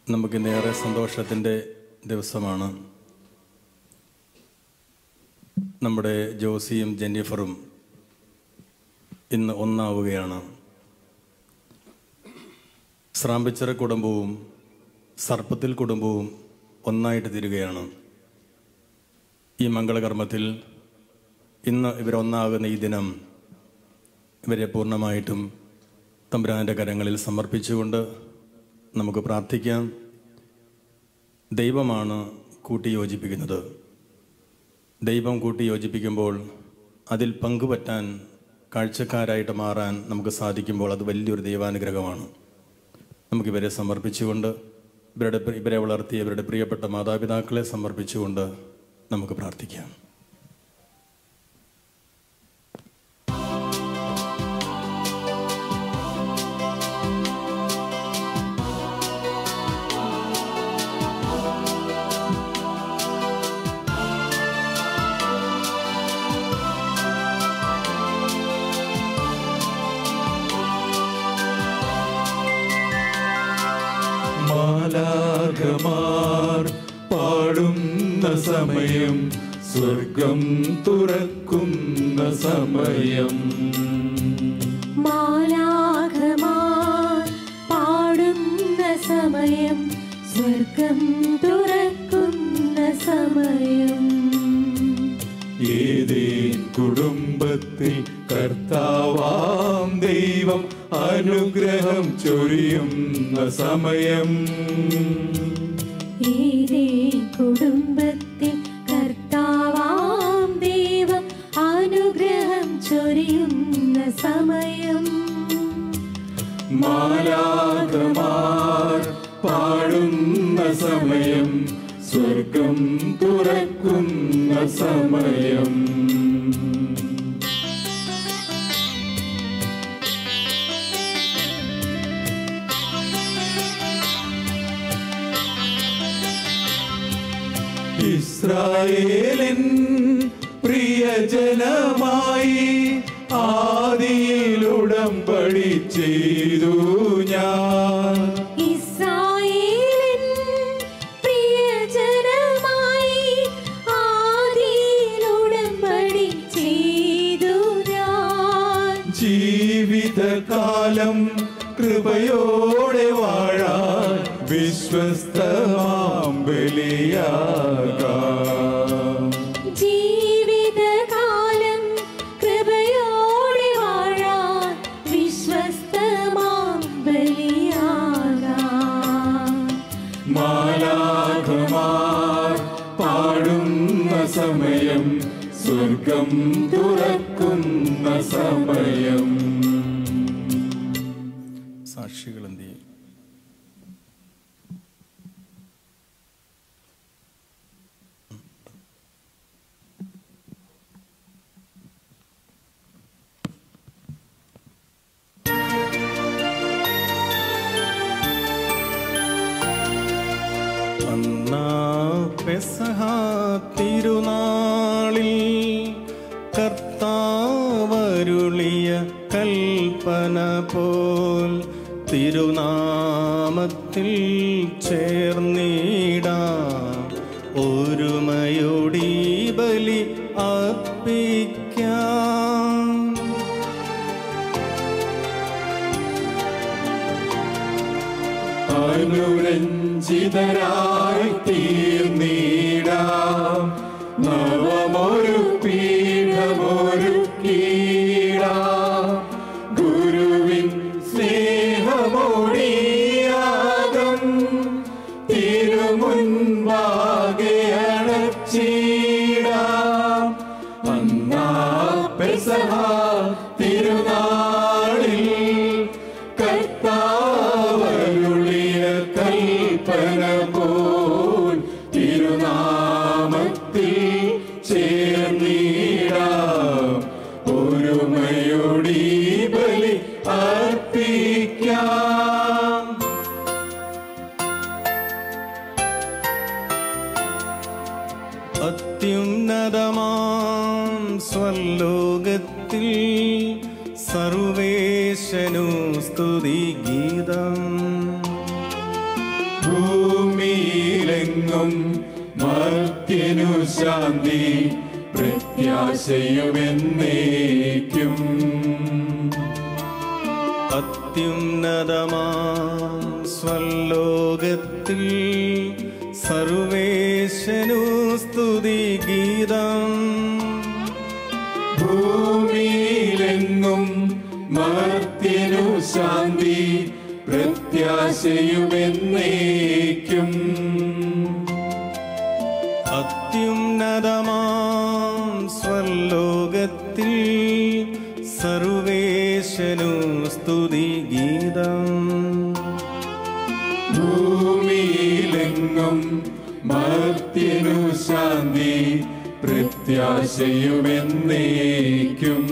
നമുക്കിന്നേറെ സന്തോഷത്തിൻ്റെ ദിവസമാണ് നമ്മുടെ ജോസിയും ജെന്നിഫറും ഇന്ന് ഒന്നാവുകയാണ് സ്രാമ്പിച്ചിറ കുടുംബവും സർപ്പത്തിൽ കുടുംബവും ഒന്നായിട്ട് തീരുകയാണ് ഈ മംഗളകർമ്മത്തിൽ ഇന്ന് ഇവരൊന്നാകുന്ന ഈ ദിനം ഇവരെ പൂർണ്ണമായിട്ടും തമ്പുരാൻ്റെ കരങ്ങളിൽ സമർപ്പിച്ചുകൊണ്ട് നമുക്ക് പ്രാർത്ഥിക്കാം ദൈവമാണ് കൂട്ടിയോജിപ്പിക്കുന്നത് ദൈവം കൂട്ടിയോജിപ്പിക്കുമ്പോൾ അതിൽ പങ്കുപറ്റാൻ കാഴ്ചക്കാരായിട്ട് മാറാൻ നമുക്ക് സാധിക്കുമ്പോൾ അത് വലിയൊരു ദൈവാനുഗ്രഹമാണ് നമുക്കിവരെ സമർപ്പിച്ചുകൊണ്ട് ഇവരുടെ ഇവരെ വളർത്തിയ ഇവരുടെ പ്രിയപ്പെട്ട മാതാപിതാക്കളെ സമർപ്പിച്ചുകൊണ്ട് നമുക്ക് പ്രാർത്ഥിക്കാം മാലാഖമാർ പാടുന്ന സമയം സ്വർഗം തുറക്കുന്ന സമയം മാലാഖമാർ പാടുന്ന സമയം സ്വർഗം തുറക്കുന്ന സമയം ഏതേ കുടുംബത്തിൽ കർത്താവാം ദൈവം അനുഗ്രഹം ചൊരിയുന്ന സമയം ഏതേ കുടുംബത്തിൽ കർത്താവാം ദൈവം അനുഗ്രഹം ചൊരിയുന്ന സമയം മാലാഖമാർ പാടുന്ന സമയം സ്വർഗം തുറക്കുന്ന സമയം ഇസ്രായേലിൻ പ്രിയജനമായി ആദിയിൽ ഉടമ്പടി ചെയ്തു ഞാൻ ഇസ്രായേലിൻ പ്രിയജനമായി ആദിയിൽ ഉടമ്പടി ചെയ്തു ഞാൻ ജീവിതകാലം കൃപയോടെ വാഴാൻ വിശ്വസ്തമാം ബലിയാകാം ജീവിതകാലം കൃപയോടെ വാഴാൻ വിശ്വസ്തമാം ബലിയാകാം മാലാഖമാർ പാടുന്ന സമയം സ്വർഗം തുറക്കുന്ന സമയം സാക്ഷികൾ എന്ത് ചെയ്യും അന്നാ പെസഹ തിരുനാളിൽ കർത്താവരുളിയ കൽപ്പന പോൽ തിരുനാമത്തിൽ ചേർന്നിടാ ഒരുമയോടി ബലി അർപ്പിക്കാം അനുരഞ്ജിതരായി തീർന്നിടാം നവമൊരു പീഠമൊരു കീടാം ഗുരുവിൻ സ്നേഹമൊടിയാകം തിരുമുൻപാകെ അടച്ചിടാം അന്നാ പെസഹ തിരുനാളിൽ കർത്താവരുളിയ കൽപ്പന പോൽ തിരുനാമത്തിൽ ചേർന്നിടാം ഒരുമയോടി ബലി അർപ്പിക്കാം അത്യുന്നതമാം സ്വലോകത്തിൽ സർവേശനു സ്തുതി ഗീതം ഭൂ ഭൂമിയിലെങ്ങും മർത്യനു ശാന്തി പ്രത്യാശയുമെന്നേക്കും അത്യുന്നതമാം സ്വലോകത്തിൽ സർവേശനു സ്തുതി ഗീതം ഭൂമിയിലെങ്ങും മർത്യനു ശാന്തി പ്രത്യാശയുമെന്നേക്കും അത്യുന്നതമാം സ്വലോകത്തിൽ സർവേശനു സ്തുതി ഗീതം ഭൂമിയിലെങ്ങും മർത്യനു ശാന്തി പ്രത്യാശയുമെന്നേക്കും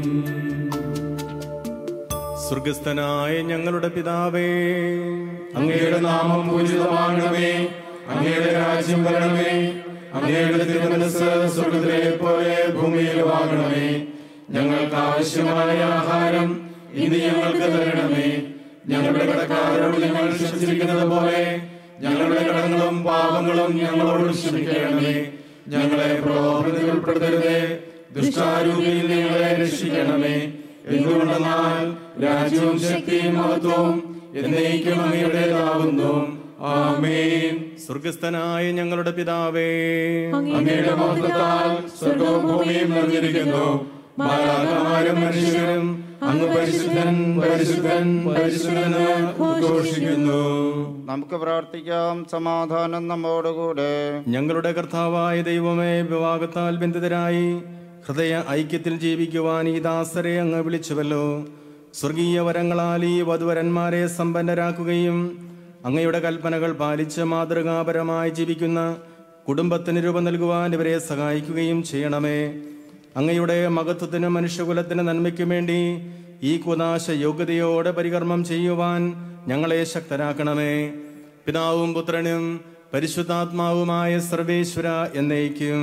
സ്വർഗസ്ഥനായ ഞങ്ങളുടെ പിതാവേ അങ്ങയുടെ നാമം പൂജിതമാകണമേ അങ്ങയുടെ രാജ്യം വരണമേ അങ്ങയുടെ തിരുമനസ് സ്വർഗത്തിലെ പോലെ ഭൂമിയിലുമാകണമേ ഞങ്ങൾക്ക് ആവശ്യമായ ആഹാരം ഇന്ന് ഞങ്ങൾക്ക് തരണമേ ഞങ്ങളുടെ കടക്കാരോട് ഞങ്ങൾ ക്ഷമിച്ചിരിക്കുന്നത് പോലെ ഞങ്ങളുടെ കടങ്ങളും പാപങ്ങളും ഞങ്ങളോട് ക്ഷമിക്കണമേ ഞങ്ങളെ പ്രലോഭനത്തിൽ ഉൾപ്പെടുത്തരുതേ ദുഷ്ടാരൂപിയിൽ ഞങ്ങളെ രക്ഷിക്കണമേ എന്തുകൊണ്ടെന്നാൽ രാജ്യവും ശക്തിയും മഹത്വവും എന്നേക്കും അങ്ങയുടേതാകുന്നു ആമേൻ സ്വർഗസ്ഥനായ ഞങ്ങളുടെ പിതാവേ അങ്ങയുടെ മഹത്വത്താൽ സ്വർഗവും ഭൂമിയും നിറഞ്ഞിരിക്കുന്നു മാലാഖമാരും മനുഷ്യരും അങ്ങ് പരിശുദ്ധൻ പരിശുദ്ധൻ പരിശുദ്ധന് ഉദ്ഘോഷിക്കുന്നു നമുക്ക് പ്രാർത്ഥിക്കാം സമാധാനം നമ്മോടുകൂടെ ഞങ്ങളുടെ കർത്താവായ ദൈവമേ വിവാഹത്താൽ ബന്ധിതരായി ഹൃദയ ഐക്യത്തിൽ ജീവിക്കുവാൻ ഈ ദാസരെ അങ്ങ് വിളിച്ചുവല്ലോ സ്വർഗീയ വരങ്ങളാൽ ഈ വധുവരന്മാരെ സമ്പന്നരാക്കുകയും അങ്ങയുടെ കൽപ്പനകൾ പാലിച്ച് മാതൃകാപരമായി ജീവിക്കുന്ന കുടുംബത്തിന് രൂപം നൽകുവാൻ ഇവരെ സഹായിക്കുകയും ചെയ്യണമേ അങ്ങയുടെ മഹത്വത്തിനും മനുഷ്യകുലത്തിന് നന്മയ്ക്കും വേണ്ടി ഈ കുനാശ യോഗ്യതയോടെ പരികർമ്മം ചെയ്യുവാൻ ഞങ്ങളെ ശക്തരാക്കണമേ പിതാവും പുത്രനും പരിശുദ്ധാത്മാവുമായ സർവേശ്വര എന്നേക്കും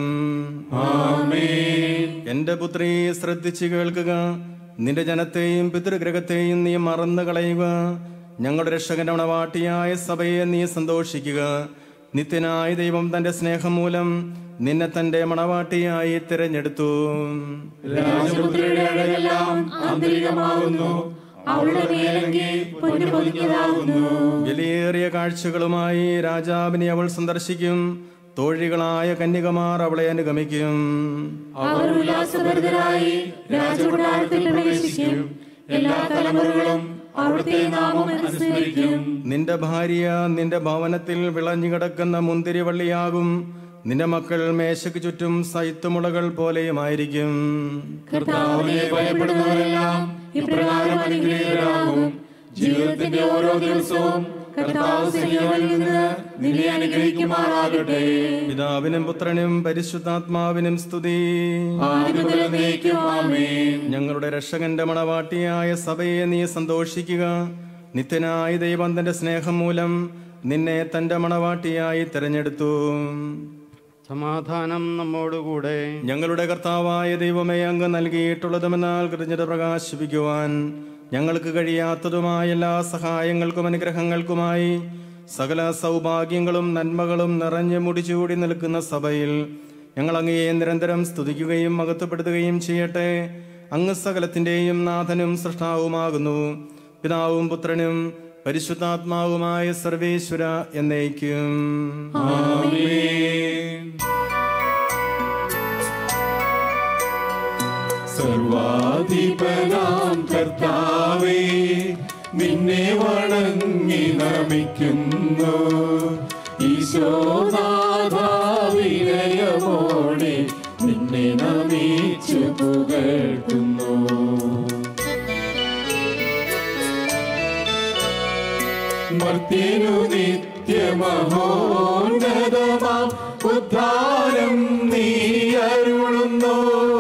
എന്റെ പുത്രി ശ്രദ്ധിച്ചു കേൾക്കുക നിന്റെ ജനത്തെയും പിതൃഗ്രഹത്തെയും നീ മറന്നു കളയുക ഞങ്ങളുടെ രക്ഷകന്റെ മണവാട്ടിയായ സഭയെ നീ സന്തോഷിക്കുക നിത്യനായ ദൈവം തന്റെ സ്നേഹം മൂലം നിന്നെ തന്റെ മണവാട്ടിയായി തിരഞ്ഞെടുത്തു രാജപുത്രിയുടെ അഴകെല്ലാം ആന്തരികമാകുന്നു അവളുടെ മേലങ്കി പൊന്നു പൊതിഞ്ഞതാകുന്നു വിലയേറിയ കാഴ്ചകളുമായി രാജാവിനെ അവൾ സന്ദർശിക്കും തോഴികളായ കന്യകമാർ അവളെ അനുഗമിക്കും അവർ ഉല്ലാസഭരിതരായി രാജകൊട്ടാരത്തിൽ പ്രവേശിക്കും എല്ലാ തലമുറകളും അവിടുത്തെ നാമം അനുസ്മരിക്കും നിന്റെ ഭാര്യ നിന്റെ ഭവനത്തിൽ വിളഞ്ഞു കിടക്കുന്ന മുന്തിരിവള്ളിയാകും നിന്റെ മക്കൾ മേശയ്ക്ക് ചുറ്റും സൈത്തുമുളകൾ പോലെയുമായിരിക്കും കർത്താവിനെ ഭയപ്പെടുന്നവരെല്ലാം ഇപ്രകാരം അനുഗ്രഹീതരാകും ജീവിതത്തിന്റെ ഓരോ ദിവസവും കർത്താവ് സന്നിധിയിൽ നിന്ന് നിന്നെ അനുഗ്രഹിക്കുമാറാകട്ടെ പിതാവിനും പുത്രനും പരിശുദ്ധാത്മാവിനും സ്തുതി ആദ്യം മുതൽ എന്നേക്കും ആമേൻ ഞങ്ങളുടെ രക്ഷകന്റെ മണവാട്ടിയായ സഭയെ നീ സന്തോഷിക്കുക നിത്യനായ ദൈവം തന്റെ സ്നേഹം മൂലം നിന്നെ തന്റെ മണവാട്ടിയായി തിരഞ്ഞെടുത്തു സമാധാനം നമ്മോടുകൂടെ ഞങ്ങളുടെ കർത്താവായ ദൈവമേ അങ്ങ് നൽകിയിട്ടുള്ളതുമെന്നാൽ കൃതജ്ഞത പ്രകാശിപ്പിക്കുവാൻ ഞങ്ങൾക്ക് കഴിയാത്തതുമായ എല്ലാ സഹായങ്ങൾക്കും അനുഗ്രഹങ്ങൾക്കുമായി സകല സൗഭാഗ്യങ്ങളും നന്മകളും നിറഞ്ഞു മുടിച്ചൂടി നിൽക്കുന്ന സഭയിൽ ഞങ്ങൾ അങ്ങയെ നിരന്തരം സ്തുതിക്കുകയും മഹത്വപ്പെടുത്തുകയും ചെയ്യട്ടെ അങ്ങ് സകലത്തിൻ്റെയും നാഥനും സൃഷ്ടാവുമാകുന്നു പിതാവും പുത്രനും പരിശുദ്ധാത്മാവുമായ സർവേശ്വര എന്നേക്കും സർവാധിപനാം കർത്താവേ നിന്നെ വണങ്ങി നമിക്കുന്നു ഈശോനാഥാവിനയമോടെ നിന്നെ നമിച്ചു പുകഴ്ത്തുന്നു മർത്യനു നിത്യമഹോന്നതമാം ഉദ്ധാരം നീ അരുളുന്നു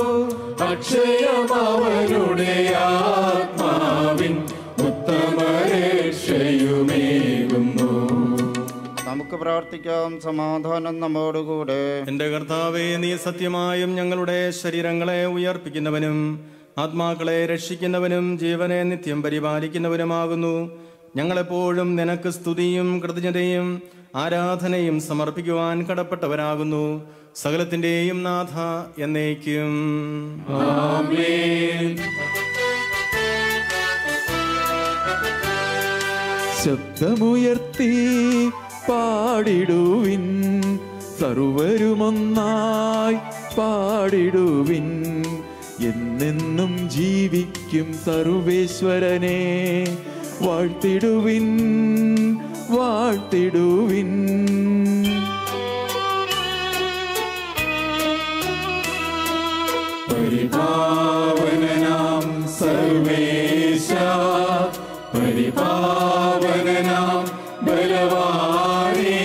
അക്ഷയമവരുടെ ആത്മാവിൻ ഉത്തമരക്ഷയുമേകുന്നു നമുക്ക് പ്രാർത്ഥിക്കാം സമാധാനം നമ്മോടുകൂടെ എന്റെ കർത്താവെ നീ സത്യമായും ഞങ്ങളുടെ ശരീരങ്ങളെ ഉയർപ്പിക്കുന്നവനും ആത്മാക്കളെ രക്ഷിക്കുന്നവനും ജീവനെ നിത്യം പരിപാലിക്കുന്നവനുമാകുന്നു ഞങ്ങളെപ്പോഴും നിനക്ക് സ്തുതിയും കൃതജ്ഞതയും ആരാധനയും സമർപ്പിക്കുവാൻ കടപ്പെട്ടവരാകുന്നു സകലത്തിന്റെയും നാഥ എന്നേക്കും ശബ്ദമുയർത്തി പാടിടുവിൻ സർവരുമൊന്നായി പാടിടുവിൻ എന്നെന്നും ജീവിക്കും സർവേശ്വരനെ വാഴ്ത്തിടുവിൻ വാഴ്ത്തിടുവിൻ പരിപാവനാം സർവേശ പരിപാവനാം ബലവാനേ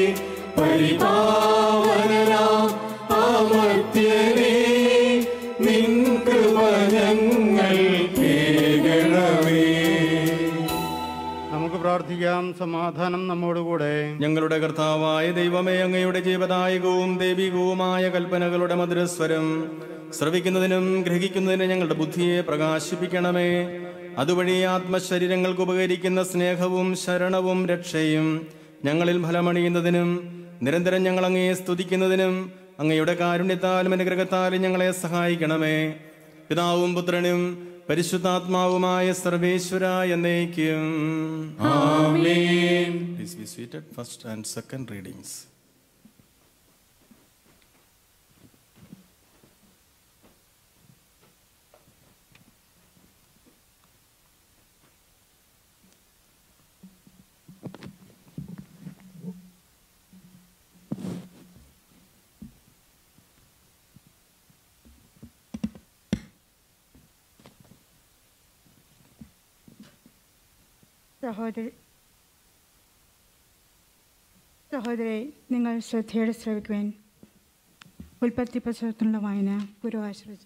പരിപാവനാം അമർത്യനേ നിൻ കൃപ ഞങ്ങൾ കേൾക്കണമേ നമുക്ക് പ്രാർത്ഥിക്കാം സമാധാനം നമ്മോടുകൂടെ ഞങ്ങളുടെ കർത്താവായ ദൈവമേ അങ്ങയുടെ ജീവദായകവും ദൈവികവുമായ കൽപ്പനകളുടെ മധുരസ്വരം ശ്രവിക്കുന്നതിനും ഗ്രഹിക്കുന്നതിനും ഞങ്ങളുടെ ബുദ്ധിയെ പ്രകാശിപ്പിക്കണമേ അതുവഴി ആത്മശരീരങ്ങൾക്ക് ഉപകരിക്കുന്ന സ്നേഹവും ശരണവും രക്ഷയും ഞങ്ങളിൽ ഫലമണിയുന്നതിനും നിരന്തരം ഞങ്ങൾ അങ്ങയെ സ്തുതിക്കുന്നതിനും അങ്ങയുടെ കാരുണ്യത്താലും അനുഗ്രഹത്താലും ഞങ്ങളെ സഹായിക്കണമേ പിതാവും പുത്രനും പരിശുദ്ധാത്മാവുമായ സർവേശ്വര എന്നേക്കും Please be seated. First and second readings. സഹോദരി സഹോദരി നിങ്ങൾ ശ്രദ്ധയോടെ ശ്രവിക്കുവാൻ ഉൽപ്പത്തി പുസ്തകത്തിനുള്ള വായന ഗുരു ആശ്രയിച്ചു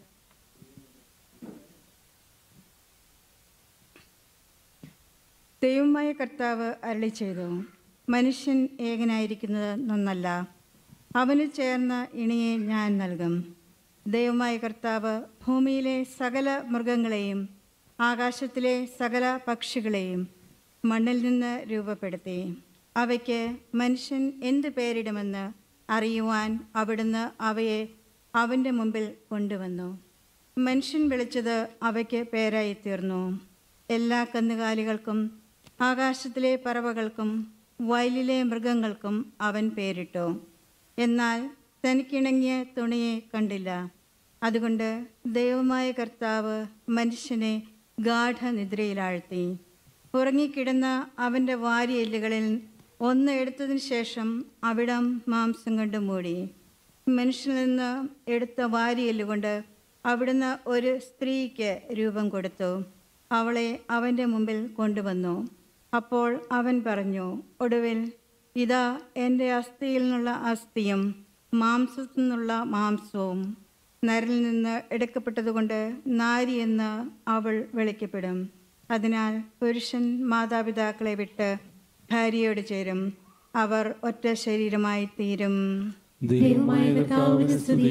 ദൈവമായ കർത്താവ് അരളി ചെയ്തു മനുഷ്യൻ ഏകനായിരിക്കുന്നത് നന്നല്ല അവന് ചേർന്ന ഇണിയെ ഞാൻ നൽകും ദൈവമായ കർത്താവ് ഭൂമിയിലെ സകല മൃഗങ്ങളെയും ആകാശത്തിലെ സകല പക്ഷികളെയും മണ്ണിൽ നിന്ന് രൂപപ്പെടുത്തി അവയ്ക്ക് മനുഷ്യൻ എന്ത് പേരിടുമെന്ന് അറിയുവാൻ അവിടുന്ന് അവയെ അവൻ്റെ മുമ്പിൽ കൊണ്ടുവന്നു മനുഷ്യൻ വിളിച്ചത് അവയ്ക്ക് പേരായി തീർന്നു എല്ലാ കന്നുകാലികൾക്കും ആകാശത്തിലെ പറവകൾക്കും വയലിലെ മൃഗങ്ങൾക്കും അവൻ പേരിട്ടു എന്നാൽ തനിക്കിണങ്ങിയ തുണിയെ കണ്ടില്ല അതുകൊണ്ട് ദൈവമായ കർത്താവ് മനുഷ്യനെ ഗാഠനിദ്രയിലാഴ്ത്തി ഉറങ്ങിക്കിടന്ന അവൻ്റെ വാരിയെല്ലുകളിൽ ഒന്ന് എടുത്തതിന് ശേഷം അവിടം മാംസം കൊണ്ട് മൂടി മനുഷ്യനിൽ നിന്ന് എടുത്ത വാരിയെല്ലുകൊണ്ട് അവിടുന്ന് ഒരു സ്ത്രീക്ക് രൂപം കൊടുത്തു അവളെ അവൻ്റെ മുമ്പിൽ കൊണ്ടുവന്നു അപ്പോൾ അവൻ പറഞ്ഞു ഒടുവിൽ ഇതാ എൻ്റെ അസ്ഥിയിൽ നിന്നുള്ള അസ്ഥിയും മാംസത്തിൽ നിന്നുള്ള മാംസവും നരിൽ നിന്ന് എടുക്കപ്പെട്ടതുകൊണ്ട് നാരി എന്ന് അവൾ വിളിക്കപ്പെടും അതിനാൽ പുരുഷൻ മാതാപിതാക്കളെ വിട്ട് ഭാര്യയോട് ചേരും അവർ ഒറ്റ ശരീരമായി തീരും ദൈവമായ കർത്താവിന് സ്തുതി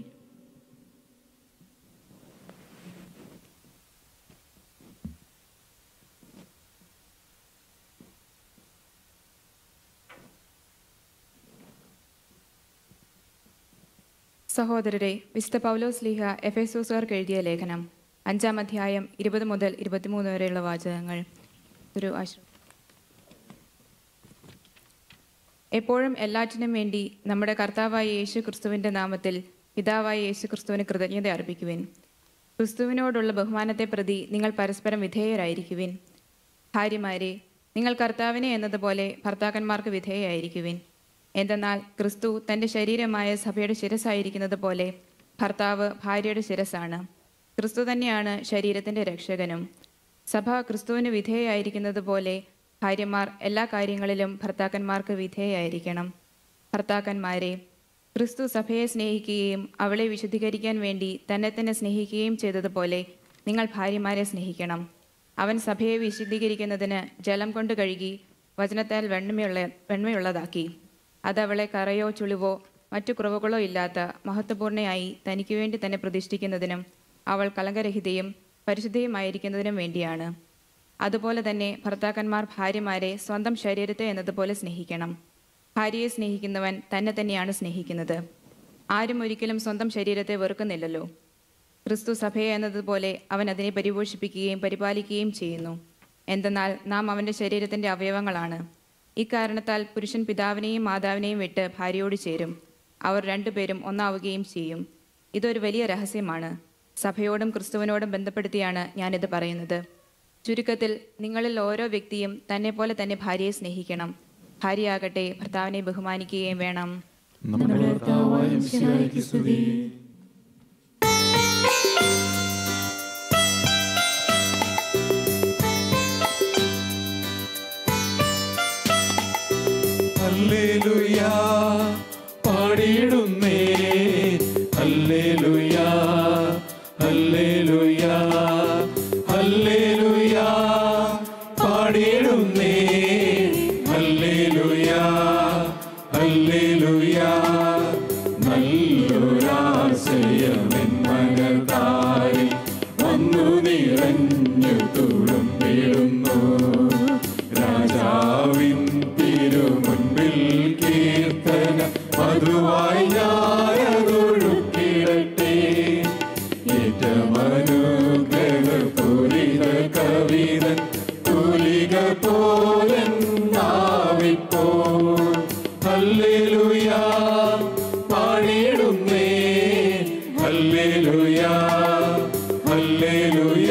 സഹോദരരെ വിശുദ്ധ പൗലോസ് ലീഹ എഫേസോസുകാർക്ക് എഴുതിയ ലേഖനം അഞ്ചാം അധ്യായം ഇരുപത് മുതൽ ഇരുപത്തിമൂന്ന് വരെയുള്ള വാചകങ്ങൾ ഒരു ആശ്ര എപ്പോഴും എല്ലാറ്റിനും വേണ്ടി നമ്മുടെ കർത്താവായ യേശു ക്രിസ്തുവിൻ്റെ നാമത്തിൽ പിതാവായ യേശു ക്രിസ്തുവിന് കൃതജ്ഞത അർപ്പിക്കുവിൻ ക്രിസ്തുവിനോടുള്ള ബഹുമാനത്തെ പ്രതി നിങ്ങൾ പരസ്പരം വിധേയരായിരിക്കുവിൻ ഭാര്യമാരെ നിങ്ങൾ കർത്താവിനെ എന്നതുപോലെ ഭർത്താക്കന്മാർക്ക് വിധേയരായിരിക്കുവിൻ എന്തെന്നാൽ ക്രിസ്തു തൻ്റെ ശരീരമായ സഭയുടെ ശിരസായിരിക്കുന്നത് പോലെ ഭർത്താവ് ഭാര്യയുടെ ശിരസാണ് ക്രിസ്തു തന്നെയാണ് ശരീരത്തിൻ്റെ രക്ഷകനും സഭ ക്രിസ്തുവിന് വിധേയയായിരിക്കുന്നത് പോലെ ഭാര്യമാർ എല്ലാ കാര്യങ്ങളിലും ഭർത്താക്കന്മാർക്ക് വിധേയയായിരിക്കണം ഭർത്താക്കന്മാരെ ക്രിസ്തു സഭയെ സ്നേഹിക്കുകയും അവളെ വിശുദ്ധീകരിക്കാൻ വേണ്ടി തന്നെ തന്നെ സ്നേഹിക്കുകയും ചെയ്തതുപോലെ നിങ്ങൾ ഭാര്യമാരെ സ്നേഹിക്കണം അവൻ സഭയെ വിശുദ്ധീകരിക്കുന്നതിന് ജലം കൊണ്ട് കഴുകി വചനത്താൽ വെണ്മയുള്ള വെണ്മയുള്ളതാക്കി അത് അവളെ കറയോ ചുളിവോ മറ്റു കുറവുകളോ ഇല്ലാത്ത മഹത്വപൂർണ്ണയായി തനിക്ക് വേണ്ടി തന്നെ പ്രതിഷ്ഠിക്കുന്നതിനും അവൾ കളങ്കരഹിതയും പരിശുദ്ധയുമായിരിക്കുന്നതിനും വേണ്ടിയാണ് അതുപോലെ തന്നെ ഭർത്താക്കന്മാർ ഭാര്യമാരെ സ്വന്തം ശരീരത്തെ എന്നതുപോലെ സ്നേഹിക്കണം ഭാര്യയെ സ്നേഹിക്കുന്നവൻ തന്നെ തന്നെയാണ് സ്നേഹിക്കുന്നത് ആരും ഒരിക്കലും സ്വന്തം ശരീരത്തെ വെറുക്കുന്നില്ലല്ലോ ക്രിസ്തു സഭയെ എന്നതുപോലെ അവൻ അതിനെ പരിപോഷിപ്പിക്കുകയും പരിപാലിക്കുകയും ചെയ്യുന്നു എന്തെന്നാൽ നാം അവൻ്റെ ശരീരത്തിൻ്റെ അവയവങ്ങളാണ് ഇക്കാരണത്താൽ പുരുഷൻ പിതാവിനെയും മാതാവിനെയും വിട്ട് ഭാര്യയോട് ചേരും അവർ രണ്ടുപേരും ഒന്നാവുകയും ചെയ്യും ഇതൊരു വലിയ രഹസ്യമാണ് സഭയോടും ക്രിസ്തുവിനോടും ബന്ധപ്പെടുത്തിയാണ് ഞാനിത് പറയുന്നത് ചുരുക്കത്തിൽ നിങ്ങളിൽ ഓരോ വ്യക്തിയും തന്നെ പോലെ തന്നെ ഭാര്യയെ സ്നേഹിക്കണം ഭാര്യയാകട്ടെ ഭർത്താവിനെ ബഹുമാനിക്കുകയും വേണം നമ്മുടെ കർത്താവായ മിശിഹായ്ക്ക് സ്തുതി ഹല്ലേലൂയ പാടിയിടുന്നേ ഹല്ലേലൂയ ഹല്ലേലൂയ ഹല്ലേലൂയ പാടിയിടുന്നേ ഹല്ലേലൂയ ഹല്ലേലൂയ നല്ലൊരാശയമെൻ മനതാരിൽ വന്നു നിറഞ്ഞു തുളുമ്പിടുന്നു രാജാവിൻ തിരുമുൻപിൽ കീർത്തന മധുവായി ഞാനതൊഴുക്കിടട്ടെ ഏറ്റമനുഗ്രഹപൂരിത കവിതൻ തുലിക പോലെന്നാവിപ്പോ ഹല്ലേലൂയ പാടിയിടുന്നേ ഹല്ലേലൂയ ഹല്ലേലൂയ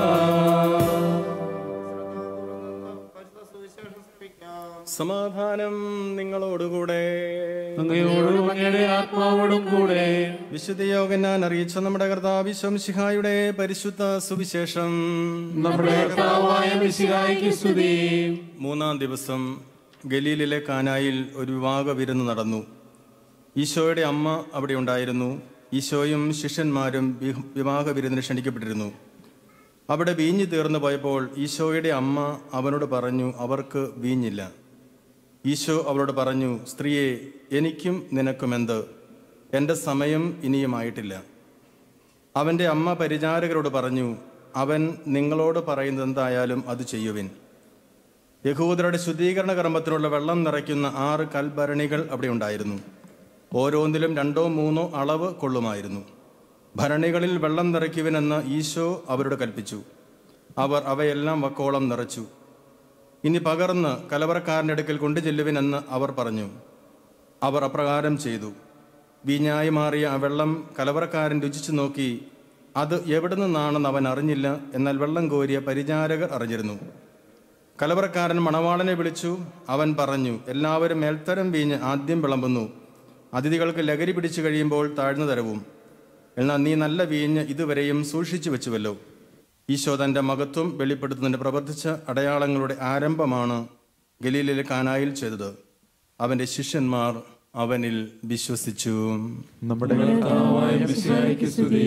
സമാധാനം നിങ്ങളോടുകൂടെ അങ്ങയോടും അങ്ങയുടെ ആത്മാവോടും കൂടെ വിശുദ്ധ യോഗനാൻ അറിയിച്ച നമ്മുടെ കർത്താവ് ശംശിഹായുടെ പരിശുദ്ധ സുവിശേഷം നമ്മുടെ കർത്താവായ മിശിഹായ്ക്ക് സ്തുതി മൂന്നാം ദിവസം ഗലീലിലെ കാനായിൽ ഒരു വിവാഹ വിരുന്ന് നടന്നു ഈശോയുടെ അമ്മ അവിടെ ഉണ്ടായിരുന്നു ഈശോയും ശിഷ്യന്മാരും വി- വിവാഹ വിരുന്നിന് ക്ഷണിക്കപ്പെട്ടിരുന്നു അവിടെ വീഞ്ഞു തീർന്നു പോയപ്പോൾ ഈശോയുടെ അമ്മ അവനോട് പറഞ്ഞു അവർക്ക് വീഞ്ഞില്ല ഈശോ അവളോട് പറഞ്ഞു സ്ത്രീയെ എനിക്കും നിനക്കും എന്ത് എൻ്റെ സമയം ഇനിയുമായിട്ടില്ല അവൻ്റെ അമ്മ പരിചാരകരോട് പറഞ്ഞു അവൻ നിങ്ങളോട് പറയുന്നത് എന്തായാലും അത് ചെയ്യുവിൻ യഹൂദരുടെ ശുദ്ധീകരണ കർമ്മത്തിനുള്ള വെള്ളം നിറയ്ക്കുന്ന ആറ് കൽഭരണികൾ അവിടെ ഉണ്ടായിരുന്നു ഓരോന്നിലും രണ്ടോ മൂന്നോ അളവ് കൊള്ളുമായിരുന്നു ഭരണികളിൽ വെള്ളം നിറയ്ക്കുവിനെന്ന് ഈശോ അവരോട് കൽപ്പിച്ചു അവർ അവയെല്ലാം വക്കോളം നിറച്ചു ഇനി പകർന്ന് കലവറക്കാരൻ്റെ അടുക്കൽ കൊണ്ടു ചെല്ലുവിനെന്ന് അവർ പറഞ്ഞു അവർ അപ്രകാരം ചെയ്തു വീഞ്ഞായി മാറിയ ആ വെള്ളം കലവറക്കാരൻ രുചിച്ചു നോക്കി അത് എവിടെ നിന്നാണെന്ന് അവൻ അറിഞ്ഞില്ല എന്നാൽ വെള്ളം കോരിയ പരിചാരകർ അറിഞ്ഞിരുന്നു കലവറക്കാരൻ മണവാളനെ വിളിച്ചു അവൻ പറഞ്ഞു എല്ലാവരും മേൽത്തരം വീഞ്ഞ് ആദ്യം വിളമ്പുന്നു അതിഥികൾക്ക് ലഹരി പിടിച്ചു കഴിയുമ്പോൾ താഴ്ന്നു തരവും എന്നാൽ നീ നല്ല വീഞ്ഞ് ഇതുവരെയും സൂക്ഷിച്ചു വെച്ചുവല്ലോ ഈശോ തൻ്റെ മഹത്വം വെളിപ്പെടുത്തുന്നതിന് പ്രവർത്തിച്ച അടയാളങ്ങളുടെ ആരംഭമാണ് ഗലീലിലെ കാനായിൽ ചെയ്തത് അവൻ്റെ ശിഷ്യന്മാർ അവനിൽ വിശ്വസിച്ചു നമ്മുടെ കർത്താവായ മിശിഹായ്ക്ക് സ്തുതി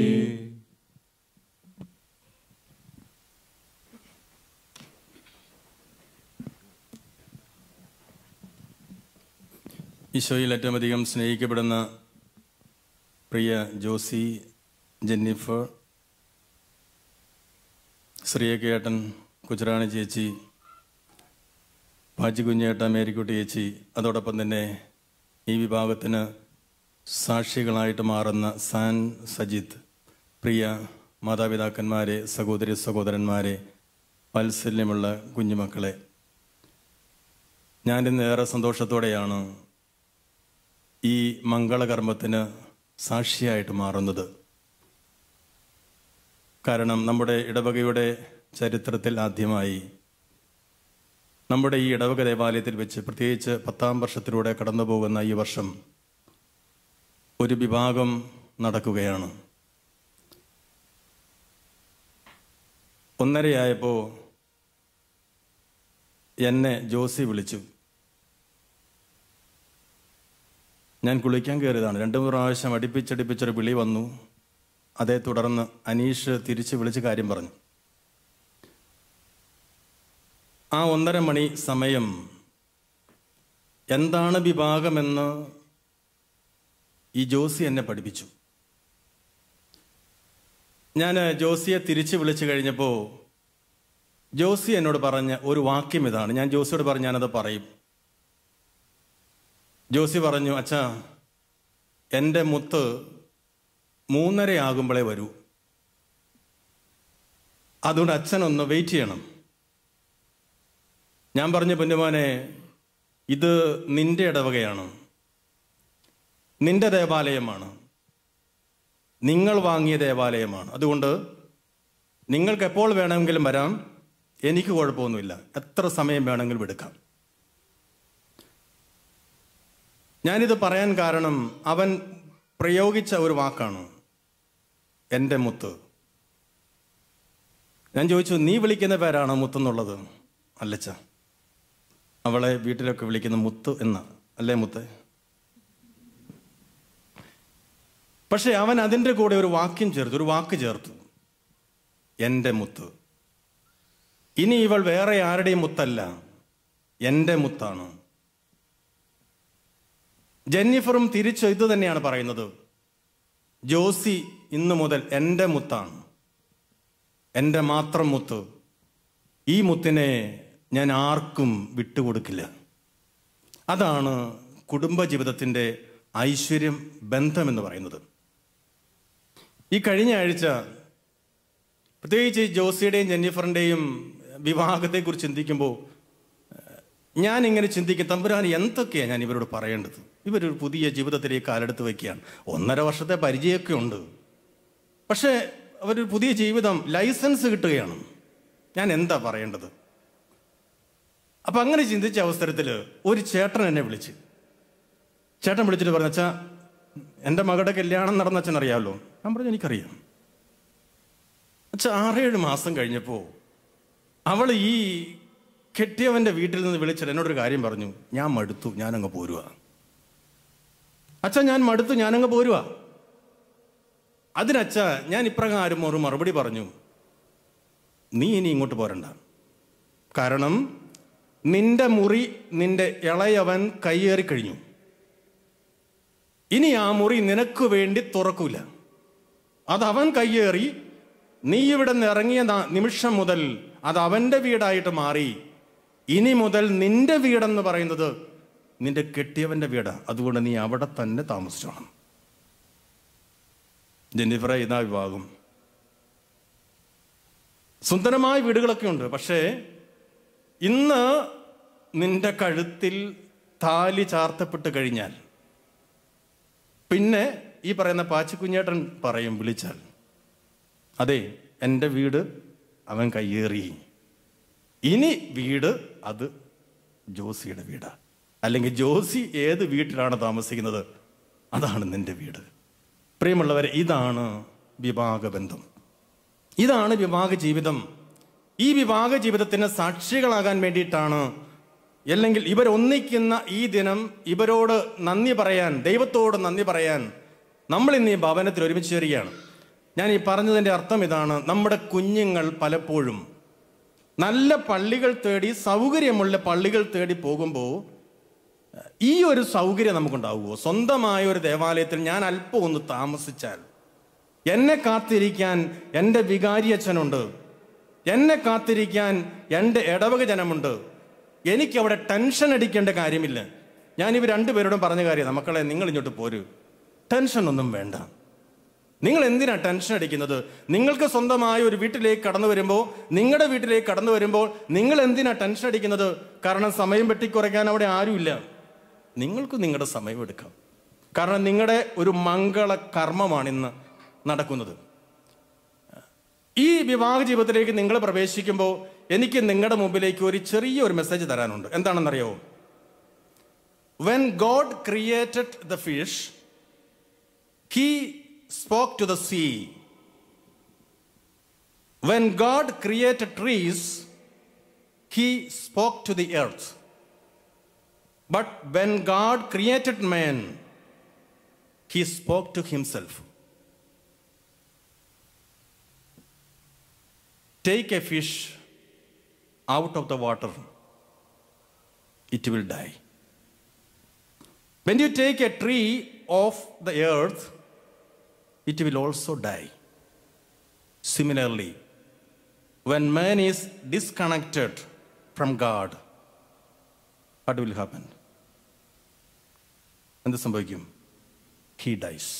ഈശോയിൽ ഏറ്റവും അധികം സ്നേഹിക്കപ്പെടുന്ന പ്രിയ ജോസി ജെന്നിഫർ ശ്രീയക്കേട്ടൻ കുച്ചറാണി ചേച്ചി പാച്ചി കുഞ്ഞേട്ട മേരിക്കുട്ടി ചേച്ചി അതോടൊപ്പം തന്നെ ഈ വിഭാഗത്തിന് സാക്ഷികളായിട്ട് മാറുന്ന സാൻ സജിത്ത് പ്രിയ മാതാപിതാക്കന്മാരെ സഹോദരി സഹോദരന്മാരെ വാത്സല്യമുള്ള കുഞ്ഞുമക്കളെ ഞാനിന്ന് ഏറെ സന്തോഷത്തോടെയാണ് ഈ മംഗളകർമ്മത്തിന് സാക്ഷിയായിട്ട് മാറുന്നത് കാരണം നമ്മുടെ ഇടവകയുടെ ചരിത്രത്തിൽ ആദ്യമായി നമ്മുടെ ഈ ഇടവക ദേവാലയത്തിൽ വെച്ച് പ്രത്യേകിച്ച് പത്താം വർഷത്തിലൂടെ കടന്നു പോകുന്ന ഈ വർഷം ഒരു വിഭാഗം നടക്കുകയാണ് ഒന്നരയായപ്പോൾ എന്നെ ജോസി വിളിച്ചു ഞാൻ കുളിക്കാൻ കയറിയതാണ് രണ്ടു മൂന്ന് പ്രാവശ്യം അടുപ്പിച്ചടുപ്പിച്ചൊരു വിളി വന്നു അതേ തുടർന്ന് അനീഷ് തിരിച്ച് വിളിച്ച് കാര്യം പറഞ്ഞു ആ ഒന്നര മണി സമയം എന്താണ് വിഭാഗമെന്ന് ഈ ജോസി എന്നെ പഠിപ്പിച്ചു ഞാൻ ജോസിയെ തിരിച്ച് വിളിച്ചു കഴിഞ്ഞപ്പോൾ ജോസി എന്നോട് പറഞ്ഞ ഒരു വാക്യം ഇതാണ് ഞാൻ ജോസിയോട് പറഞ്ഞു ഞാനത് പറയും ജോസി പറഞ്ഞു അച്ഛാ എൻ്റെ മുത്ത് മൂന്നര ആകുമ്പോഴേ വരൂ അതുകൊണ്ട് അച്ഛനൊന്ന് വെയിറ്റ് ചെയ്യണം ഞാൻ പറഞ്ഞു പൊന്നുമോനെ ഇത് നിന്റെ ഇടവകയാണ് നിന്റെ ദേവാലയമാണ് നിങ്ങൾ വാങ്ങിയ ദേവാലയമാണ് അതുകൊണ്ട് നിങ്ങൾക്ക് എപ്പോൾ വേണമെങ്കിലും വരാം എനിക്ക് കുഴപ്പമൊന്നുമില്ല എത്ര സമയം വേണമെങ്കിലും എടുക്കാം ഞാനിത് പറയാൻ കാരണം അവൻ പ്രയോഗിച്ച ഒരു വാക്കാണ് എൻ്റെ മുത്ത് ഞാൻ ചോദിച്ചു നീ വിളിക്കുന്ന പേരാണോ മുത്തെന്നുള്ളത് അല്ലച്ച അവളെ വീട്ടിലൊക്കെ വിളിക്കുന്ന മുത്ത് എന്ന അല്ലേ മുത്ത് പക്ഷെ അവൻ അതിൻ്റെ കൂടെ ഒരു വാക്യം ചേർത്തു ഒരു വാക്ക് ചേർത്തു എൻ്റെ മുത്ത് ഇനി ഇവൾ വേറെ ആരുടെയും മുത്തല്ല എൻ്റെ മുത്താണ് ജെന്നിഫറും തിരിച്ചു ഇത് തന്നെയാണ് പറയുന്നത് ജോസി ഇന്നു മുതൽ എൻ്റെ മുത്താണ് എൻ്റെ മാത്രം മുത്ത് ഈ മുത്തിനെ ഞാൻ ആർക്കും വിട്ടുകൊടുക്കില്ല അതാണ് കുടുംബജീവിതത്തിൻ്റെ ഐശ്വര്യം ബന്ധമെന്ന് പറയുന്നത് ഈ കഴിഞ്ഞ ആഴ്ച പ്രത്യേകിച്ച് ഈ ജോസിയുടെയും ജെന്നിഫറിൻ്റെയും വിവാഹത്തെക്കുറിച്ച് ചിന്തിക്കുമ്പോൾ ഞാൻ ഇങ്ങനെ ചിന്തിക്കും തമ്പുരാൻ എന്തൊക്കെയാണ് ഞാൻ ഇവരോട് പറയേണ്ടത് ഇവരൊരു പുതിയ ജീവിതത്തിലേക്ക് കാലെടുത്ത് വയ്ക്കുകയാണ് ഒന്നര വർഷത്തെ പരിചയമൊക്കെ ഉണ്ട് പക്ഷേ അവരൊരു പുതിയ ജീവിതം ലൈസൻസ് കിട്ടുകയാണ് ഞാൻ എന്താ പറയേണ്ടത് അപ്പം അങ്ങനെ ചിന്തിച്ച അവസരത്തിൽ ഒരു ചേട്ടൻ എന്നെ വിളിച്ച് ചേട്ടൻ വിളിച്ചിട്ട് പറഞ്ഞു അച്ഛാ എൻ്റെ മകളുടെ കല്യാണം നടന്ന അച്ഛൻ അറിയാമല്ലോ ഞാൻ പറഞ്ഞു എനിക്കറിയാം അച്ഛാ ആറേഴ് മാസം കഴിഞ്ഞപ്പോൾ അവൾ ഈ കെട്ടിയവൻ്റെ വീട്ടിൽ നിന്ന് വിളിച്ചിട്ട് എന്നോടൊരു കാര്യം പറഞ്ഞു ഞാൻ മടുത്തു ഞാനങ്ങ് പോരുക അച്ഛാ ഞാൻ മടുത്തു ഞാനങ്ങ് പോരുക അതിനച്ഛ ഞാൻ ഇപ്രകാരം ഒരു മറുപടി പറഞ്ഞു നീ ഇനി ഇങ്ങോട്ട് പോരണ്ട കാരണം നിന്റെ മുറി നിന്റെ ഇളയവൻ കയ്യേറി കഴിഞ്ഞു ഇനി ആ മുറി നിനക്ക് വേണ്ടി തുറക്കൂല അത് അവൻ കയ്യേറി നീ ഇവിടെ നിന്ന് ഇറങ്ങിയ ന- നിമിഷം മുതൽ അത് അവന്റെ വീടായിട്ട് മാറി ഇനി മുതൽ നിന്റെ വീടെന്ന് പറയുന്നത് നിന്റെ കെട്ടിയവന്റെ വീടാ അതുകൊണ്ട് നീ അവിടെ തന്നെ താമസിച്ചോണം ജെന്നിഫറെ ഇതാ വിഭാഗം സുന്ദരമായ വീടുകളൊക്കെ ഉണ്ട് പക്ഷേ ഇന്ന് നിന്റെ കഴുത്തിൽ താലി ചാർത്തപ്പെട്ട് കഴിഞ്ഞാൽ പിന്നെ ഈ പറയുന്ന പാച്ചിക്കുഞ്ഞേട്ടൻ പറയും വിളിച്ചാൽ അതെ എൻ്റെ വീട് അവൻ കയ്യേറി ഇനി വീട് അത് ജോസിയുടെ വീടാ അല്ലെങ്കിൽ ജോസി ഏത് വീട്ടിലാണ് താമസിക്കുന്നത് അതാണ് നിന്റെ വീട് പ്രിയമുള്ളവരെ ഇതാണ് വിവാഹബന്ധം ഇതാണ് വിവാഹ ജീവിതം ഈ വിവാഹ ജീവിതത്തിന് സാക്ഷികളാകാൻ വേണ്ടിയിട്ടാണ് അല്ലെങ്കിൽ ഇവരൊന്നിക്കുന്ന ഈ ദിനം ഇവരോട് നന്ദി പറയാൻ ദൈവത്തോട് നന്ദി പറയാൻ നമ്മൾ ഇന്ന് ഈ ഭവനത്തിൽ ഒരുമിച്ച് ചേരുകയാണ് ഞാൻ ഈ പറഞ്ഞതിൻ്റെ അർത്ഥം ഇതാണ് നമ്മുടെ കുഞ്ഞുങ്ങൾ പലപ്പോഴും നല്ല പള്ളികൾ തേടി സൗകര്യമുള്ള പള്ളികൾ തേടി പോകുമ്പോൾ ഈ ഒരു സൗകര്യം നമുക്കുണ്ടാവുമോ സ്വന്തമായ ഒരു ദേവാലയത്തിൽ ഞാൻ അല്പം ഒന്ന് താമസിച്ചാൽ എന്നെ കാത്തിരിക്കാൻ എൻ്റെ വികാരി അച്ഛനുണ്ട് എന്നെ കാത്തിരിക്കാൻ എൻ്റെ ഇടവക ജനമുണ്ട് എനിക്കവിടെ ടെൻഷൻ അടിക്കേണ്ട കാര്യമില്ല ഞാൻ ഇവർ രണ്ടുപേരോടും പറഞ്ഞ കാര്യം മക്കളെ നിങ്ങൾ ഇങ്ങോട്ട് പോരൂ ടെൻഷൻ ഒന്നും വേണ്ട നിങ്ങൾ എന്തിനാ ടെൻഷൻ അടിക്കുന്നത് നിങ്ങൾക്ക് സ്വന്തമായ ഒരു വീട്ടിലേക്ക് കടന്നു വരുമ്പോൾ നിങ്ങളുടെ വീട്ടിലേക്ക് കടന്നു വരുമ്പോൾ നിങ്ങൾ എന്തിനാ ടെൻഷൻ അടിക്കുന്നത് കാരണം സമയം വെട്ടിക്കുറയ്ക്കാൻ അവിടെ ആരുമില്ല നിങ്ങൾക്ക് നിങ്ങളുടെ സമയം എടുക്കാം കാരണം നിങ്ങളുടെ ഒരു മംഗള കർമ്മമാണ് ഇന്ന് നടക്കുന്നത് ഈ വിവാഹ ജീവിതത്തിലേക്ക് നിങ്ങൾ പ്രവേശിക്കുമ്പോൾ എനിക്ക് നിങ്ങളുടെ മുമ്പിലേക്ക് ഒരു ചെറിയ ഒരു മെസ്സേജ് തരാനുണ്ട് എന്താണെന്നറിയാവോ when God created the fish he spoke to the sea when God created trees he spoke to the earth but when God created man he spoke to himself Take a fish out of the water, it will die. When you take a tree off the earth, it will also die. Similarly, when man is disconnected from God, what will happen? എന്ത് സംഭവിക്കും he dyes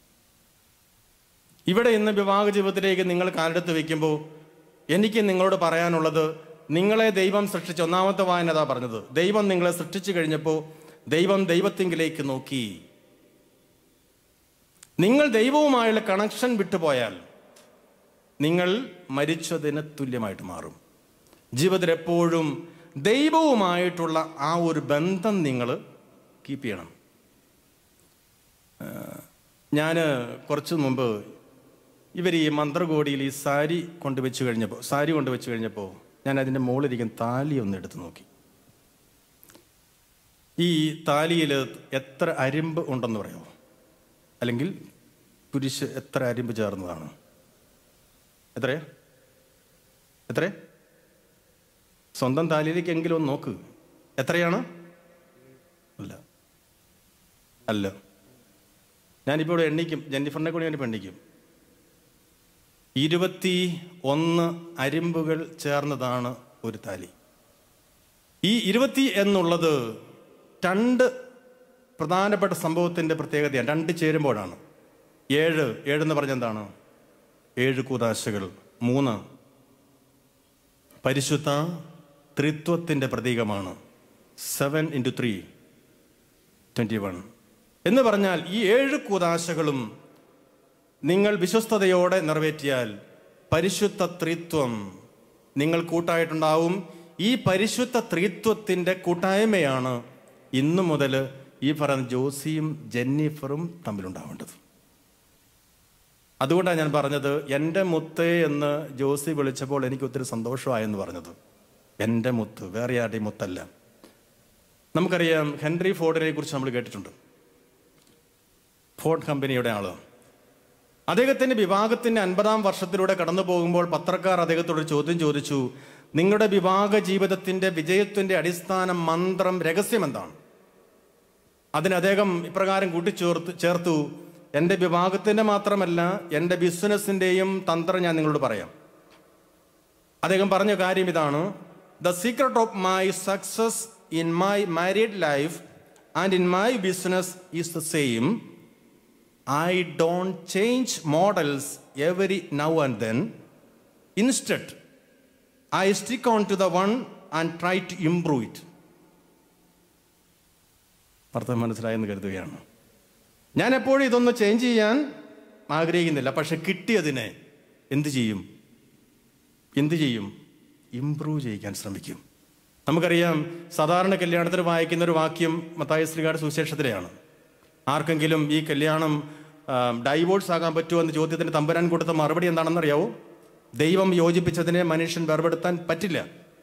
ഇവിടെ ഇന്ന് വിവാഹ ജീവിതത്തിലേക്ക് നിങ്ങൾ കാലെടുത്ത് വെക്കുമ്പോൾ എനിക്ക് നിങ്ങളോട് പറയാനുള്ളത് നിങ്ങളെ ദൈവം സൃഷ്ടിച്ച ഒന്നാമത്തെ വായന അതാ പറഞ്ഞത് ദൈവം നിങ്ങളെ സൃഷ്ടിച്ചു കഴിഞ്ഞപ്പോൾ ദൈവം ദൈവത്തിങ്കിലേക്ക് നോക്കി നിങ്ങൾ ദൈവവുമായുള്ള കണക്ഷൻ വിട്ടുപോയാൽ നിങ്ങൾ മരിച്ചതിന് തുല്യമായിട്ട് മാറും ജീവിതത്തിൽ എപ്പോഴും ദൈവവുമായിട്ടുള്ള ആ ഒരു ബന്ധം നിങ്ങൾ കീപ്പ് ചെയ്യണം ഞാൻ കുറച്ച് മുമ്പ് ഇവർ ഈ മന്ത്രകോടിയിൽ ഈ സാരി കൊണ്ടുവച്ച് കഴിഞ്ഞപ്പോൾ സാരി കൊണ്ടുവച്ച് കഴിഞ്ഞപ്പോൾ ഞാൻ അതിൻ്റെ മുകളിലിരിക്കുന്ന താലി ഒന്ന് എടുത്ത് നോക്കി ഈ താലിയിൽ എത്ര അരിമ്പ് ഉണ്ടെന്ന് പറയാമോ അല്ലെങ്കിൽ കുരിശ് എത്ര അരിമ്പ് ചേർന്നതാണ് എത്രയാ എത്ര സ്വന്തം താലിയിലേക്കെങ്കിലും ഒന്ന് നോക്ക് എത്രയാണ് അല്ല അല്ല ഞാനിപ്പോൾ ഇവിടെ എണ്ണിക്കും ജെന്നിഫറിനെ കൂടി ഞാനിപ്പോൾ എണ്ണിക്കും ഇരുപത്തി ഒന്ന് അരിമ്പുകൾ ചേർന്നതാണ് ഒരു താലി ഈ ഇരുപത്തി എന്നുള്ളത് രണ്ട് പ്രധാനപ്പെട്ട സംഭവത്തിൻ്റെ പ്രത്യേകതയാണ് രണ്ട് ചേരുമ്പോഴാണ് ഏഴ് ഏഴെന്ന് പറഞ്ഞ എന്താണ് ഏഴ് കൂതാശകൾ മൂന്ന് പരിശുദ്ധ ത്രിത്വത്തിൻ്റെ പ്രതീകമാണ് seven into three twenty one എന്ന് പറഞ്ഞാൽ ഈ ഏഴ് കൂതാശകളും നിങ്ങൾ വിശ്വസ്തയോടെ നിറവേറ്റിയാൽ പരിശുദ്ധ ത്രിത്വം നിങ്ങൾ കൂട്ടായിട്ടുണ്ടാവും ഈ പരിശുദ്ധ ത്രിത്വത്തിൻ്റെ കൂട്ടായ്മയാണ് ഇന്നു മുതൽ ഈ പറയുന്ന ജോസിയും ജെന്നിഫറും തമ്മിലുണ്ടാവേണ്ടത് അതുകൊണ്ടാണ് ഞാൻ പറഞ്ഞത് എൻ്റെ മുത്ത് എന്ന് ജോസി വിളിച്ചപ്പോൾ എനിക്ക് ഒത്തിരി സന്തോഷമായെന്ന് പറഞ്ഞത് എൻ്റെ മുത്ത് വേറെ ആരുടെയും മുത്തല്ല നമുക്കറിയാം ഹെൻറി ഫോർഡിനെ കുറിച്ച് നമ്മൾ കേട്ടിട്ടുണ്ട് ഫോർഡ് കമ്പനിയുടെ ആള് അദ്ദേഹത്തിന്റെ വിവാഹത്തിന്റെ അൻപതാം വർഷത്തിലൂടെ കടന്നു പോകുമ്പോൾ പത്രക്കാർ അദ്ദേഹത്തോട് ഒരു ചോദ്യം ചോദിച്ചു നിങ്ങളുടെ വിവാഹ ജീവിതത്തിന്റെ വിജയത്തിന്റെ അടിസ്ഥാന മന്ത്രം രഹസ്യം എന്താണ് അതിന് അദ്ദേഹം ഇപ്രകാരം കൂട്ടിച്ചേർത്ത് ചേർത്തു എൻ്റെ വിവാഹത്തിന്റെ മാത്രമല്ല എൻ്റെ ബിസിനസ്സിന്റെയും തന്ത്രം ഞാൻ നിങ്ങളോട് പറയാം അദ്ദേഹം പറഞ്ഞ കാര്യം ഇതാണ് the secret of my success in my married life and in my business is the same I don't change models every now and then instead I stick on to the one and try to improve it അർത്ഥം മനസ്സിലായെന്ന് കരുതുകയാണ് ഞാൻ എപ്പോഴും ഇതൊന്ന് change ചെയ്യാൻ ആഗ്രഹിക്കുന്നില്ല പക്ഷെ കിട്ടിയതിനെ എന്ത് ചെയ്യും എന്ത് ചെയ്യും ഇംപ്രൂവ് ചെയ്യിക്കാൻ ശ്രമിക്കും നമുക്കറിയാം സാധാരണ കല്യാണത്തിന് വായിക്കുന്ന ഒരു വാക്യം മത്തായ ശ്രീകാട് സുവിശേഷത്തിലെയാണ് ആർക്കെങ്കിലും ഈ കല്യാണം ഡൈവോഴ്സ് ആകാൻ പറ്റുമോ എന്ന ചോദ്യത്തിന് തമ്പുരാൻ കൊടുത്ത മറുപടി എന്താണെന്നറിയാവോ ദൈവം യോജിപ്പിച്ചതിനെ മനുഷ്യൻ വേർപെടുത്താൻ പറ്റില്ല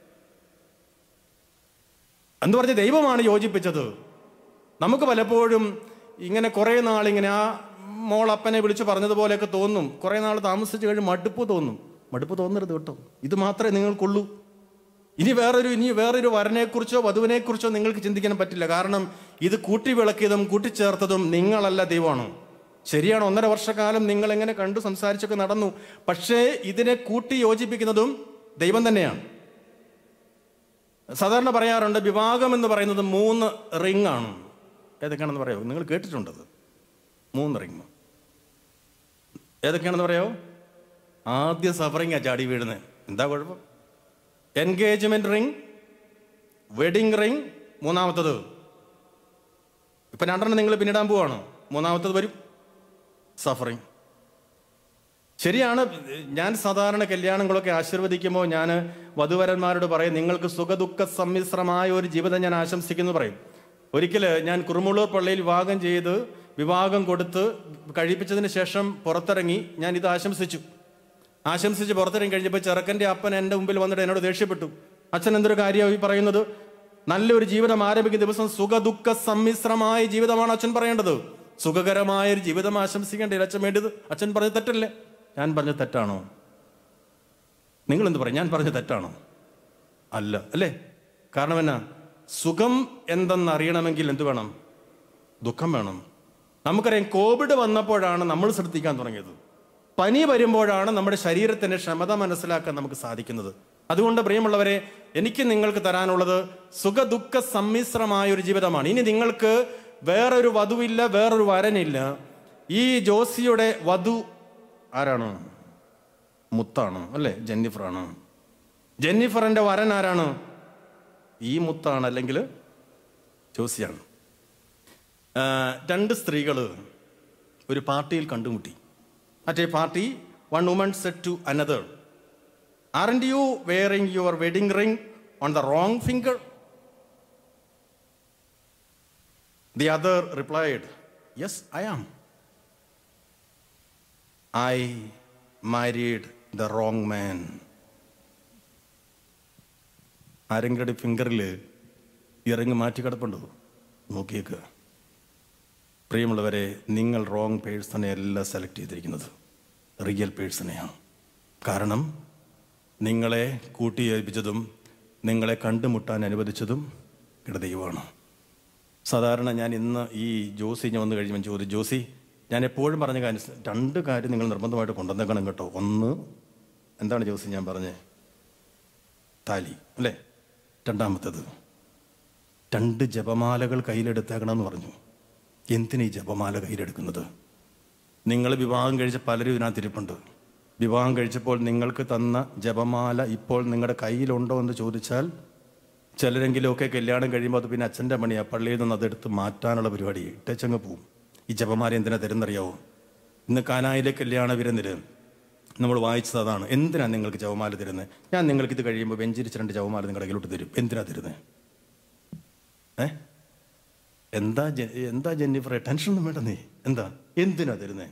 എന്ന് പറഞ്ഞ ദൈവമാണ് യോജിപ്പിച്ചത് നമുക്ക് പലപ്പോഴും ഇങ്ങനെ കുറേ നാൾ ഇങ്ങനെ ആ മോൾ അപ്പനെ വിളിച്ച് പറഞ്ഞതുപോലെയൊക്കെ തോന്നും കുറേ നാൾ താമസിച്ച് കഴിഞ്ഞ് മടുപ്പ് തോന്നും മടുപ്പ് തോന്നരുത് കേട്ടോ ഇത് മാത്രമേ നിങ്ങൾക്കുള്ളൂ ഇനി വേറൊരു ഇനി വേറൊരു വരനെക്കുറിച്ചോ വധുവിനെക്കുറിച്ചോ നിങ്ങൾക്ക് ചിന്തിക്കാൻ പറ്റില്ല കാരണം ഇത് കൂട്ടി വിളക്കിയതും കൂട്ടിച്ചേർത്തതും നിങ്ങളല്ല ദൈവമാണ് ശരിയാണ് ഒന്നര വർഷക്കാലം നിങ്ങൾ എങ്ങനെ കണ്ടു സംസാരിച്ചൊക്കെ നടന്നു പക്ഷേ ഇതിനെ കൂട്ടി യോജിപ്പിക്കുന്നതും ദൈവം തന്നെയാണ് സാധാരണ പറയാറുണ്ട് വിവാഹം എന്ന് പറയുന്നത് മൂന്ന് റിംഗ് ആണ് ഏതൊക്കെയാണെന്ന് പറയാമോ നിങ്ങൾ കേട്ടിട്ടുണ്ടത് മൂന്ന് റിംഗ് ഏതൊക്കെയാണെന്ന് പറയാമോ ആദ്യ സഫറിങ്ങാ ചാടി വീഴുന്നത് എന്താ കുഴപ്പം എൻഗേജ്മെന്റ് റിംഗ് വെഡിങ് റിംഗ് മൂന്നാമത്തത് ഇപ്പൊ രണ്ടെണ്ണം നിങ്ങൾ പിന്നിടാൻ പോവാണ് മൂന്നാമത്തത് വരും സഫറിങ് ശരിയാണ് ഞാൻ സാധാരണ കല്യാണങ്ങളൊക്കെ ആശീർവദിക്കുമ്പോൾ ഞാൻ വധുവരന്മാരോട് പറയും നിങ്ങൾക്ക് സുഖദുഃഖ സമ്മിശ്രമായ ഒരു ജീവിതം ഞാൻ ആശംസിക്കുന്നു പറയും ഒരിക്കൽ ഞാൻ കുറുമുള്ളൂർ പള്ളിയിൽ വിവാഹം ചെയ്ത് വിവാഹം കൊടുത്ത് കഴിപ്പിച്ചതിന് ശേഷം പുറത്തിറങ്ങി ഞാൻ ഇത് ആശംസിച്ചു ആശംസിച്ച് പുറത്തിറങ്ങി കഴിഞ്ഞപ്പോൾ ചെറുക്കൻ്റെ അപ്പൻ എൻ്റെ മുമ്പിൽ വന്നിട്ട് എന്നോട് ദേഷ്യപ്പെട്ടു അച്ഛൻ എന്തൊരു കാര്യമാണ് ഈ പറയുന്നത് നല്ലൊരു ജീവിതം ആരംഭിക്കുന്ന ദിവസം സുഖദുഃഖ സമ്മിശ്രമായ ജീവിതമാണ് അച്ഛൻ പറയേണ്ടത് സുഖകരമായ ഒരു ജീവിതം ആശംസിക്കേണ്ടത് അച്ഛൻ വേണ്ടത് അച്ഛൻ പറഞ്ഞത് തെറ്റല്ലേ ഞാൻ പറഞ്ഞത് തെറ്റാണോ നിങ്ങൾ എന്ത് പറയും ഞാൻ പറഞ്ഞത് തെറ്റാണോ അല്ല അല്ലേ കാരണം എന്നാ സുഖം എന്തെന്ന് അറിയണമെങ്കിൽ എന്ത് വേണം ദുഃഖം വേണം നമുക്കറിയാം കോവിഡ് വന്നപ്പോഴാണ് നമ്മൾ ശ്രദ്ധിക്കാൻ തുടങ്ങിയത് പനി വരുമ്പോഴാണ് നമ്മുടെ ശരീരത്തിന്റെ ക്ഷമത മനസ്സിലാക്കാൻ നമുക്ക് സാധിക്കുന്നത് അതുകൊണ്ട് പ്രിയമുള്ളവരെ എനിക്ക് നിങ്ങൾക്ക് തരാനുള്ളത് സുഖദുഃഖ സമ്മിശ്രമായ ഒരു ജീവിതമാണ് ഇനി നിങ്ങൾക്ക് വേറൊരു വധുവില്ല വേറൊരു വരനില്ല ഈ ജോസിയുടെ വധു ആരാണ് മുത്താണ് അല്ലേ ജെന്നിഫറാണ് ജെന്നിഫറിന്റെ വരൻ ആരാണ് ഈ മുത്താണ് അല്ലെങ്കിൽ ജോസിയാണ് ആ, രണ്ട് സ്ത്രീകൾ ഒരു പാർട്ടിയിൽ കണ്ടുമുട്ടി മറ്റേ party one woman said to another aren't you wearing your wedding ring on the wrong finger the other replied yes I am I married the wrong man ആരെങ്കിലും ഫിംഗറിൽ ഇറങ്ങി മാറ്റി കിടപ്പുണ്ടോ നോക്കിയേക്ക് പ്രിയമുള്ളവരെ നിങ്ങൾ റോങ് പേഴ്സണെ അല്ല സെലക്ട് ചെയ്തിരിക്കുന്നത് റിയൽ പേഴ്സണെയാണ് കാരണം നിങ്ങളെ കൂട്ടിയേൽപ്പിച്ചതും നിങ്ങളെ കണ്ടുമുട്ടാൻ അനുവദിച്ചതും ഇടദൈവമാണ് സാധാരണ ഞാൻ ഇന്ന് ഈ ജോസി ഞാൻ വന്നു കഴിയുമ്പോൾ ചോദിച്ചു ജോസി ഞാൻ എപ്പോഴും പറഞ്ഞ കാര്യം രണ്ട് കാര്യം നിങ്ങൾ നിർബന്ധമായിട്ട് കൊണ്ടുവന്നേക്കണം കേട്ടോ ഒന്ന് എന്താണ് ജോസി ഞാൻ പറഞ്ഞേ താലി അല്ലേ രണ്ടാമത്തേത് രണ്ട് ജപമാലകൾ കയ്യിലെടുത്തേക്കണം എന്ന് പറഞ്ഞു എന്തിനാ ഈ ജപമാല കയ്യിലെടുക്കുന്നത് നിങ്ങൾ വിവാഹം കഴിച്ച പലരും ഇതിനകത്ത് ഇരിപ്പുണ്ട് വിവാഹം കഴിച്ചപ്പോൾ നിങ്ങൾക്ക് തന്ന ജപമാല ഇപ്പോൾ നിങ്ങളുടെ കയ്യിലുണ്ടോ എന്ന് ചോദിച്ചാൽ ചിലരെങ്കിലുമൊക്കെ കല്യാണം കഴിയുമ്പോൾ അത് പിന്നെ അച്ഛൻ്റെ പണിയാ പള്ളിയിൽ നിന്ന് അതെടുത്ത് മാറ്റാനുള്ള പരിപാടി ഇട്ടച്ചങ്ങ് പോവും ഈ ജപമാല എന്തിനാ തരുന്നറിയാവോ ഇന്ന് കാനായിലെ കല്യാണ വിരുന്നില് നമ്മൾ വായിച്ചത് അതാണ് എന്തിനാ നിങ്ങൾക്ക് ജപമാല തരുന്നത് ഞാൻ നിങ്ങൾക്ക് ഇത് കഴിയുമ്പോൾ വെഞ്ചിരിച്ച് രണ്ട് ജപമാല നിങ്ങളുടെ കയ്യിലോട്ട് തരും എന്തിനാ തരുന്നത് ഏ എന്താ ജെ- എന്താ ജെന്നിഫറെ ടെൻഷനൊന്നും വേണ്ട നീ എന്താ എന്തിനാ തരുന്നേ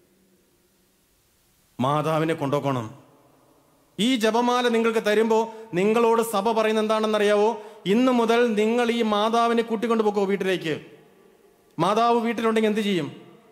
മാതാവിനെ കൊണ്ടുപോക്കണം ഈ ജപമാല നിങ്ങൾക്ക് തരുമ്പോൾ നിങ്ങളോട് സഭ പറയുന്നത് എന്താണെന്നറിയാവോ ഇന്ന് മുതൽ നിങ്ങൾ ഈ മാതാവിനെ കൂട്ടിക്കൊണ്ട് പോക്കോ വീട്ടിലേക്ക് മാതാവ് വീട്ടിലുണ്ടെങ്കിൽ എന്ത് ചെയ്യും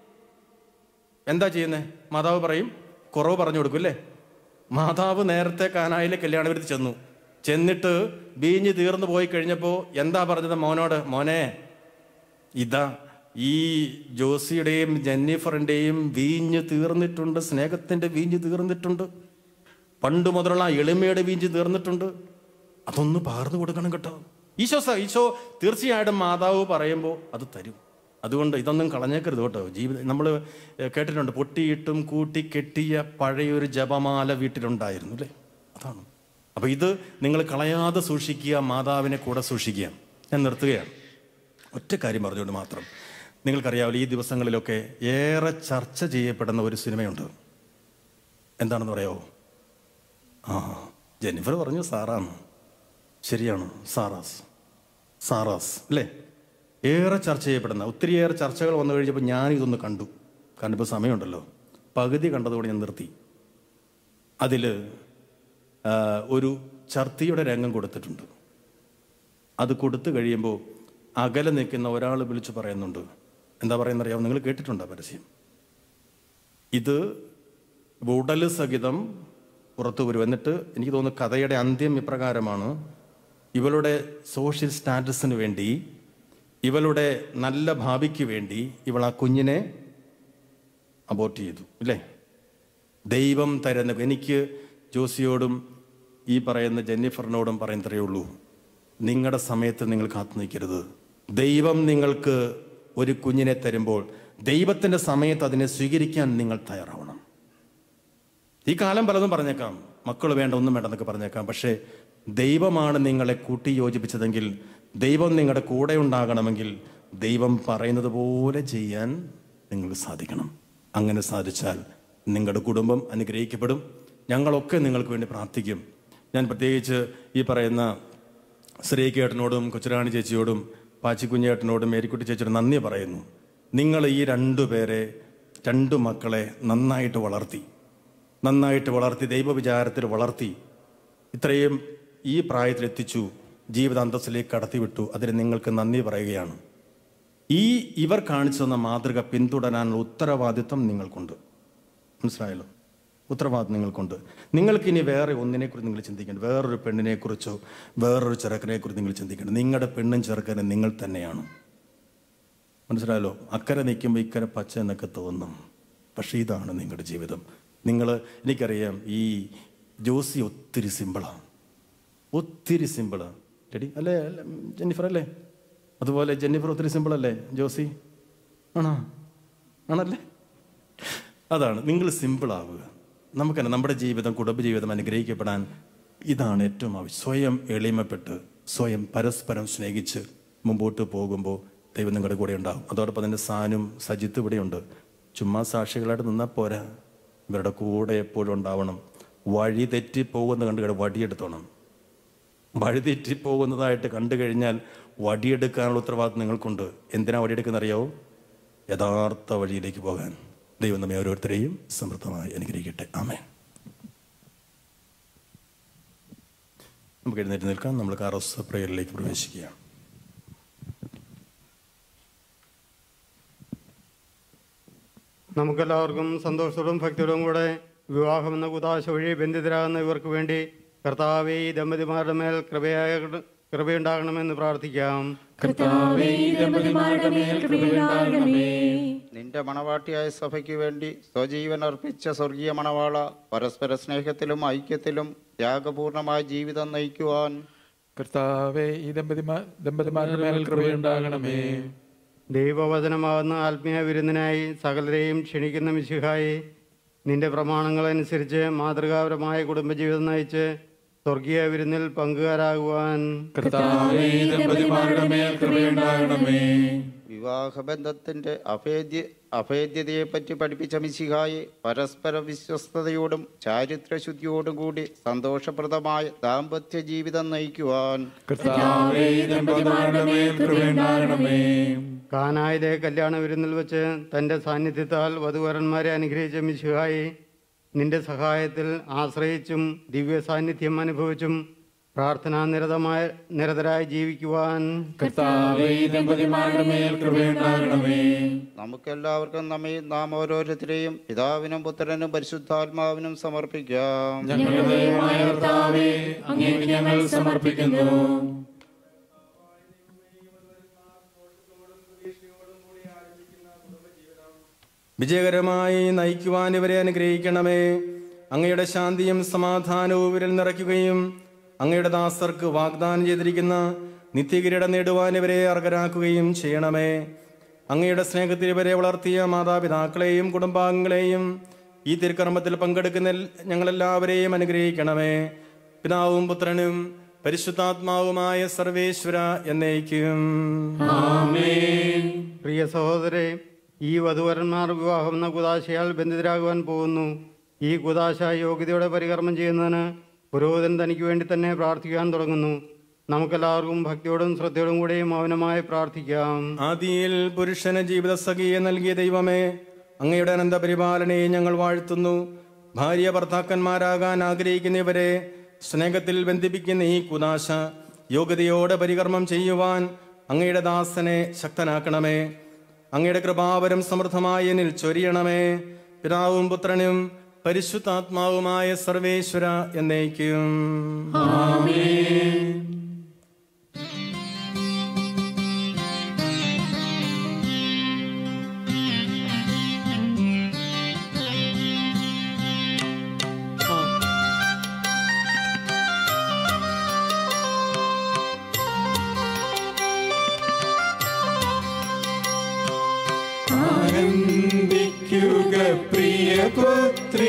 എന്താ ചെയ്യുന്നേ മാതാവ് പറയും കുറവ് പറഞ്ഞു കൊടുക്കും അല്ലേ മാതാവ് നേരത്തെ കാനായിലെ കല്യാണവരുത്തി ചെന്നു ചെന്നിട്ട് ബീഞ്ഞ് തീർന്നു പോയി കഴിഞ്ഞപ്പോൾ എന്താ പറഞ്ഞത് മോനോട് മോനെ ഇതാ ഈ ജോസിയുടെയും ജെന്നിഫറിൻ്റെയും വീഞ്ഞ് തീർന്നിട്ടുണ്ട് സ്നേഹത്തിൻ്റെ വീഞ്ഞ് തീർന്നിട്ടുണ്ട് പണ്ട് മുതലുള്ള ആ എളിമയുടെ വീഞ്ഞ് തീർന്നിട്ടുണ്ട് അതൊന്ന് പകർന്നു കൊടുക്കണം കേട്ടോ ഈശോ സ ഈശോ തീർച്ചയായിട്ടും മാതാവ് പറയുമ്പോൾ അത് തരും അതുകൊണ്ട് ഇതൊന്നും കളഞ്ഞേക്കരുത് കേട്ടോ ജീവിതം നമ്മൾ കേട്ടിട്ടുണ്ട് പൊട്ടിയിട്ടും കൂട്ടി കെട്ടിയ പഴയൊരു ജപമാല വീട്ടിലുണ്ടായിരുന്നു അല്ലേ അതാണ് അപ്പോൾ ഇത് നിങ്ങൾ കളയാതെ സൂക്ഷിക്കുക മാതാവിനെ കൂടെ സൂക്ഷിക്കുക ഞാൻ നിർത്തുകയാണ് ഒറ്റ കാര്യം പറഞ്ഞുകൊണ്ട് മാത്രം നിങ്ങൾക്കറിയാമല്ലോ ഈ ദിവസങ്ങളിലൊക്കെ ഏറെ ചർച്ച ചെയ്യപ്പെടുന്ന ഒരു സിനിമയുണ്ട് എന്താണെന്ന് പറയാമോ ആ ജെന്നിഫർ പറഞ്ഞു സാറാണ് ശരിയാണ് സാറാസ് സാറാസ് അല്ലേ ഏറെ ചർച്ച ചെയ്യപ്പെടുന്ന ഒത്തിരിയേറെ ചർച്ചകൾ വന്നു കഴിഞ്ഞപ്പോൾ ഞാൻ ഇതൊന്ന് കണ്ടു കാരണം ഇപ്പോൾ സമയമുണ്ടല്ലോ പകുതി കണ്ടതോടെ ഞാൻ നിർത്തി അതിൽ ഒരു ഛർത്തിയുടെ രംഗം കൊടുത്തിട്ടുണ്ട് അത് കൊടുത്തു കഴിയുമ്പോൾ അകലെ നിൽക്കുന്ന ഒരാൾ വിളിച്ച് പറയുന്നുണ്ട് എന്താ പറയുന്നറിയാമോ നിങ്ങൾ കേട്ടിട്ടുണ്ടോ പരസ്യം ഇത് ഉടൽ സഹിതം പുറത്തു വരും എന്നിട്ട് എനിക്ക് തോന്നുന്നു കഥയുടെ അന്ത്യം ഇപ്രകാരമാണ് ഇവളുടെ സോഷ്യൽ സ്റ്റാറ്റസിന് വേണ്ടി ഇവളുടെ നല്ല ഭാവിക്ക് വേണ്ടി ഇവൾ ആ കുഞ്ഞിനെ അബോർട്ട് ചെയ്തു ഇല്ലേ ദൈവം തരുന്ന എനിക്ക് ജോസിയോടും ഈ പറയുന്ന ജെന്നിഫറിനോടും പറയുന്നതേ ഉള്ളൂ നിങ്ങളുടെ സമയത്ത് നിങ്ങൾ കാത്തു നിൽക്കരുത് ദൈവം നിങ്ങൾക്ക് ഒരു കുഞ്ഞിനെ തരുമ്പോൾ ദൈവത്തിൻ്റെ സമയത്ത് അതിനെ സ്വീകരിക്കാൻ നിങ്ങൾ തയ്യാറാവണം ഈ കാലം പലതും പറഞ്ഞേക്കാം മക്കൾ വേണ്ട ഒന്നും വേണ്ടെന്നൊക്കെ പറഞ്ഞേക്കാം പക്ഷേ ദൈവമാണ് നിങ്ങളെ കൂട്ടി യോജിപ്പിച്ചതെങ്കിൽ ദൈവം നിങ്ങളുടെ കൂടെ ഉണ്ടാകണമെങ്കിൽ ദൈവം പറയുന്നത് പോലെ ചെയ്യാൻ നിങ്ങൾക്ക് സാധിക്കണം അങ്ങനെ സാധിച്ചാൽ നിങ്ങളുടെ കുടുംബം അനുഗ്രഹിക്കപ്പെടും ഞങ്ങളൊക്കെ നിങ്ങൾക്ക് വേണ്ടി പ്രാർത്ഥിക്കും ഞാൻ പ്രത്യേകിച്ച് ഈ പറയുന്ന ശ്രീകേട്ടനോടും കൊച്ചുറാണി ചേച്ചിയോടും പാച്ചിക്കുഞ്ഞേട്ടനോടും മേരിക്കുട്ടി ചേച്ചിയോടും നന്ദി പറയുന്നു നിങ്ങൾ ഈ രണ്ടു പേരെ രണ്ടു മക്കളെ നന്നായിട്ട് വളർത്തി നന്നായിട്ട് വളർത്തി ദൈവവിചാരത്തിൽ വളർത്തി ഇത്രയും ഈ പ്രായത്തിൽ എത്തിച്ചു ജീവിത അന്തസ്സിലേക്ക് കടത്തിവിട്ടു അതിന് നിങ്ങൾക്ക് നന്ദി പറയുകയാണ് ഈ ഇവർ കാണിച്ചു തന്ന മാതൃക പിന്തുടരാനുള്ള ഉത്തരവാദിത്വം നിങ്ങൾക്കുണ്ട് മനസ്സിലായല്ലോ ഉത്തരവാദിത്വം നിങ്ങൾക്കുണ്ട് നിങ്ങൾക്കിനി വേറെ ഒന്നിനെക്കുറിച്ച് നിങ്ങൾ ചിന്തിക്കേണ്ട വേറൊരു പെണ്ണിനെക്കുറിച്ചോ വേറൊരു ചെറുക്കനെക്കുറിച്ച് നിങ്ങൾ ചിന്തിക്കേണ്ട നിങ്ങളുടെ പെണ്ണും ചെറുക്കനും നിങ്ങൾ തന്നെയാണ് മനസ്സിലായല്ലോ അക്കരെ നിൽക്കുമ്പോൾ ഇക്കരെ പച്ച എന്നൊക്കെ തോന്നും പക്ഷേ ഇതാണ് നിങ്ങളുടെ ജീവിതം നിങ്ങൾ എനിക്കറിയാം ഈ ജോസി ഒത്തിരി സിമ്പിളാണ് ഒത്തിരി സിമ്പിളാണ് റെഡി അല്ലേ അല്ലേ, ജെന്നിഫർ അല്ലേ അതുപോലെ ജെന്നിഫർ ഒത്തിരി സിമ്പിൾ അല്ലേ ജോസി ആണോ ആണല്ലേ അതാണ് നിങ്ങൾ സിമ്പിൾ ആവുക നമുക്കെന്നെ നമ്മുടെ ജീവിതം കുടുംബജീവിതം അനുഗ്രഹിക്കപ്പെടാൻ ഇതാണ് ഏറ്റവും ആവശ്യം സ്വയം എളിമപ്പെട്ട് സ്വയം പരസ്പരം സ്നേഹിച്ച് മുമ്പോട്ട് പോകുമ്പോൾ ദൈവം നിങ്ങളുടെ കൂടെ ഉണ്ടാകും അതോടൊപ്പം തന്നെ സാനും സജിത്ത് ഇവിടെയുണ്ട് ചുമ്മാ സാക്ഷികളായിട്ട് നിന്നാൽ പോരാ ഇവരുടെ കൂടെ എപ്പോഴും ഉണ്ടാവണം വഴി തെറ്റി പോകുന്ന കണ്ടു കഴിഞ്ഞാൽ വടിയെടുത്തോണം വഴി തെറ്റി പോകുന്നതായിട്ട് കണ്ടു കഴിഞ്ഞാൽ വടിയെടുക്കാനുള്ള ഉത്തരവാദിത്വം നിങ്ങൾക്കുണ്ട് എന്തിനാ വടിയെടുക്കുന്ന അറിയാവോ യഥാർത്ഥ വഴിയിലേക്ക് പോകാൻ ദൈവം നമ്മെ ഓരോരുത്തരെയും സമൃദ്ധമായി അനുഗ്രഹിക്കട്ടെ ആമേ നമുക്ക് എഴുന്നേറ്റ് നിൽക്കാം നമ്മൾ കാറോസ് പ്രേയറിലേക്ക് പ്രവേശിക്കുകയാണ് നമുക്കെല്ലാവർക്കും സന്തോഷത്തോടും ഭക്തിയോടും കൂടെ വിവാഹം എന്ന കുതാശ വഴി ബന്ധിതരാകുന്ന ഇവർക്ക് വേണ്ടി കർത്താവെ ഈ ദമ്പതിമാരുടെ മേൽ കൃപയായ കൃപയുണ്ടാകണമെന്ന് പ്രാർത്ഥിക്കാം കർത്താവേ ഈ ദമ്പതിമാരുടെ മേൽ കൃപയുണ്ടാകണമേ നിന്റെ മണവാട്ടിയായ സഭയ്ക്ക് വേണ്ടി സ്വജീവൻ അർപ്പിച്ച സ്വർഗീയ മണവാള പരസ്പര സ്നേഹത്തിലും ഐക്യത്തിലും ത്യാഗപൂർണമായ ജീവിതം നയിക്കുവാൻ കർത്താവേ ഈ ദമ്പതിമാ ദമ്പതിമാരുടെ മേൽ കൃപയുണ്ടാകണമേ ദൈവവചനമാകുന്ന ആത്മീയ വിരുന്നിനായി സകലരെയും ക്ഷണിക്കുന്ന മിശിഹായി നിന്റെ പ്രമാണങ്ങളനുസരിച്ച് മാതൃകാപരമായ കുടുംബജീവിതം നയിച്ച് സ്വർഗീയ വിരുന്നിൽ പങ്കുകാരാകുവാൻ കർത്താവേ ഈ ദമ്പതിമാരുടെ മേൽ കൃപയുണ്ടാകണമേ വിവാഹബന്ധത്തിന്റെ അഭേദ്യ അഭേദ്യതയെപ്പറ്റി പഠിപ്പിച്ച മിശിഹായി പരസ്പര വിശ്വസ്തയോടും ചാരിത്രശുദ്ധിയോടും കൂടി സന്തോഷപ്രദമായ ദാമ്പത്യ ജീവിതം നയിക്കുവാൻ കർത്താവേ ഈ ദമ്പതിമാരുടെ മേൽ കൃപയുണ്ടാകണമേ കാനായിലെ കല്യാണ വിരുന്നിൽ വെച്ച് തൻ്റെ സാന്നിധ്യത്താൽ വധുവരന്മാരെ അനുഗ്രഹിച്ച മിശിഹായി നിന്റെ സഹായത്തിൽ ആശ്രയിച്ചും ദിവ്യ സാന്നിധ്യം അനുഭവിച്ചും പ്രാർത്ഥനാ നിരതമായ നിരതരായി ജീവിക്കുവാൻ കർത്താവേ ഈ ദമ്പതിമാരുടെ മേൽ കൃപയുണ്ടാകണമേ നമുക്കെല്ലാവർക്കും നമ്മെ നാം ഓരോരുത്തരെയും പിതാവിനും പുത്രനും പരിശുദ്ധാത്മാവിനും സമർപ്പിക്കാം ഞങ്ങളുടെ ദൈവമായ കർത്താവേ അങ്ങേക്ക് ഞങ്ങൾ സമർപ്പിക്കുന്നു വിജയകരമായി നയിക്കുവാൻ ഇവരെ അനുഗ്രഹിക്കണമേ അങ്ങയുടെ ശാന്തിയും സമാധാനവും ഇവരിൽ നിറയ്ക്കുകയും അങ്ങയുടെ ദാസർക്ക് വാഗ്ദാനം ചെയ്തിരിക്കുന്ന നിത്യകിരീടം നേടുവാൻ ഇവരെ അർഹരാക്കുകയും ചെയ്യണമേ അങ്ങയുടെ സ്നേഹത്തിൽ ഇവരെ വളർത്തിയ മാതാപിതാക്കളെയും കുടുംബാംഗങ്ങളെയും ഈ തിരുക്കർമ്മത്തിൽ പങ്കെടുക്കുന്ന എൽ- ഞങ്ങളെല്ലാവരെയും അനുഗ്രഹിക്കണമേ പിതാവും പുത്രനും പരിശുദ്ധാത്മാവുമായ സർവേശ്വര എന്നേക്കും പ്രിയ സഹോദരെ ഈ വധുവരന്മാർ വിവാഹം എന്ന കുതാശയാൽ ബന്ധിതരാകുവാൻ പോകുന്നു ഈ കുതാശ യോഗ്യതയോടെ പരികർമ്മം ചെയ്യുന്നതിന് പുരോഹിതൻ തനിക്ക് വേണ്ടി തന്നെ പ്രാർത്ഥിക്കാൻ തുടങ്ങുന്നു നമുക്കെല്ലാവർക്കും ഭക്തിയോടും ശ്രദ്ധയോടും കൂടി മൗനമായി പ്രാർത്ഥിക്കാം ആദിയിൽ പുരുഷന് ജീവിത സഖിയെ നൽകിയ ദൈവമേ അങ്ങയുടെ അനന്തപരിപാലനയെ ഞങ്ങൾ വാഴ്ത്തുന്നു ഭാര്യ ഭർത്താക്കന്മാരാകാൻ ആഗ്രഹിക്കുന്നവരെ സ്നേഹത്തിൽ ബന്ധിപ്പിക്കുന്ന ഈ കുദാശ യോഗ്യതയോടെ പരികർമ്മം ചെയ്യുവാൻ അങ്ങയുടെ ദാസനെ ശക്തനാക്കണമേ അങ്ങയുടെ കൃപാവരം സമൃദ്ധമായി എന്നിൽ ചൊരിയണമേ പിതാവും പുത്രനും പരിശുദ്ധാത്മാവുമായ സർവേശ്വര എന്നേക്കും ആനന്ദിക്കുക പ്രിയപുത്രി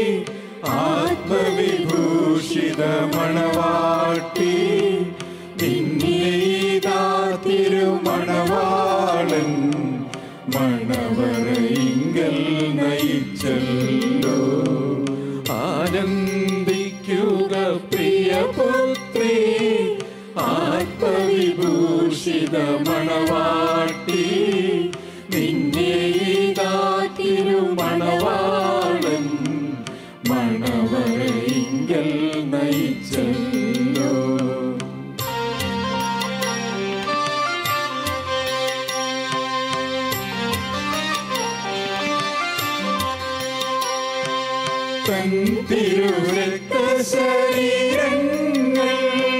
ആത്മവിഭൂഷിത മണവാട്ടി നിന്നീതാ തിരുമണവാളൻ മണവറയിങ്കൽ നയിച്ചല്ലോ ആനന്ദിക്കുക പ്രിയപുത്രി ആത്മവിഭൂഷിത മണവാട്ടി നിന്നേതാ തിരുമണവാളൻ മണവറയിങ്കൽ നയിച്ചല്ലോ തൻ തിരുരക്ത ശരീരങ്ങൾ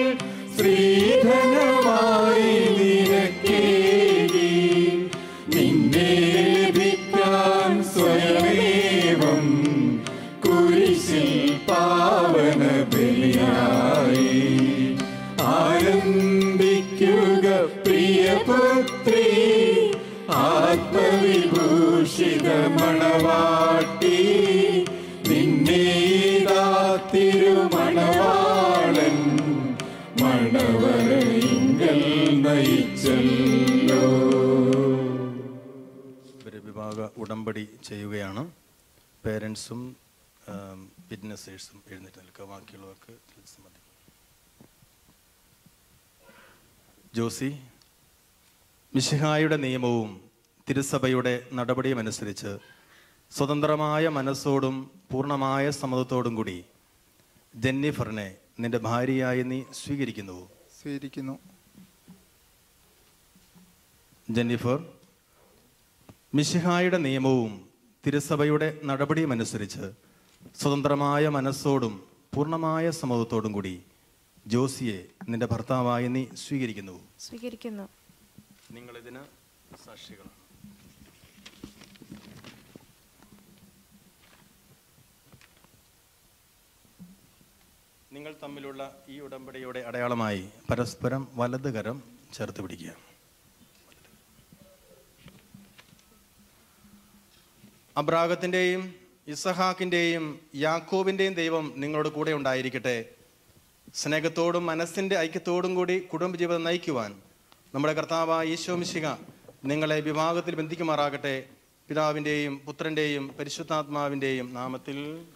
ശ്രീധനമായി നിരക്കേകി നിന്നെ ലഭിക്കാൻ സ്വയമേവം കുരിശിൽ പാവന ബലിയായി ആനന്ദിക്കുക പ്രിയപുത്രി വിഭൂഷിത മണവാട്ടി നിന്നേതാ തിരുമണവാളൻ മണവരയിങ്കൽ നയിച്ചല്ലോ ഇവർ വിവാഹ ഉടമ്പടി ചെയ്യുകയാണ് പേരൻസും വിറ്റ്നസേഴ്സും എഴുന്നേറ്റ് നിൽക്കുക ബാക്കിയുള്ളവർക്ക് സംബന്ധിക്കും ജോസി മിശിഹായുടെ നിയമവും തിരുസഭയുടെ നടപടിയും അനുസരിച്ച് സ്വതന്ത്രമായ മനസ്സോടും പൂർണ്ണമായ സമ്മതത്തോടും കൂടി ജെന്നിഫറിനെ നിന്റെ ഭാര്യയായി നീ സ്വീകരിക്കുന്നുവോ സ്വീകരിക്കുന്നു ജെന്നിഫർ മിശിഹായുടെ നിയമവും തിരുസഭയുടെ നടപടിയും അനുസരിച്ച് സ്വതന്ത്രമായ മനസ്സോടും പൂർണ്ണമായ സമ്മതത്തോടും കൂടി ജോസിയെ നിന്റെ ഭർത്താവായി നീ സ്വീകരിക്കുന്നു സ്വീകരിക്കുന്നു നിങ്ങളിതിന് സാക്ഷികളാണ് നിങ്ങൾ തമ്മിലുള്ള ഈ ഉടമ്പടിയുടെ അടയാളമായി പരസ്പരം വലതുകരം ചേർത്ത് പിടിക്കുക അബ്രാഹത്തിൻ്റെയും ഇസഹാക്കിൻ്റെയും യാക്കോബിൻ്റെയും ദൈവം നിങ്ങളോട് കൂടെ ഉണ്ടായിരിക്കട്ടെ സ്നേഹത്തോടും മനസ്സിൻ്റെ ഐക്യത്തോടും കൂടി കുടുംബജീവിതം നയിക്കുവാൻ നമ്മുടെ കർത്താവായ ഈശോ മിശിക നിങ്ങളെ വിഭാഗത്തിൽ ബന്ധിക്കുമാറാകട്ടെ പിതാവിൻ്റെയും പുത്രൻ്റെയും പരിശുദ്ധാത്മാവിൻ്റെയും നാമത്തിൽ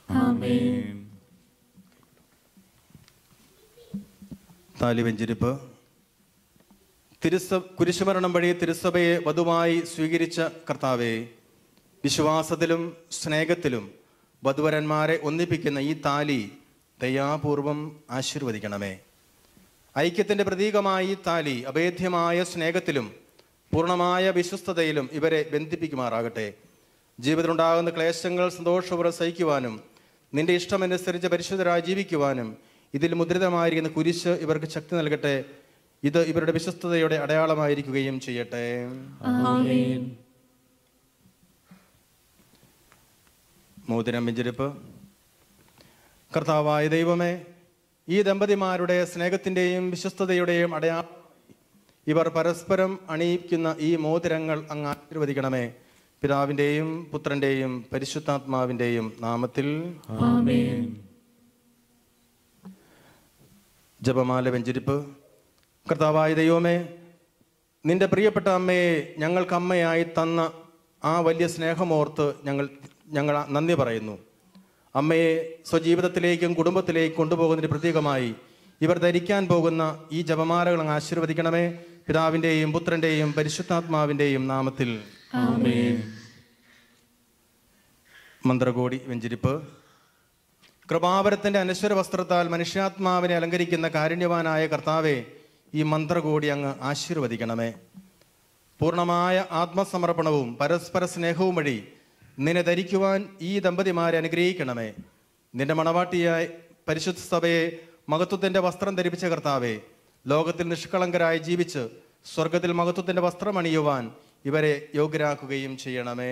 താലി വെഞ്ചിരിപ്പ് തിരുസ കുരിശുമരണം വഴി തിരുസഭയെ വധുവായി സ്വീകരിച്ച കർത്താവെ വിശ്വാസത്തിലും സ്നേഹത്തിലും വധുവരന്മാരെ ഒന്നിപ്പിക്കുന്ന ഈ താലി ദയാപൂർവം ആശീർവദിക്കണമേ ഐക്യത്തിൻ്റെ പ്രതീകമായ ഈ താലി അഭേദ്യമായ സ്നേഹത്തിലും പൂർണ്ണമായ വിശ്വസ്തതയിലും ഇവരെ ബന്ധിപ്പിക്കുമാറാകട്ടെ ജീവിതത്തിലുണ്ടാകുന്ന ക്ലേശങ്ങൾ സന്തോഷപൂർവ്വം സഹിക്കുവാനും നിന്റെ ഇഷ്ടമനുസരിച്ച് പരിശുദ്ധരായി ജീവിക്കുവാനും ഇതിൽ മുദ്രിതമായിരിക്കുന്ന കുരിശ് ഇവർക്ക് ശക്തി നൽകട്ടെ ഇത് ഇവരുടെ വിശ്വസ്തതയുടെ അടയാളമായിരിക്കുകയും ചെയ്യട്ടെ മോതിരം വെഞ്ചിരിപ്പ് കർത്താവായ ദൈവമേ ഈ ദമ്പതിമാരുടെ സ്നേഹത്തിൻ്റെയും വിശ്വസ്തതയുടെയും അടയാളം ഇവർ പരസ്പരം അണിയിക്കുന്ന ഈ മോതിരങ്ങൾ അങ്ങ് ആശീർവദിക്കണമേ പിതാവിൻ്റെയും പുത്രൻ്റെയും പരിശുദ്ധാത്മാവിൻ്റെയും നാമത്തിൽ ജപമാല വെഞ്ചിരിപ്പ് കർത്താവായ ദൈവമേ നിന്റെ പ്രിയപ്പെട്ട അമ്മയെ ഞങ്ങൾക്ക് അമ്മയായി തന്ന ആ വലിയ സ്നേഹമോർത്ത് ഞങ്ങൾ ഞങ്ങൾ നന്ദി പറയുന്നു അമ്മയെ സ്വജീവിതത്തിലേക്കും കുടുംബത്തിലേക്കും കൊണ്ടുപോകുന്നതിന് പ്രത്യേകമായി ഇവർ ധരിക്കാൻ പോകുന്ന ഈ ജപമാലകൾ അങ്ങ് ആശീർവദിക്കണമേ പിതാവിൻ്റെയും പുത്രൻ്റെയും പരിശുദ്ധാത്മാവിൻ്റെയും നാമത്തിൽ മന്ത്രകോടി വെഞ്ചിരിപ്പ് കൃപാവരത്തിന്റെ അനശ്വര വസ്ത്രത്താൽ മനുഷ്യാത്മാവിനെ അലങ്കരിക്കുന്ന കാരുണ്യവാനായ കർത്താവെ ഈ മന്ത്രകോടി അങ്ങ് ആശീർവദിക്കണമേ പൂർണ്ണമായ ആത്മസമർപ്പണവും പരസ്പര സ്നേഹവും വഴി നിന്നെ ധരിക്കുവാൻ ഈ ദമ്പതിമാരെ അനുഗ്രഹിക്കണമേ നിന്റെ മണവാട്ടിയായ പരിശുദ്ധ സഭയെ മഹത്വത്തിന്റെ വസ്ത്രം ധരിപ്പിച്ച കർത്താവെ ലോകത്തിൽ നിഷ്കളങ്കരായി ജീവിച്ച് സ്വർഗത്തിൽ മഹത്വത്തിന്റെ വസ്ത്രം അണിയുവാൻ ഇവരെ യോഗ്യരാക്കുകയും ചെയ്യണമേ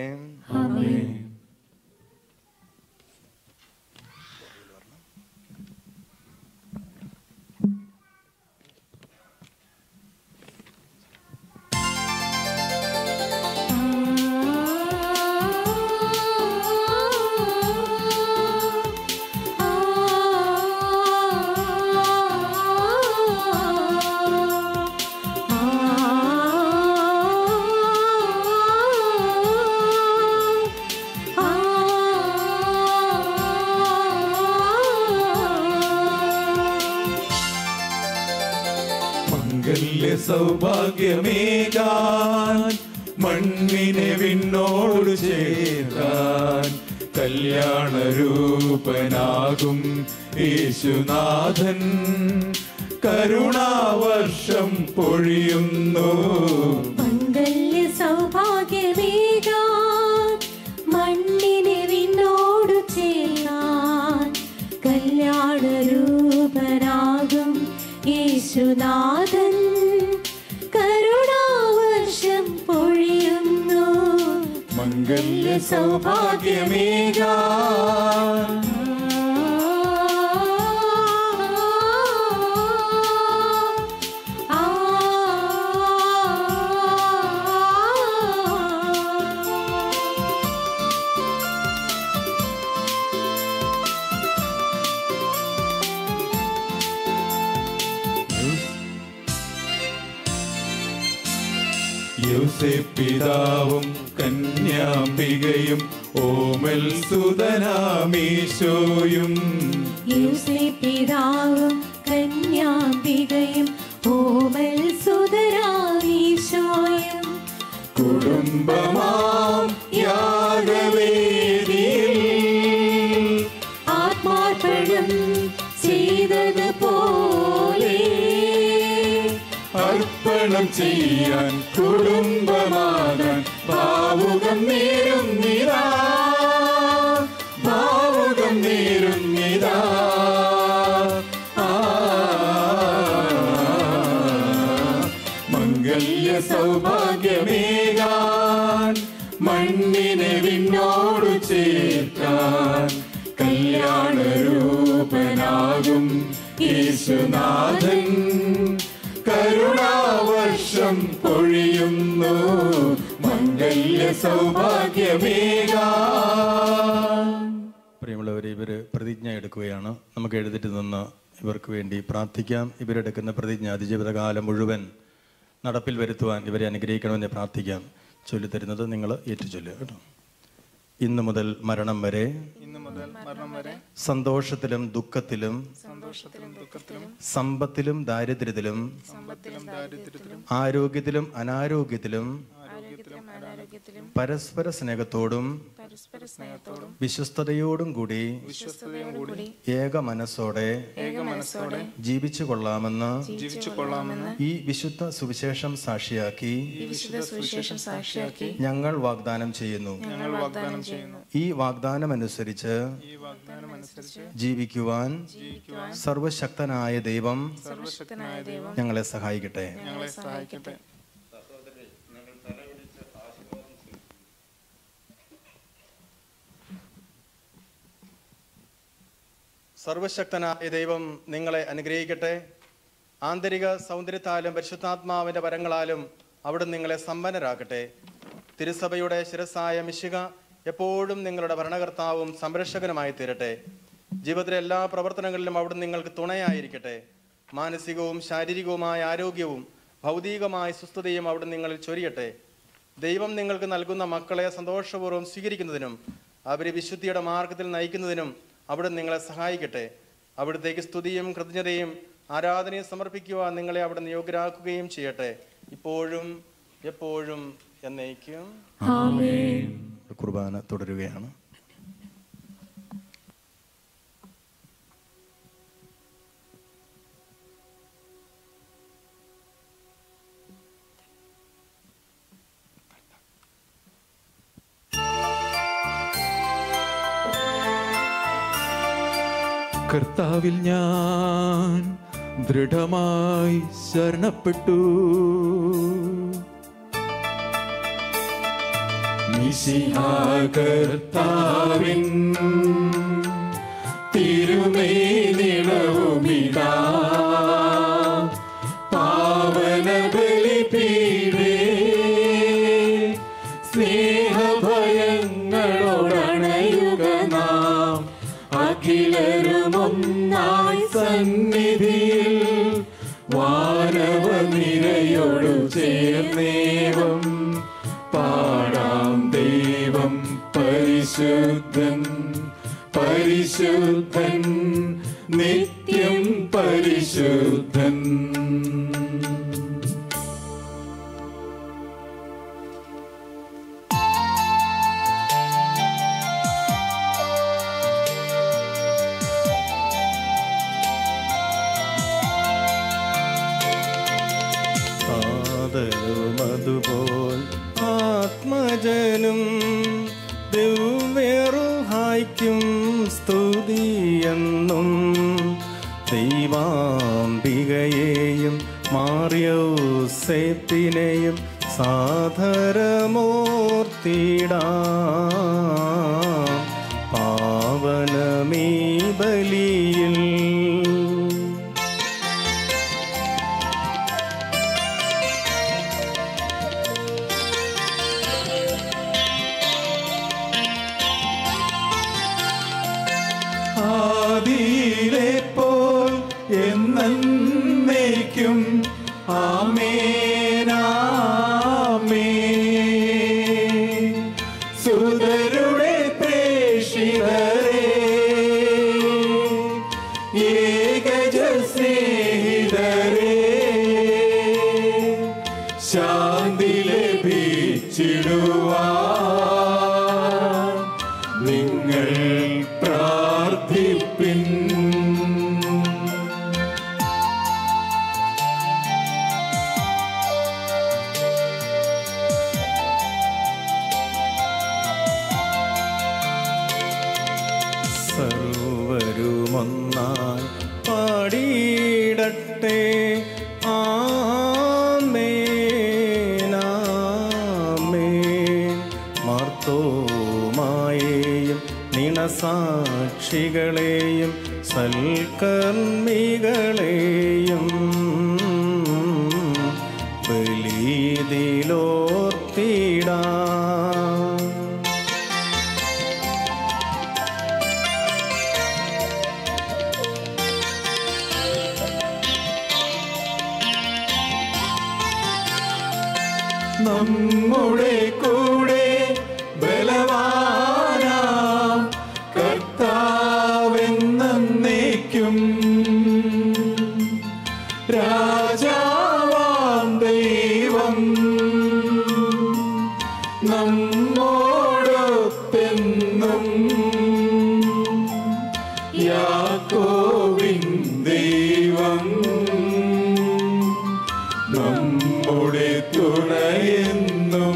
മംഗല്യ സൗഭാഗ്യമേകാൻ മണ്ണിനെ വിണ്ണോട് ചേർക്കാൻ കല്യാണരൂപനാകും യേശുനാഥൻ കരുണാവർഷം പൊഴിയുന്നു മംഗല്യ സൗഭാഗ്യമേകാൻ മണ്ണിനെ വിണ്ണോടു ചേരാൻ കല്യാണരൂപനാകും യേശുനാഥൻ കരുണാവർഷം പൊഴിയുന്നു മംഗല്യ സൗഭാഗ്യമേകാൻ ആ ഔസേപ്പിതാവും കന്യാംബികയും ഓമൽ സുതനാമീശോയും യൂസേപ്പിതാവും കന്യാംബികയും ഓമൽ സുതരാമീശോയും കുടുംബമാം യാഗവേദിയിൽ ആത്മാർപ്പണം ചെയ്തതുപോലെ അർപ്പണം ചെയ്യാൻ കുടുംബമാകാൻ ഭാവുകം നേരുന്നിതാ ഭാവുകം നേരുന്നിതാ ആ, മംഗല്യ സൗഭാഗ്യമേകാൻ മണ്ണിനെ വിണ്ണോടു ചേർക്കാൻ കല്യാണരൂപനാകും യേശുനാഥൻ കരുണാവർഷം പൊഴിയുന്നു മംഗല്യ സൗഭാഗ്യമേകാൻ പ്രിയമുള്ളവർ ഇവർ പ്രതിജ്ഞ എടുക്കുകയാണ് നമുക്ക് എഴുതിട്ട് നിന്ന് ഇവർക്ക് വേണ്ടി പ്രാർത്ഥിക്കാം ഇവരെടുക്കുന്ന പ്രതിജ്ഞ അതിജീവിതകാലം മുഴുവൻ നടപ്പിൽ വരുത്തുവാൻ ഇവരെ അനുഗ്രഹിക്കണമെന്ന് പ്രാർത്ഥിക്കാം ചൊല്ലിത്തരുന്നത് നിങ്ങൾ ഏറ്റുചൊല്ലുക കേട്ടോ ഇന്നു മുതൽ മരണം വരെ ഇന്നു മുതൽ മരണം വരെ സന്തോഷത്തിലും ദുഃഖത്തിലും സന്തോഷത്തിലും ദുഃഖത്തിലും സമ്പത്തിലും ദാരിദ്ര്യത്തിലും സമ്പത്തിലും ദാരിദ്ര്യത്തിലും ആരോഗ്യത്തിലും അനാരോഗ്യത്തിലും ആരോഗ്യത്തിലും അനാരോഗ്യത്തിലും പരസ്പര സ്നേഹത്തോടും പരസ്പര സ്നേഹത്തോടും വിശ്വസ്തയോടും കൂടി വിശ്വസ്തയോടും കൂടി ഏക മനസ്സോടെ ഏക മനസ്സോടെ ജീവിച്ചു കൊള്ളാമെന്ന് ജീവിച്ചു കൊള്ളാമെന്ന് ഈ വിശുദ്ധ സുവിശേഷം സാക്ഷിയാക്കി ഈ വിശുദ്ധ സുവിശേഷം സാക്ഷിയാക്കി ഞങ്ങൾ വാഗ്ദാനം ചെയ്യുന്നു ഞങ്ങൾ വാഗ്ദാനം ചെയ്യുന്നു ഈ വാഗ്ദാനമനുസരിച്ച് ഈ വാഗ്ദാനം അനുസരിച്ച് ജീവിക്കുവാൻ സർവശക്തനായ ദൈവം സർവശക്തനായ ദൈവം ഞങ്ങളെ സഹായിക്കട്ടെ ഞങ്ങളെ സഹായിക്കട്ടെ സർവശക്തനായ ദൈവം നിങ്ങളെ അനുഗ്രഹിക്കട്ടെ ആന്തരിക സൗന്ദര്യത്താലും പരിശുദ്ധാത്മാവിന്റെ വരങ്ങളാലും അവിടെ നിങ്ങളെ സമ്പന്നരാക്കട്ടെ തിരുസഭയുടെ ശിരസായ മിശിക എപ്പോഴും നിങ്ങളുടെ ഭരണകർത്താവും സംരക്ഷകനുമായി തീരട്ടെ ജീവിതത്തിലെ എല്ലാ പ്രവർത്തനങ്ങളിലും അവിടെ നിങ്ങൾക്ക് തുണയായിരിക്കട്ടെ മാനസികവും ശാരീരികവുമായ ആരോഗ്യവും ഭൗതികമായ സുസ്ഥതയും അവിടെ നിങ്ങളിൽ ചൊരിയട്ടെ ദൈവം നിങ്ങൾക്ക് നൽകുന്ന മക്കളെ സന്തോഷപൂർവ്വം സ്വീകരിക്കുന്നതിനും അവരെ വിശുദ്ധിയുടെ മാർഗത്തിൽ നയിക്കുന്നതിനും അവിടെ നിങ്ങളെ സഹായിക്കട്ടെ അവിടത്തേക്ക് സ്തുതിയും കൃതജ്ഞതയും ആരാധനയും സമർപ്പിക്കുവാൻ നിങ്ങളെ അവിടെ നിയോഗ്യരാക്കുകയും ചെയ്യട്ടെ ഇപ്പോഴും എപ്പോഴും എന്നേക്കും കുർബാന തുടരുകയാണ് കർത്താവിൽ ഞാൻ ദൃഢമായി ശരണപ്പെട്ടു മിശിഹാ കർത്താവിൻ തിരുമേനിളവുമിതാ പാവന ബലിപീഠേ സ്നേഹഭയങ്ങളോടണയുക നാം അഖിലരുമൊന്നായി സന്നിധിയിൽ വാനവ നിരയോടു ചേർന്നേവം പാടാം ദൈവം പരിശുദ്ധൻ പരിശുദ്ധൻ നിത്യം പരിശുദ്ധൻ ആദരവും അതുപോൽ ആത്മജനും ദിവ്യറുഹായ്ക്കും സ്തുതിയെന്നും ദൈവാംബികയെയും മാറിയൗസേപ്പിനെയും സാധരമൂർത്തിടാം പാവനമീ ബലിയിൽ ആദിയിലെ പോൽ എന്നേക്കും ആമേനാമേ നിങ്ങൾ പ്രാർത്ഥിപ്പിൻ സർവരുമൊന്നായി പാടിയിടട്ടെ ആമേനാമേൻ മാർത്തോമായേയും നിണസാക്ഷികളെയും സൽക്കർമ്മികളെയും ബലിതിലോർത്തിടാം നമ്മുടെ കൂടെ ബലവാനാം കർത്താവെന്നേക്കും രാജാവാം ദൈവം നമ്മോടൊത്തെന്നും യാക്കോവിൻ ദൈവം നമ്മുടെ തുണയെന്നും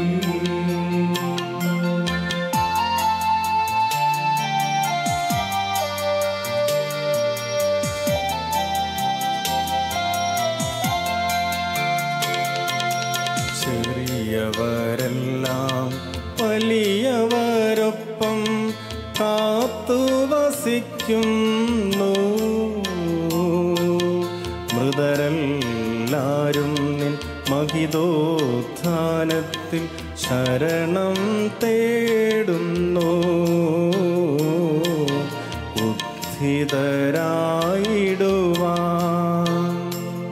ചെറിയവരെല്ലാം വലിയവരൊപ്പം കാത്തു വസിക്കുന്നു മൃതരെല്ലാരും നിൻ മഹിതോത്ഥാനത്തിൽ ശരണം തേടുന്നു ഉദ്ധിതരായിടുവാൻ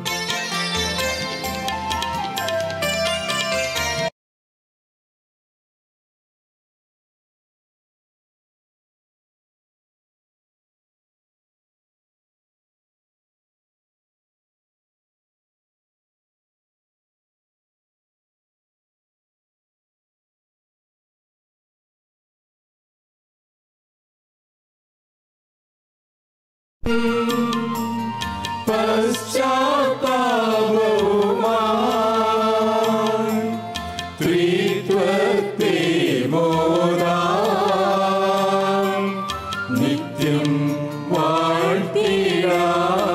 പശ്ചാത്താപവുമായി ത്രിത്വത്തെ മോദാം നിത്യം വാഴ്ത്തിടാം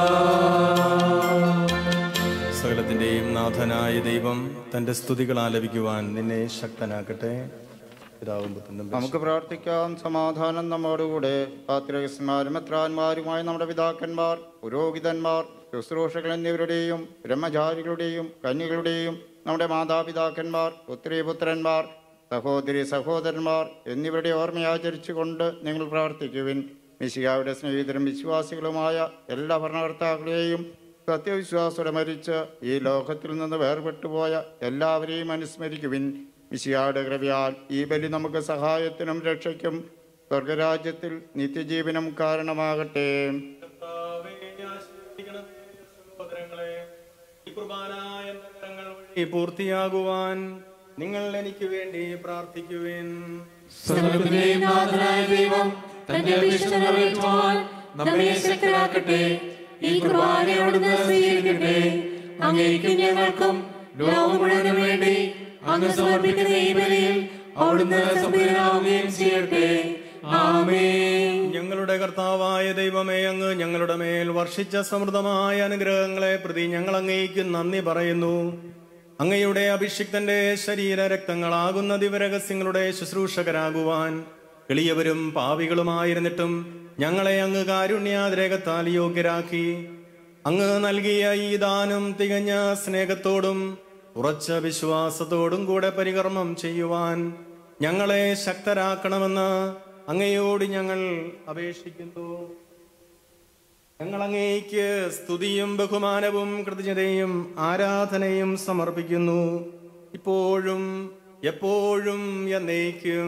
സകലത്തിൻ്റെയും നാഥനായ ദൈവം തൻ്റെ സ്തുതികൾ ആലപിക്കുവാൻ നിന്നെ ശക്തനാക്കട്ടെ പിതാവും പുത്രനും നമുക്ക് പ്രാർത്ഥിക്കാം സമാധാനം നമ്മോടുകൂടെ പാത്രകന്മാരും മെത്രാന്മാരുമായ നമ്മുടെ പിതാക്കന്മാർ പുരോഹിതന്മാർ ശുശ്രൂഷകൾ എന്നിവരുടെയും ബ്രഹ്മചാരികളുടെയും കന്യകളുടെയും നമ്മുടെ മാതാപിതാക്കന്മാർ പുത്രീപുത്രന്മാർ സഹോദരി സഹോദരന്മാർ എന്നിവരുടെ ഓർമ്മയാചരിച്ചുകൊണ്ട് നിങ്ങൾ പ്രാർത്ഥിക്കുവിൻ മിശികായുടെ സ്നേഹിതരും വിശ്വാസികളുമായ എല്ലാ ഭരണകർത്താക്കളെയും സത്യവിശ്വാസത്തോടെ മരിച്ച് ഈ ലോകത്തിൽ നിന്ന് വേർപെട്ടുപോയ എല്ലാവരെയും അനുസ്മരിക്കുവിൻ മിശിയാട് കൃപയാൽ ഈ ബലി നമുക്ക് സഹായത്തിനും രക്ഷയ്ക്കും സ്വർഗരാജ്യത്തിൽ നിത്യജീവനും കാരണമാകട്ടെ ഈ പൂർത്തിയാകുവാൻ നിങ്ങൾ എനിക്ക് വേണ്ടി പ്രാർത്ഥിക്കുവിൻ സകലത്തിന്റെയും നാഥനായ ദൈവം തന്റെ അഭിഷ്ടം നിറവേറ്റുവാൻ നമ്മെ ശക്തരാക്കട്ടെ ഈ കുർബാന അവിടുന്ന് സ്വീകരിക്കട്ടെ അങ്ങേക്കും ഞങ്ങൾക്കും ലോകം മുഴുവനും വേണ്ടി അങ്ങ് സമർപ്പിക്കുന്ന ഈ ബലിയിൽ അവിടുന്ന് സംപ്രീതനാവുകയും ചെയ്യട്ടെ ആമേൻ ഞങ്ങളുടെ കർത്താവായ ദൈവമേ അങ്ങ് ഞങ്ങളുടെ മേൽ വർഷിച്ച സമൃദ്ധമായ അനുഗ്രഹങ്ങളെ പ്രതി ഞങ്ങൾ അങ്ങേക്ക് നന്ദി പറയുന്നു അങ്ങയുടെ അഭിഷിക്തന്റെ ശരീര രക്തങ്ങളാകുന്ന ദിവരഹസ്യങ്ങളുടെ ശുശ്രൂഷകരാകുവാൻ എളിയവരും പാവികളുമായിരുന്നിട്ടും ഞങ്ങളെ അങ്ങ് കാരുണ്യാതിരകത്താൽ യോഗ്യരാക്കി അങ്ങ് നൽകിയ ഈ ദാനം തികഞ്ഞ സ്നേഹത്തോടും ഉറച്ച വിശ്വാസത്തോടും കൂടെ പരികർമ്മം ചെയ്യുവാൻ ഞങ്ങളെ ശക്തരാക്കണമെന്ന് അങ്ങയോട് ഞങ്ങൾ അപേക്ഷിക്കുന്നു ഞങ്ങൾ അങ്ങേക്ക് സ്തുതിയും ബഹുമാനവും കൃതജ്ഞതയും ആരാധനയും സമർപ്പിക്കുന്നു ഇപ്പോഴും എപ്പോഴും എന്നേക്കും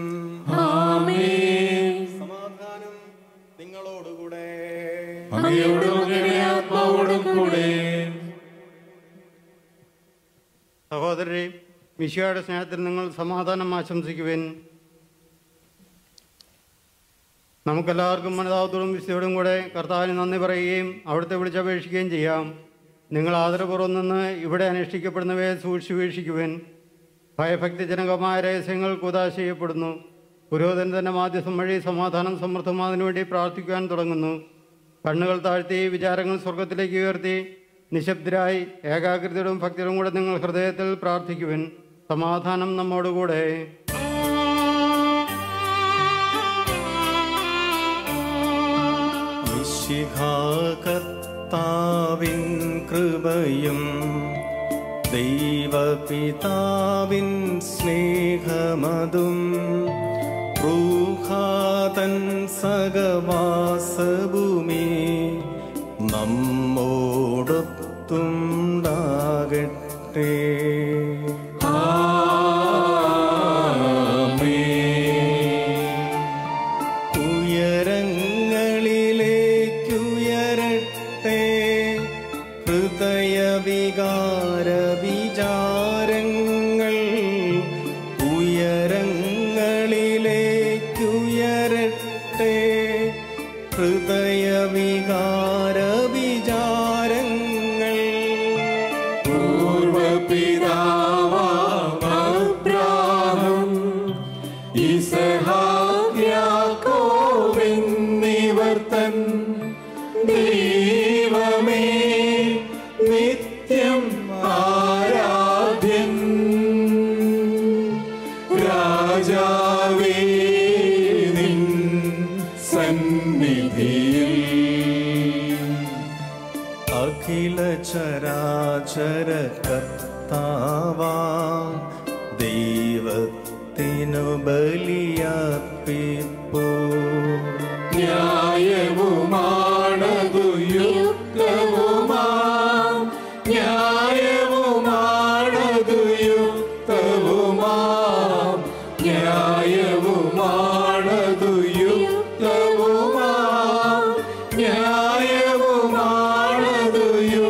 സമാധാനം നിങ്ങളോടുകൂടെ അങ്ങയോടും അങ്ങയുടെ ആത്മാവോടും കൂടെ സഹോദരരെ മിശിയുടെ സ്നേഹത്തിൽ നിങ്ങൾ സമാധാനം ആശംസിക്കുവിൻ നമുക്കെല്ലാവർക്കും മനതാവത്തോടും വിശുദ്ധയോടും കൂടെ കർത്താവിന് നന്ദി പറയുകയും അവിടുത്തെ വിളിച്ചപേക്ഷിക്കുകയും ചെയ്യാം നിങ്ങൾ ആദരപൂർവ്വം നിന്ന് ഇവിടെ അനുഷ്ഠിക്കപ്പെടുന്നവയെ സൂക്ഷിച്ചു വീക്ഷിക്കുവിൻ ഭയഭക്തിജനകമായ രഹസ്യങ്ങൾ കുതാശ ചെയ്യപ്പെടുന്നു പുരോഹിതൻ തന്നെ മാധ്യസ്ഥം വഴി സമാധാനം സമൃദ്ധമാതിനു വേണ്ടി പ്രാർത്ഥിക്കുവാൻ തുടങ്ങുന്നു കണ്ണുകൾ താഴ്ത്തി വിചാരങ്ങൾ സ്വർഗത്തിലേക്ക് ഉയർത്തി നിശബ്ദരായി ഏകാഗ്രതയോടും ഭക്തിയോടും കൂടെ നിങ്ങൾ ഹൃദയത്തിൽ പ്രാർത്ഥിക്കുവിൻ സമാധാനം നമ്മോടുകൂടെ കർത്താവിൻ കൃപയും ദൈവപിതാവിൻ സ്നേഹമതും റൂഹാതൻ സഗവാസഭൂമി നമ്മോടൊത്തുണ്ടാകട്ടെ ഉയരങ്ങളിലേക്കുയരട്ടെ ഹൃദയവികാര വിചാരങ്ങൾ ഉയരങ്ങളിലേക്കുയരട്ടെ ഹൃദയവികാര വിചാരങ്ങൾ പൂർവപിതാവാം ഇസഹാക്യാക്കോവെന്നിവർ തൻ ദൈവമേ നിത്യം ആരാധ്യൻ രാജാവേ നിൻ സന്നിധിയിൽ അഖില ചരാചര കർത്താവാ ദൈവത്തിനു ബലിയർപ്പിപ്പോ ന്യായവുമാണതു യുക്തവുമാം ന്യായവുമാണതു യുക്തവുമാം ന്യായവുമാണതു യുക്തവുമാം ന്യായവുമാണതു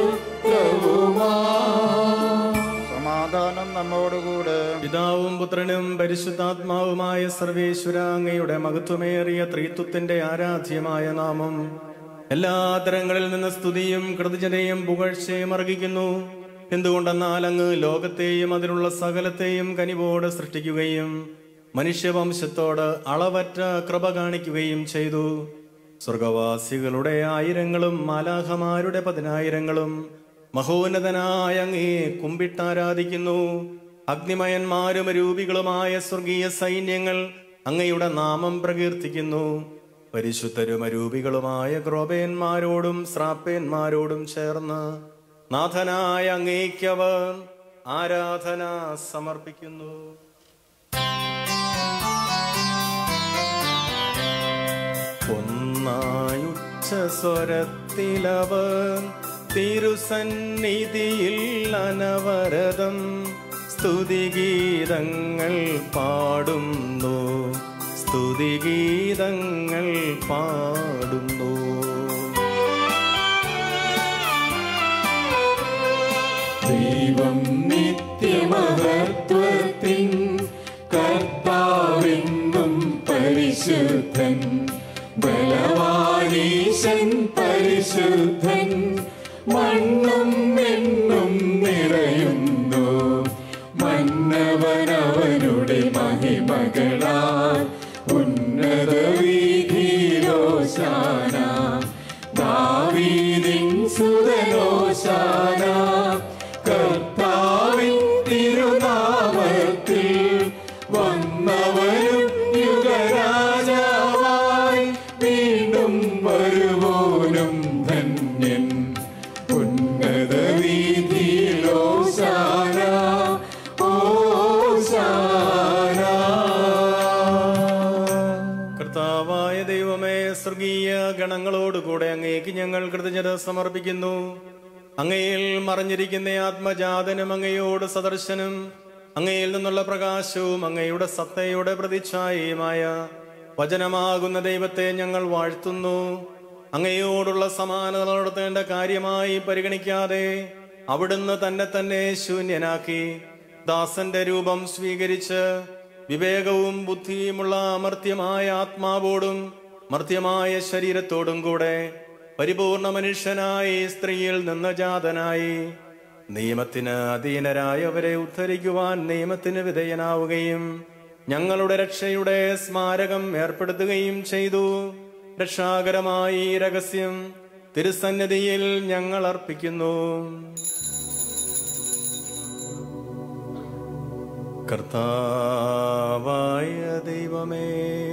യുക്തവുമാം സമാധാനം നമ്മോടുകൂടെ പിതാവും പുത്രനും പരിശുദ്ധാത്മാവുമായ സർവേശ്വര അങ്ങയുടെ മഹത്വമേറിയ ത്രിത്വത്തിന്റെ ആരാധ്യമായ നാമം എല്ലാ തരങ്ങളിൽ നിന്ന് സ്തുതിയും കൃതജനയും പുകഴ്ചയും അർഹിക്കുന്നു എന്തുകൊണ്ടെന്നാൽ അങ്ങ് ലോകത്തെയും അതിലുള്ള സകലത്തെയും കനിവോട് സൃഷ്ടിക്കുകയും മനുഷ്യവംശത്തോട് അളവറ്റ കൃപ കാണിക്കുകയും ചെയ്തു സ്വർഗവാസികളുടെ ആയിരങ്ങളും മാലാഹമാരുടെ പതിനായിരങ്ങളും മഹോന്നതനായ അങ്ങേ കുമ്പിട്ടാരാധിക്കുന്നു അഗ്നിമയന്മാരും രൂപികളുമായ സ്വർഗീയ സൈന്യങ്ങൾ അങ്ങയുടെ നാമം പ്രകീർത്തിക്കുന്നു പരിശുദ്ധരും അരൂപികളുമായ ക്രോപേന്മാരോടും ശ്രാപ്പേന്മാരോടും ചേർന്ന് നാഥനായ അങ്ങേക്കവർ ആരാധന സമർപ്പിക്കുന്നു ഒന്നായുച്ച സ്വരത്തിലവർ തിരുസന്നിധിയിൽ അനവരതം സ്തുതിഗീതങ്ങൾ പാടുന്നു സ്തുതിഗീതങ്ങൾ പാടുന്നു ദൈവം നിത്യമഹത്വത്തിൻ കർത്താവെന്നും പരിശുദ്ധൻ ബലവാനീശൻ പരിശുദ്ധൻ മണ്ണും എന്നും നിറയുന്നു മന്നവനവനുടെ മഹിമകളാൽ ഉന്നത വീതിയിലോശാന ദാവീദിൻ സുതനോശാന കർത്താവിൻ തിരുനാമത്തിൽ വന്നവരും യുഗരാജാവായി വീണ്ടും വരുവോനും ധന്യൻ ഉന്നത വീതിയിലോശാന ഓശാന കർത്താവായ ദൈവമേ സ്വർഗീയ ഗണങ്ങളോടുകൂടെ അങ്ങേക്ക് ഞങ്ങൾ കൃതജ്ഞത സമർപ്പിക്കുന്നു അങ്ങയിൽ മറഞ്ഞിരിക്കുന്ന ആത്മജാതനും അങ്ങയോട് സദർശനം അങ്ങയിൽ നിന്നുള്ള പ്രകാശവും അങ്ങയുടെ സത്തയുടെ പ്രതിച്ഛായയുമായ വചനമാകുന്ന ദൈവത്തെ ഞങ്ങൾ വാഴ്ത്തുന്നു അങ്ങയോടുള്ള സമാനത നടത്തേണ്ട കാര്യമായി പരിഗണിക്കാതെ അവിടുന്ന് തന്നെ തന്നെ ശൂന്യനാക്കി ദാസന്റെ രൂപം സ്വീകരിച്ച് വിവേകവും ബുദ്ധിയുമുള്ള അമർത്യമായ ആത്മാവോടും മർത്യമായ ശരീരത്തോടും കൂടെ പരിപൂർണ മനുഷ്യനായി സ്ത്രീയിൽ നിന്ന് ജാതനായി നിയമത്തിന് അധീനരായവരെ ഉദ്ധരിക്കുവാൻ നിയമത്തിന് വിധേയനാവുകയും ഞങ്ങളുടെ രക്ഷയുടെ സ്മാരകം ഏർപ്പെടുത്തുകയും ചെയ്തു രക്ഷാകരമായി ഈ രഹസ്യം തിരുസന്നിധിയിൽ ഞങ്ങൾ അർപ്പിക്കുന്നു കർത്താവായ ദൈവമേ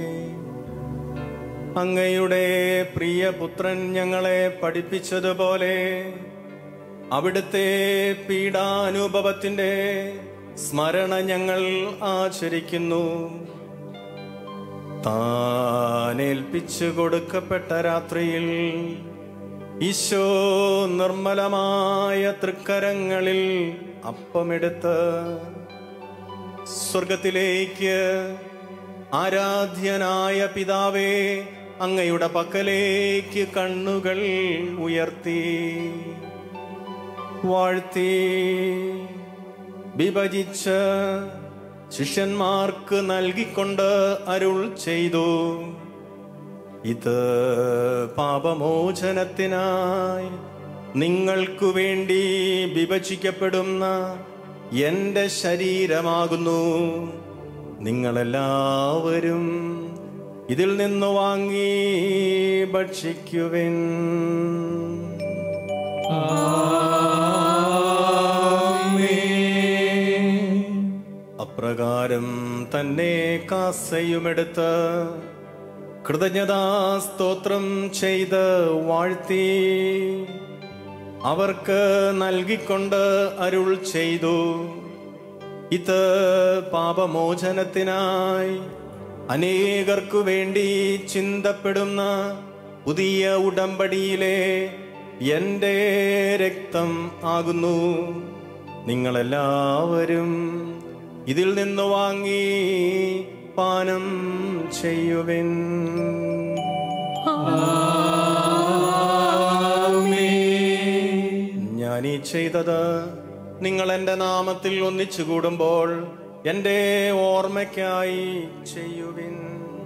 അങ്ങയുടെ പ്രിയപുത്രൻ ഞങ്ങളെ പഠിപ്പിച്ചതുപോലെ അവിടുത്തെ പീഡാനുഭവത്തിന്റെ സ്മരണ ഞങ്ങൾ ആചരിക്കുന്നു താനേൽപ്പിച്ചു കൊടുക്കപ്പെട്ട രാത്രിയിൽ ഈശോ നിർമ്മലമായ തൃക്കരങ്ങളിൽ അപ്പമെടുത്ത് സ്വർഗത്തിലേക്ക് ആരാധ്യനായ പിതാവേ അങ്ങയുടെ പക്കലേക്ക് കണ്ണുകൾ ഉയർത്തി വാഴ്ത്തി വിഭജിച്ച് ശിഷ്യന്മാർക്ക് നൽകിക്കൊണ്ട് അരുൾ ചെയ്തു ഇത് പാപമോചനത്തിനായി നിങ്ങൾക്കു വേണ്ടി വിഭജിക്കപ്പെടുന്ന എന്റെ ശരീരമാകുന്നു നിങ്ങളെല്ലാവരും ഇതിൽ നിന്ന് വാങ്ങി ഭക്ഷിക്കുവിൻ അപ്രകാരം തന്നെ കാസയുമെടുത്ത് കൃതജ്ഞതാ സ്തോത്രം ചെയ്ത് വാഴ്ത്തി അവർക്ക് നൽകിക്കൊണ്ട് അരുൾ ചെയ്തു ഇത് പാപമോചനത്തിനായി അനേകർക്കു വേണ്ടി ചിന്തപ്പെടുന്ന പുതിയ ഉടമ്പടിയിലെ എന്റെ രക്തം ആകുന്നു നിങ്ങളെല്ലാവരും ഇതിൽ നിന്ന് വാങ്ങി പാനം ചെയ്യുവിൻ ഞാൻ ഈ ചെയ്തത് നിങ്ങൾ എൻ്റെ നാമത്തിൽ ഒന്നിച്ചു കൂടുമ്പോൾ എൻ്റെ ഓർമ്മയ്ക്കായി ചെയ്യുവിൻ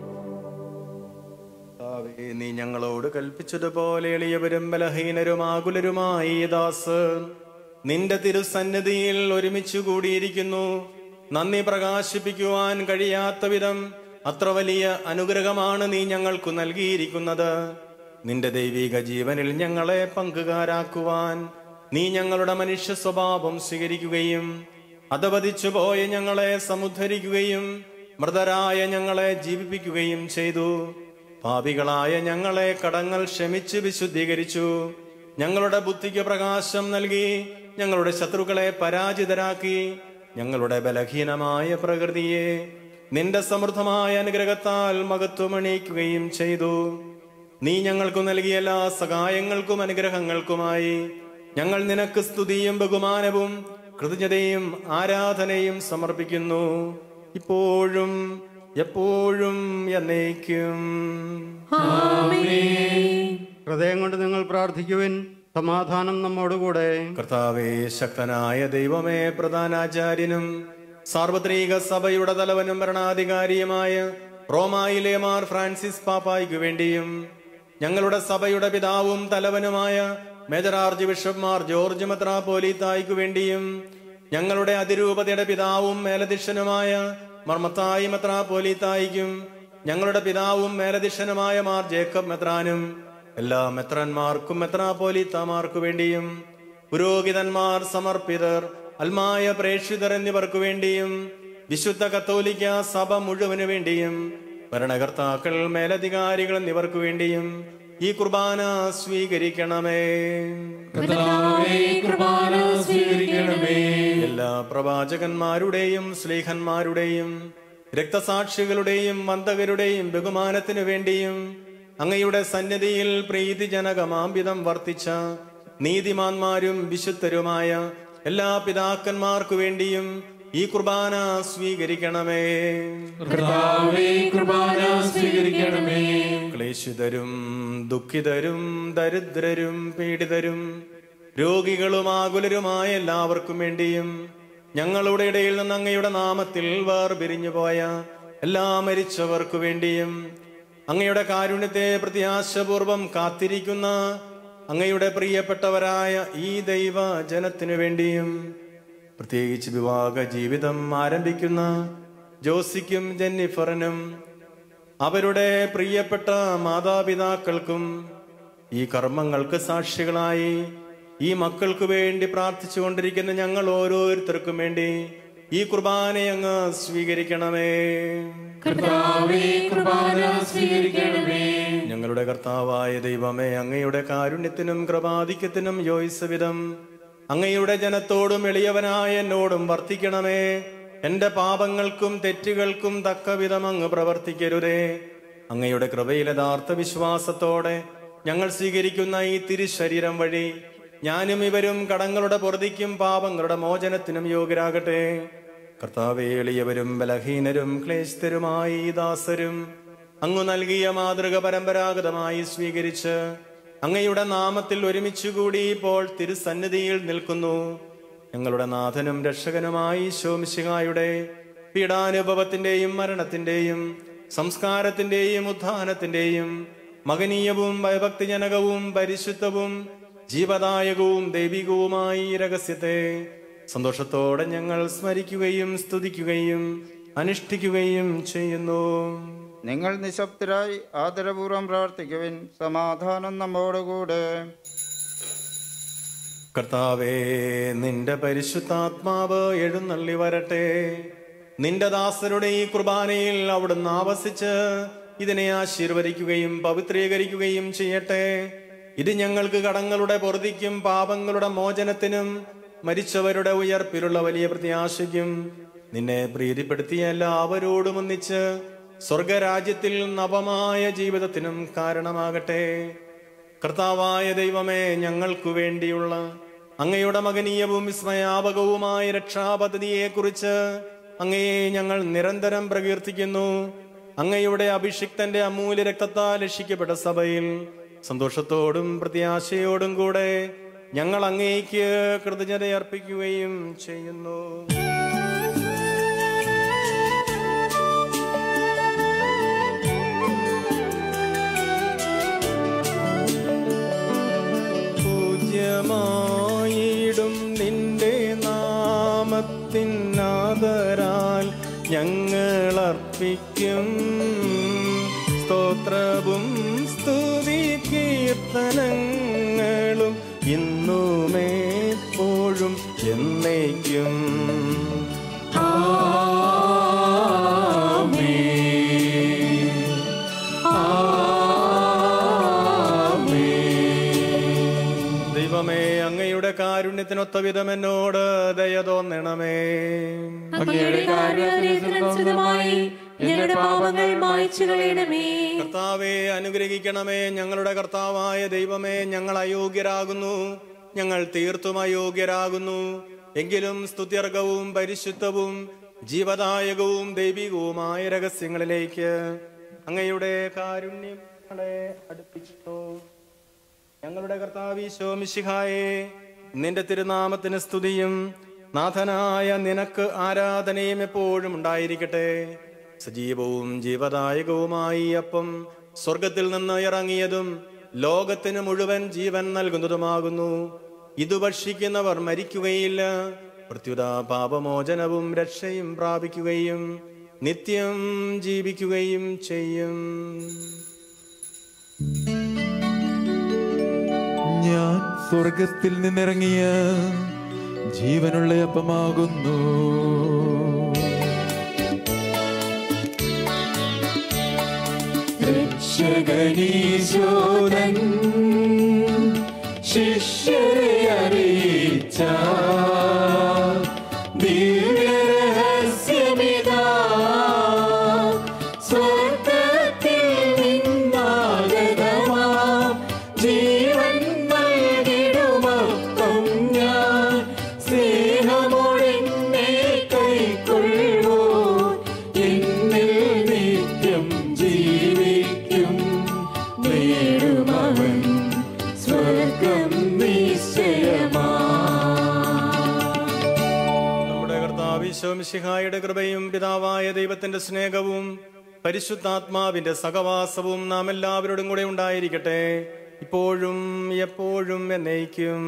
കർത്താവേ, നീ ഞങ്ങളോട് കൽപ്പിച്ചതുപോലെ എളിയവരും ബലഹീനരും ആകുലരുമായി ഈ ദാസ് നിന്റെ തിരുസന്നിധിയിൽ ഒരുമിച്ച് കൂടിയിരിക്കുന്നു നന്ദി പ്രകാശിപ്പിക്കുവാൻ കഴിയാത്ത വിധം അത്ര വലിയ അനുഗ്രഹമാണ് നീ ഞങ്ങൾക്കു നൽകിയിരിക്കുന്നത് നിന്റെ ദൈവിക ജീവനിൽ ഞങ്ങളെ പങ്കുകാരാക്കുവാൻ നീ ഞങ്ങളുടെ മനുഷ്യ സ്വഭാവം സ്വീകരിക്കുകയും അധപതിച്ചു പോയ ഞങ്ങളെ സമുദ്ധരിക്കുകയും മൃതരായ ഞങ്ങളെ ജീവിപ്പിക്കുകയും ചെയ്തു പാപികളായ ഞങ്ങളെ കടങ്ങൾ ക്ഷമിച്ച് വിശുദ്ധീകരിച്ചു ഞങ്ങളുടെ ബുദ്ധിക്ക് പ്രകാശം നൽകി ഞങ്ങളുടെ ശത്രുക്കളെ പരാജിതരാക്കി ഞങ്ങളുടെ ബലഹീനമായ പ്രകൃതിയെ നിന്റെ സമൃദ്ധമായ അനുഗ്രഹത്താൽ മഹത്വമണിയിക്കുകയും ചെയ്തു നീ ഞങ്ങൾക്ക് നൽകിയ എല്ലാ സഹായങ്ങൾക്കും അനുഗ്രഹങ്ങൾക്കുമായി ഞങ്ങൾ നിനക്ക് സ്തുതിയും ബഹുമാനവും കൃതജ്ഞതയും ആരാധനയും സമർപ്പിക്കുന്നു ഇപ്പോഴും എപ്പോഴും എന്നേക്കും ഹൃദയം കൊണ്ട് നിങ്ങൾ പ്രാർത്ഥിക്കുവിൻ സമാധാനം നമ്മോടുകൂടെ കർത്താവേ ശക്തനായ ദൈവമേ പ്രധാനാചാര്യനും സാർവത്രിക സഭയുടെ തലവനും ഭരണാധികാരിയുമായ റോമായിലെ മാർ ഫ്രാൻസിസ് പാപ്പായ്ക്കു വേണ്ടിയും ഞങ്ങളുടെ സഭയുടെ പിതാവും തലവനുമായ major archbishop Mar George മെത്രാപോലീത്തായ്ക്കു വേണ്ടിയും ഞങ്ങളുടെ അതിരൂപതയുടെ പിതാവും മേലധ്യക്ഷനുമായ മർമത്തായി മെത്രാപോലീത്തായിക്കും ഞങ്ങളുടെ പിതാവും മേലധ്യക്ഷനുമായ മാർ ജേക്കബ് മെത്രാനും എല്ലാ മെത്രന്മാർക്കും മെത്രാപോലീത്താമാർക്കു വേണ്ടിയും പുരോഹിതന്മാർ സമർപ്പിതർ അൽമായ പ്രേക്ഷിതർ എന്നിവർക്കു വേണ്ടിയും വിശുദ്ധ കത്തോലിക്ക സഭ മുഴുവനു വേണ്ടിയും ഭരണകർത്താക്കൾ മേലധികാരികൾ എന്നിവർക്കു വേണ്ടിയും ഈ കുർബാന സ്വീകരിക്കണമേ കർത്താവേ കൃപാന സ്വീകരിക്കണമേ എല്ലാ പ്രവാചകന്മാരുടെയും സ്ലീഹന്മാരുടെയും രക്തസാക്ഷികളുടെയും മന്ദകരുടെയും ബഹുമാനത്തിനു വേണ്ടിയും അങ്ങയുടെ സന്നിധിയിൽ പ്രീതിജനകമാംബിതം വർത്തിച്ച നീതിമാന്മാരും വിശുദ്ധരുമായ എല്ലാ പിതാക്കന്മാർക്കു വേണ്ടിയും ഈ കുർബാന സ്വീകരിക്കണമേ കർത്താവേ കൃപാന സ്വീകരിക്കണമേ ക്ലേശിതരും ദുഃഖിതരും ദരിദ്രരും പീഡിതരും രോഗികളും ആകുലരുമായ എല്ലാവർക്കും വേണ്ടിയും ഞങ്ങളുടെ ഇടയിൽ നിന്ന് അങ്ങയുടെ നാമത്തിൽ വേർപിരിഞ്ഞു പോയ എല്ലാ മരിച്ചവർക്കു വേണ്ടിയും അങ്ങയുടെ കാരുണ്യത്തെ പ്രത്യാശപൂർവം കാത്തിരിക്കുന്ന അങ്ങയുടെ പ്രിയപ്പെട്ടവരായ ഈ ദൈവ ജനത്തിനു വേണ്ടിയും പ്രത്യേകിച്ച് വിവാഹ ജീവിതം ആരംഭിക്കുന്ന ജോസിക്കും ജെന്നിഫറിനും അവരുടെ പ്രിയപ്പെട്ട മാതാപിതാക്കൾക്കും ഈ കർമ്മങ്ങൾക്ക് സാക്ഷികളായി ഈ മക്കൾക്ക് വേണ്ടി പ്രാർത്ഥിച്ചുകൊണ്ടിരിക്കുന്ന ഞങ്ങൾ ഓരോരുത്തർക്കും വേണ്ടി ഈ കുർബാന അങ്ങ് സ്വീകരിക്കണമേ കർത്താവേ കുർബാന സ്വീകരിക്കണമേ ഞങ്ങളുടെ കർത്താവായ ദൈവമേ അങ്ങയുടെ കാരുണ്യത്തിനും കൃപാധിക്യത്തിനും യോയിസവിധം അങ്ങയുടെ ജനത്തോടും എളിയവനായ എന്നോടും വർത്തിക്കണമേ എന്റെ പാപങ്ങൾക്കും തെറ്റുകൾക്കും തക്കവിധം അങ്ങ് പ്രവർത്തിക്കരുതേ അങ്ങയുടെ കൃപയിൽ യഥാർത്ഥ വിശ്വാസത്തോടെ ഞങ്ങൾ സ്വീകരിക്കുന്ന ഈ തിരുശരീരം വഴി ഞാനും ഇവരും കടങ്ങളുടെ പൊറുതിക്കും പാപങ്ങളുടെ മോചനത്തിനും യോഗ്യരാകട്ടെ കർത്താവേ എളിയവരും ബലഹീനരും ക്ലേശിതരുമായി ഈ ദാസരും അങ്ങു നൽകിയ മാതൃക പരമ്പരാഗതമായി സ്വീകരിച്ച് അങ്ങയുടെ നാമത്തിൽ ഒരുമിച്ചുകൂടി ഇപ്പോൾ തിരുസന്നിധിയിൽ നിൽക്കുന്നു ഞങ്ങളുടെ നാഥനും രക്ഷകനുമായി ശോമിശിഹായുടെ പീഡാനുഭവത്തിന്റെയും മരണത്തിന്റെയും സംസ്കാരത്തിന്റെയും ഉത്ഥാനത്തിന്റെയും മകനീയവും ഭയഭക്തിജനകവും പരിശുദ്ധവും ജീവദായകവും ദൈവികവുമായി ഈ രഹസ്യത്തെ സന്തോഷത്തോടെ ഞങ്ങൾ സ്മരിക്കുകയും സ്തുതിക്കുകയും അനുഷ്ഠിക്കുകയും ചെയ്യുന്നു നിങ്ങൾ നിശബ്ദരായി ആദരപൂർവ്വം പ്രാർത്ഥിക്കുവിൻ സമാധാനം നമ്മോടുകൂടെ കർത്താവേ നിന്റെ പരിശുദ്ധാത്മാവ് എഴുന്നള്ളി വരട്ടെ നിന്റെ ദാസരുടെ ഈ കുർബാനയിൽ അവിടുന്ന് ആവസിച്ച് ഇതിനെ ആശീർവദിക്കുകയും പവിത്രീകരിക്കുകയും ചെയ്യട്ടെ ഇത് ഞങ്ങൾക്ക് കടങ്ങളുടെ പൊറുതിക്കും പാപങ്ങളുടെ മോചനത്തിനും മരിച്ചവരുടെ ഉയർപ്പിലുള്ള വലിയ പ്രത്യാശയ്ക്കും നിന്നെ പ്രീതിപ്പെടുത്തിയ എല്ലാവരോടും ഒന്നിച്ച് സ്വർഗരാജ്യത്തിൽ നവമായ ജീവിതത്തിനും കാരണമാകട്ടെ കർത്താവായ ദൈവമേ ഞങ്ങൾക്കു വേണ്ടിയുള്ള അങ്ങയുടെ മകനീയവും വിസ്മയാപകവുമായ രക്ഷാപദ്ധതിയെക്കുറിച്ച് അങ്ങയെ ഞങ്ങൾ നിരന്തരം പ്രകീർത്തിക്കുന്നു അങ്ങയുടെ അഭിഷിക്തന്റെ അമൂല്യ രക്തത്താൽ രക്ഷിക്കപ്പെട്ട സഭയിൽ സന്തോഷത്തോടും പ്രത്യാശയോടും കൂടെ ഞങ്ങൾ അങ്ങേക്ക് കൃതജ്ഞതയർപ്പിക്കുകയും ചെയ്യുന്നു പൂജ്യമായിടും നിന്റെ നാമത്തിനാദരാൽ ഞങ്ങൾ അർപ്പിക്കും സ്തോത്രവും സ്തുതി കീർത്തനങ്ങളും ഇന്നുമേപ്പോഴും എന്നേക്കും ദൈവമേ അങ്ങയുടെ കാരുണ്യത്തിനൊത്ത വിധം എന്നോട് ദയ തോന്നണമേ അങ്ങയുടെ കാരുണ്യത്തിനനുസൃതമായി ഞങ്ങളുടെ പാപങ്ങൾ മായ്ച്ചു കളയണമേ കർത്താവെ അനുഗ്രഹിക്കണമേ ഞങ്ങളുടെ കർത്താവായ ദൈവമേ ഞങ്ങൾ അയോഗ്യരാകുന്നു ഞങ്ങൾ തീർത്തും അയോഗ്യരാകുന്നു എങ്കിലും സ്തുത്യർഗവും പരിശുദ്ധവും ജീവദായകവും ദൈവികവുമായ രഹസ്യങ്ങളിലേക്ക് അങ്ങയുടെ കാരുണ്യം ഞങ്ങളെ അടുപ്പിച്ചു ഞങ്ങളുടെ കർത്താവീശോ മിശിഹായെ നിന്റെ തിരുനാമത്തിന് സ്തുതിയും നാഥനായ നിനക്ക് ആരാധനയും എപ്പോഴും ഉണ്ടായിരിക്കട്ടെ സജീവവും ജീവദായകവുമായി ഈ അപ്പം സ്വർഗത്തിൽ നിന്ന് ഇറങ്ങിയതും ലോകത്തിന് മുഴുവൻ ജീവൻ നൽകുന്നതുമാകുന്നു ഇത് ഭക്ഷിക്കുന്നവർ മരിക്കുകയില്ല പ്രത്യുത പാപമോചനവും രക്ഷയും പ്രാപിക്കുകയും നിത്യം ജീവിക്കുകയും ചെയ്യും ഞാൻ സ്വർഗത്തിൽ നിന്നിറങ്ങിയ ജീവനുള്ള അപ്പമാകുന്നു രക്ഷകനീശോദൻ ശിഷ്യരെ അറിയിച്ച ദിവ്യരഹസ്യമിതാ സ്വർഗത്തിൽ നിന്നാഗതമാം ജീവൻ നൽകിടുമപ്പം ഞാൻ സ്നേഹമോടെന്നെ കൈക്കൊള്ളുവോ എന്നിൽ നിത്യം ജീവിക്കും നേടുമവൻ സ്വർഗം നിശ്ചയമാ മിശിഹായുടെ കൃപയും പിതാവായ ദൈവത്തിന്റെ സ്നേഹവും പരിശുദ്ധാത്മാവിന്റെ സഹവാസവും നാം എല്ലാവരോടും കൂടെ ഉണ്ടായിരിക്കട്ടെ ഇപ്പോഴും എപ്പോഴും എന്നേക്കും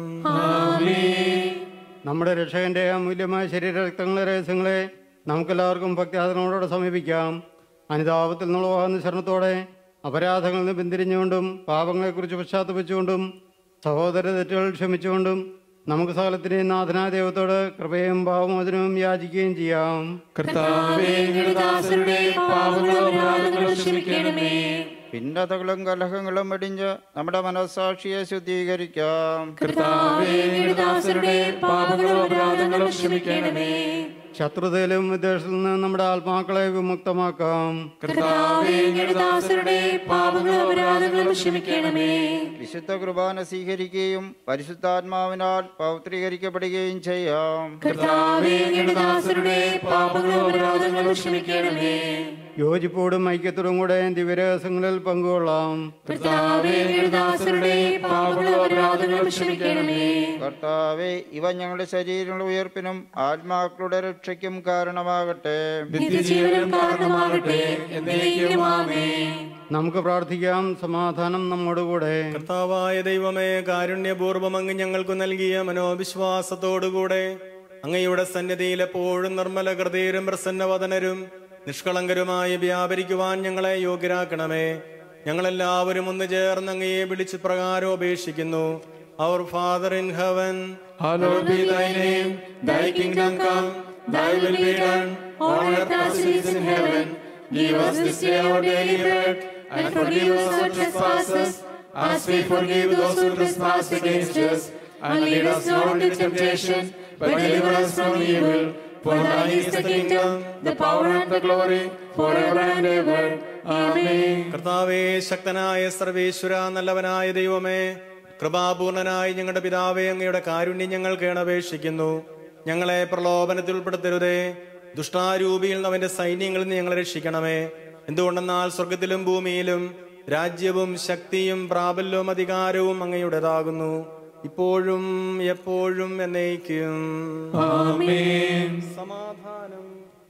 നമ്മുടെ രക്ഷകന്റെ അമൂല്യമായ ശരീരരക്തങ്ങളെ രഹസ്യങ്ങളെ നമുക്കെല്ലാവർക്കും ഭക്തിയാദനോടെ സമീപിക്കാം അനുതാപത്തിൽ നിന്നുള്ളവാകുന്ന ശരണത്തോടെ അപരാധങ്ങളിൽ നിന്ന് പിന്തിരിഞ്ഞുകൊണ്ടും പാപങ്ങളെക്കുറിച്ച് പശ്ചാത്തപിച്ചുകൊണ്ടും സഹോദര തെറ്റുകൾ ക്ഷമിച്ചുകൊണ്ടും നമുക്ക് സകലത്തിനെയും നാഥനായ ദൈവത്തോട് കൃപയും പാവമോചനവും യാചിക്കുകയും ചെയ്യാം കർത്താവേ അങ്ങയുടെ ദാസരുടെ പാപങ്ങളും അപരാധങ്ങളും ക്ഷമിക്കണമേ ഭിന്നതകളും കലഹങ്ങളും വെടിഞ്ഞ് നമ്മുടെ മനസ്സാക്ഷിയെ ശുദ്ധീകരിക്കാം കർത്താവേ അങ്ങയുടെ ദാസരുടെ പാപങ്ങളും അപരാധങ്ങളും ക്ഷമിക്കണമേ ശത്രുതയിലും വിദ്വേഷത്തിൽ നിന്ന് നമ്മുടെ ആത്മാക്കളെ വിമുക്തമാക്കാം കർത്താവേ അങ്ങയുടെ ദാസരുടെ പാപങ്ങളും അപരാധങ്ങളും ക്ഷമിക്കണമേ വിശുദ്ധ കുർബാന സ്വീകരിക്കുകയും പരിശുദ്ധാത്മാവിനാൽ പൗത്രീകരിക്കപ്പെടുകയും ചെയ്യാം കർത്താവേ അങ്ങയുടെ ദാസരുടെ പാപങ്ങളും അപരാധങ്ങളും ക്ഷമിക്കണമേ യോജിപ്പോടും ഐക്യത്തോടും കൂടെ ദിവ്യരഹസ്യങ്ങളിൽ പങ്കുകൊള്ളാം കർത്താവേ അങ്ങയുടെ ദാസരുടെ പാപങ്ങളും അപരാധങ്ങളും ക്ഷമിക്കണമേ കർത്താവെ ഇവ ഞങ്ങളുടെ ശരീരങ്ങളുടെ ഉയർപ്പിനും ആത്മാക്കളുടെ രക്ഷയ്ക്കും കാരണമാകട്ടെ നിത്യജീവനും കാരണമാകട്ടെ എന്നേക്കും ആമേൻ നമുക്ക് പ്രാർത്ഥിക്കാം സമാധാനം നമ്മോടുകൂടെ കർത്താവായ ദൈവമേ കാരുണ്യപൂർവ്വം അങ്ങ് ഞങ്ങൾക്ക് നൽകിയ മനോവിശ്വാസത്തോടുകൂടെ അങ്ങയുടെ സന്നിധിയിൽ എപ്പോഴും നിർമ്മല ഹൃദയരും പ്രസന്നവദനരും നിഷ്കളങ്കരുമായി വ്യാപരിക്കുവാൻ ഞങ്ങളെ യോഗ്യരാക്കണമേ ഞങ്ങളെല്ലാവരും ഒന്ന് ചേർന്ന് അങ്ങയെ വിളിച്ച് പ്രകാരം അപേക്ഷിക്കുന്നു our father in heaven Hallowed be thy name, thy kingdom come, thy will be done, on earth as it is in heaven. Give us this day our daily bread, and forgive us our trespasses, as we forgive those who trespass against us. And lead us not into temptation, but deliver us from evil. For thine is the kingdom, the power and the glory, forever and ever. Amen. കർത്താവേ ശക്തനായ സർവേശ്വര നല്ലവനായ ദൈവമേ കൃപാപൂർണനായ ഞങ്ങളുടെ പിതാവേ അങ്ങയുടെ കാരുണ്യം ഞങ്ങൾ കേണപേക്ഷിക്കുന്നു ഞങ്ങളെ പ്രലോഭനത്തിൽ ഉൾപ്പെടുത്തരുതേ ദുഷ്ടാരൂപിയിൽ നിന്ന് അവന്റെ സൈന്യങ്ങളിൽ നിന്ന് ഞങ്ങളെ രക്ഷിക്കണമേ എന്തുകൊണ്ടെന്നാൽ സ്വർഗത്തിലും ഭൂമിയിലും രാജ്യവും ശക്തിയും പ്രാബല്യവും അധികാരവും അങ്ങയുടേതാകുന്നു ഇപ്പോഴും എപ്പോഴും എന്നേക്കും ആമേൻ സമാധാനം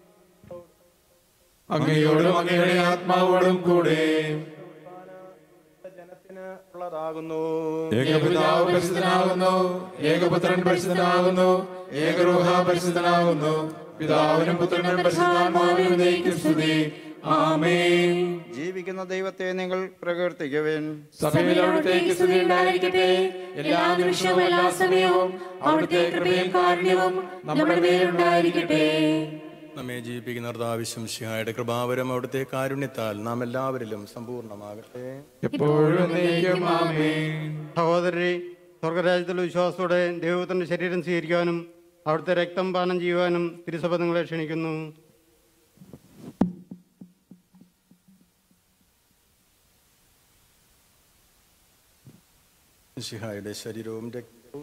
അങ്ങയോടും അങ്ങയുടെ ആത്മാവോടും കൂടെ ജനത്തിന് ഉള്ളതാകുന്നു ഏകപിതാവ് പരിശുദ്ധനാകുന്നു ഏകപുത്രൻ പരിശുദ്ധനാകുന്നു ഏകരൂഹ പരിശുദ്ധനാകുന്നു പിതാവിനും പുത്രനും പരിശുദ്ധാത്മാവിനും നയിക്കും സ്തുതി ആമേൻ ജീവിക്കുന്ന ദൈവത്തെ നിങ്ങൾ പ്രകീർത്തിക്കുവിൻ സഭയിൽ അവിടുത്തേക്ക് സ്തുതി ഉണ്ടായിരിക്കട്ടെ എല്ലാ നിമിഷവും എല്ലാ സമയവും അവിടുത്തെ കൃപയും കാരുണ്യവും നമ്മുടെ മേലുണ്ടായിരിക്കട്ടെ നമ്മെ ജീവിപ്പിക്കുന്ന കർത്താവിശ്വം ശിഹായുടെ കൃപാവരം അവിടുത്തെ കാരുണ്യത്താൽ നാം എല്ലാവരിലും സമ്പൂർണ്ണമാകട്ടെ എപ്പോഴും എന്നേക്കും ആമേൻ സഹോദരി സ്വർഗരാജ്യത്തിലെ വിശ്വാസത്തോടെ ദൈവത്തിന്റെ ശരീരം സ്വീകരിക്കാനും അവിടുത്തെ രക്തം പാനം ചെയ്യുവാനും തിരുസഭ നിങ്ങളെ ക്ഷണിക്കുന്നു ശിഹായുടെ ശരീരവും രക്തവും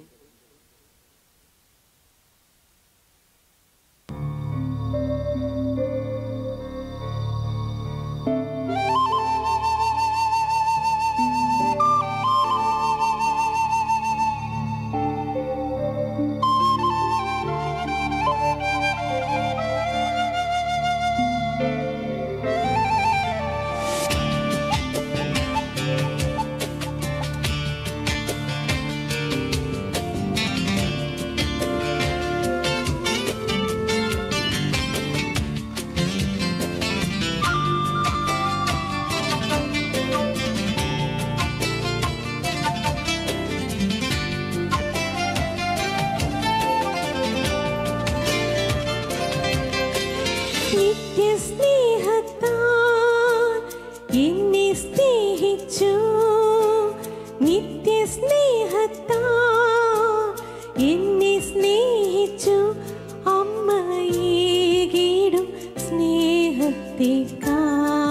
നിത്യസ്നേഹത്താൽ എന്നെ സ്നേഹിച്ചു നിത്യസ്നേഹത്താൽ എന്നെ സ്നേഹിച്ചു അമ്മയേകിടും സ്നേഹത്തേക്കാ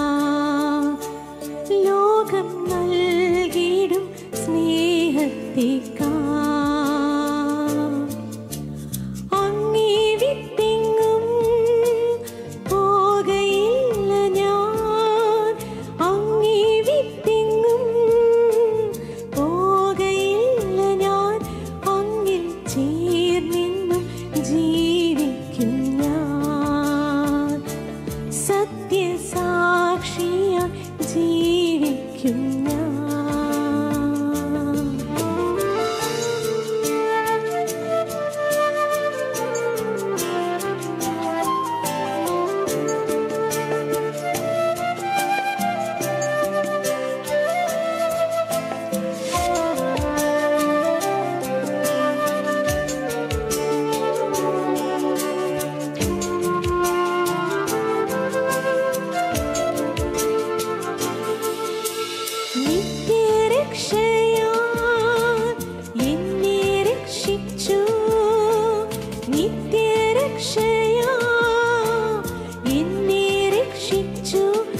ലോകം നൽകിടും സ്നേഹത്തേക്കാ അങ്ങേ വിട്ടെങ്ങും പോകയില്ല ഞാൻ അങ്ങേ വിട്ടെങ്ങും പോകയില്ല ഞാൻ അങ്ങിൽ ചേർന്നെന്നും ജീവിക്കും ഞാൻ സത്യസാക്ഷിയ ജീവിക്കും ഞാൻ നിത്യരക്ഷയാ എന്നെ രക്ഷിച്ചു നിത്യരക്ഷയാ എന്നെ രക്ഷിച്ചു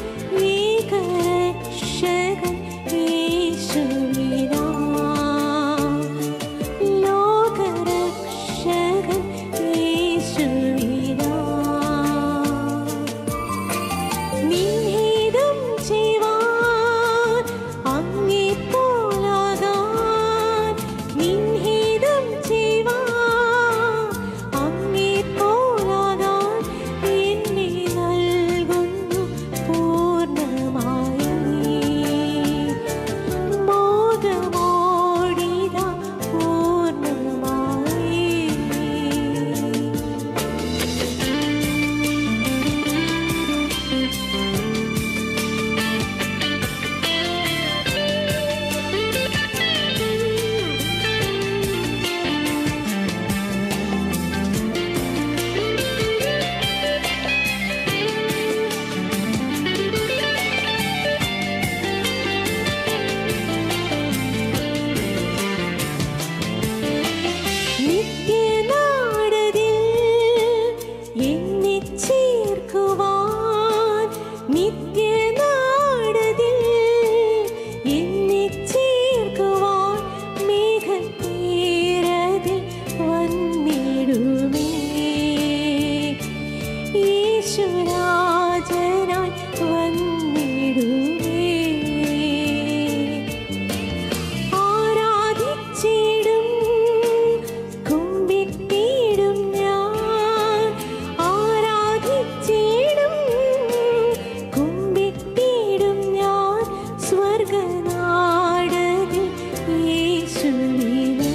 ഏകരക്ഷകൻ യേശുവിനാ ലോകരക്ഷകൻ യേശുവിനാ നിൻഹിതം ചെയ്യുവാൻ അങ്ങേ പോലാകാൻ നിൻഹിതം ചെയ്യുവാൻ അങ്ങേ പോലാകാൻ എന്നെ നൽകുന്നു പൂർണ്ണമായി മോദമോടിതാ പൂർണ്ണമായി നിത്യനാടതിൽ എന്നെ ചേർക്കുവാൻ നിത്യനാടതിൽ എന്നെ ചേർക്കുവാൻ മേഘത്തീരതിൽ വന്നിടുമേ യേശുരാജനായി വന്നിടുമേ ആരാധിച്ചിടും കുമ്പിട്ടിടും ഞാൻ ആരാധിച്ചിടും കുമ്പിട്ടിടും ഞാൻ സ്വർഗനാടതിൽ യേശുവിനെ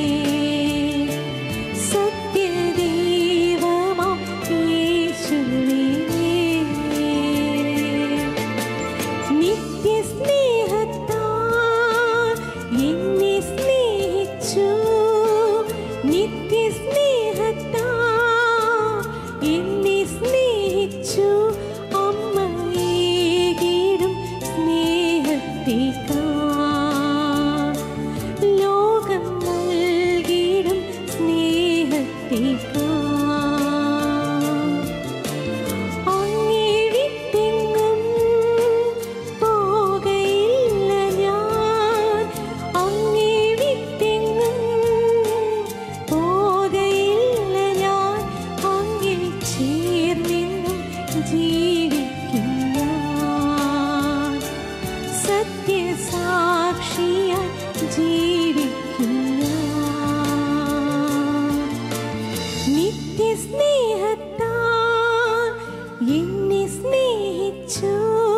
സത്യദൈവമാം യേശുവിനെ നിത്യസ്നേഹത്താൽ എന്നെ സ്നേഹിച്ചു നിത്യസ്നേഹത്താൽ എന്നെ സ്നേഹിച്ചു അമ്മയേകിടും സ്നേഹത്തേക്കാൾ ലോകം നൽകിടും സ്നേഹത്തേക്കാൾ അങ്ങേ വിട്ടെങ്ങും പോകയില്ല ഞാൻ അങ്ങേ വിട്ടെങ്ങും പോകയില്ല ഞാൻ അങ്ങേ ചേർന്നെന്നും ജീവിക്കും ഞാൻ സത്യസാക്ഷിയായി ജീവിക്കും ഞാൻ നിത്യസ്നേഹത്താൽ എന്നെ സ്നേഹിച്ചു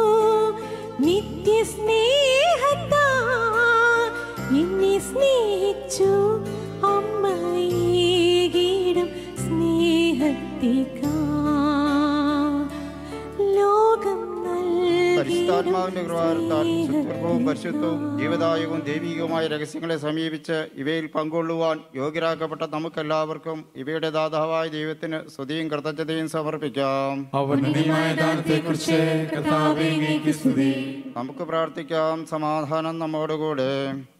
നിത്യസ്നേഹത്താൽ എന്നെ സ്നേഹിച്ചു അമ്മയേകിടും സ്നേഹത്തേക്കാൾ ലോകം പരിശുദ്ധാത്മാവിന്റെ കൃപാരത്താൽ നൽകിയ സുപ്രഭവും പരിശുദ്ധവും ജീവദായകവും ദൈവികവുമായ രഹസ്യങ്ങളെ സമീപിച്ച് ഇവയിൽ പങ്കൊള്ളുവാൻ യോഗ്യരാക്കപ്പെട്ട നമുക്കെല്ലാവർക്കും ഇവയുടെ ദാതാവായ ദൈവത്തിന് സ്തുതിയും കൃതജ്ഞതയും സമർപ്പിക്കാം അവനീയമായ ദാനത്തെക്കുറിച്ച് കർത്താവേ അങ്ങേക്ക് സ്തുതി നമുക്ക് പ്രാർത്ഥിക്കാം സമാധാനം നമ്മോടുകൂടെ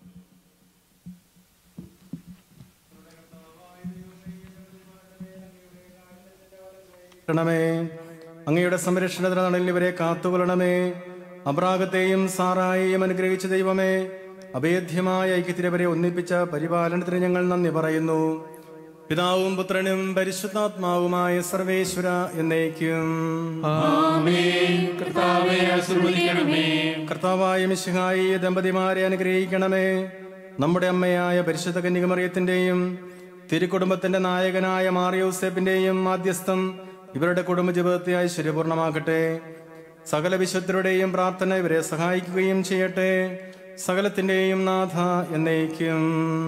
ണമേ അങ്ങയുടെ സംരക്ഷണത്തിന് നടലിൽ ഇവരെ കാത്തുകൊള്ളണമേ അബ്രാഗത്തെയും സാറായെയും അനുഗ്രഹിച്ച ദൈവമേ അഭേദ്യമായ ഐക്യത്തിരവരെ ഒന്നിപ്പിച്ച പരിപാലനത്തിന് ഞങ്ങൾ നന്ദി പറയുന്നു പിതാവും പുത്രനും പരിശുദ്ധാത്മാവുമായ സർവേശ്വര എന്നേക്കും ആമേൻ കർത്താവേ ആശീർവദിക്കണമേ കർത്താവായ മിശിഹായി ദമ്പതിമാരെ അനുഗ്രഹിക്കണമേ നമ്മുടെ അമ്മയായ പരിശുദ്ധ കന്യകമറിയത്തിന്റെയും തിരുക്കുടുംബത്തിന്റെ നായകനായ മാറിയൂസേപ്പിന്റെയും മാധ്യസ്ഥം ഇവരുടെ കുടുംബജീവിതത്തെ ഐശ്വര്യപൂർണ്ണമാക്കട്ടെ സകല വിശുദ്ധരുടെയും പ്രാർത്ഥന ഇവരെ സഹായിക്കുകയും ചെയ്യട്ടെ സകലത്തിന്റെയും നാഥ എന്നേക്കും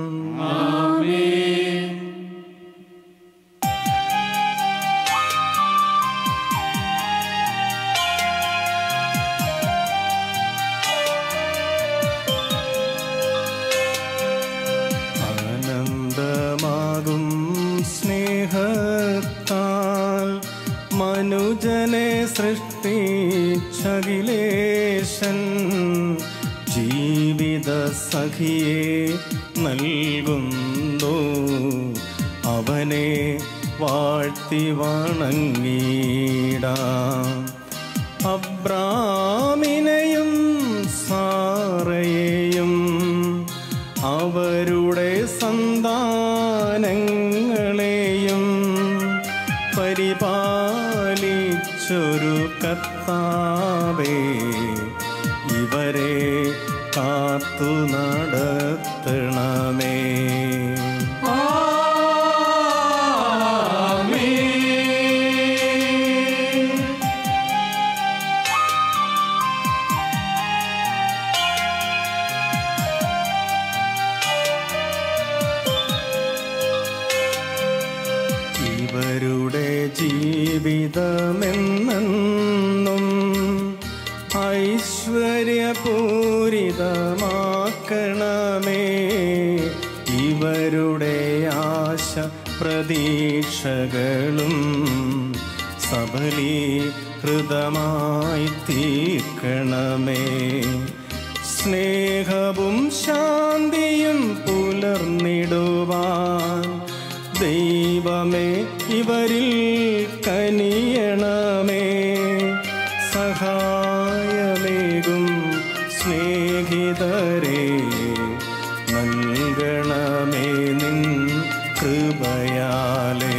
ആനന്ദമാകും സ്നേഹത്താൽ മനുജനെ സൃഷ്ടിച്ചകിലേശൻ ജീവിത സഖിയെ നൽകുന്നു അവനെ വാഴ്ത്തി വണങ്ങിടാം അബ്രാമിനെയും സാറയെയും അവരുടെ സന്താനങ്ങളെയും പരിപാലിച്ചൊരു കർത്താവേ ഇവരെ കാത്തു നടത്തണമേ ഇവരുടെ ജീവിതമെന്നും ഐശ്വര്യപൂരിതമാക്കണമേ ഇവരുടെ ആശ പ്രതീക്ഷകളും സബലീകൃതമായി തീർക്കണമേ സ്നേഹവും ശാന്തിയും പുലർന്നിടുവാൻ ദൈവമേ ഇവരിൽ കനിയണമേ സഹായമേകും സ്നേഹിതരെ നൽകണമേ നിൻ കൃപയാലേ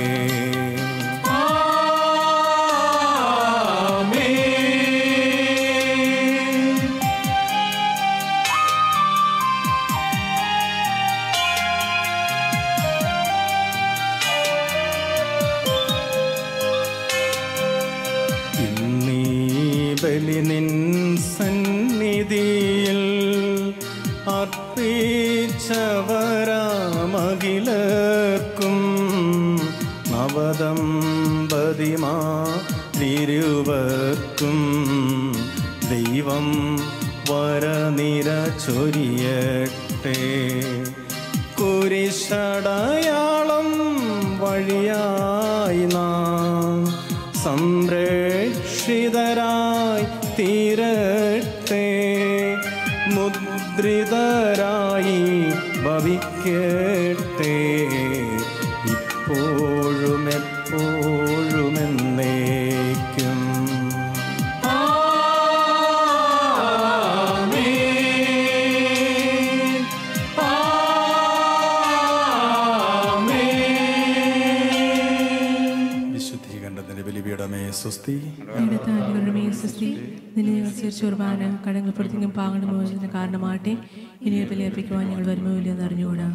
ഇന്നീ ബലി നിൻ സന്നിധിയിൽ അർപ്പിച്ചവരാമകിലർക്കും നവദമ്പതിമാരിരുവർക്കും ദൈവം വരനിര ചൊരിയട്ടെ കുരിശടയാളം വഴിയായി നാം സംരക്ഷിതരായി തീരട്ടെ മുദ്രിതരായി ഭവിക്കട്ടെ ഇപ്പോഴും എപ്പോഴും എന്നേക്കും വിശുദ്ധീകരണത്തിന്റെ ബലിപീഠമേ സ്വസ്തി നിന്നെ ഞങ്ങൾ തീർച്ചയാൻ കടങ്ങൾ പ്രത്യേകം പാങ്ങണം മോചനത്തിന് കാരണമാട്ടെ ഇനി ബലിയർപ്പിക്കുവാൻ ഞങ്ങൾ വരുമോ ഇല്ലെന്ന് അറിഞ്ഞുകൂടാ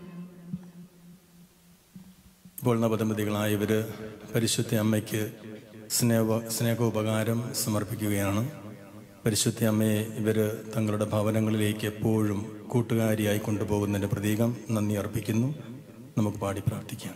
ഇപ്പോൾ നവദമ്പതികളായ ഇവര് പരിശുദ്ധ അമ്മയ്ക്ക് സ്നേഹ സ്നേഹോപകാരം സമർപ്പിക്കുകയാണ് പരിശുദ്ധ അമ്മയെ ഇവര് തങ്ങളുടെ ഭവനങ്ങളിലേക്ക് എപ്പോഴും കൂട്ടുകാരിയായി കൊണ്ടുപോകുന്നതിന്റെ പ്രതീകം നന്ദി അർപ്പിക്കുന്നു നമുക്ക് പാടി പ്രാർത്ഥിക്കാം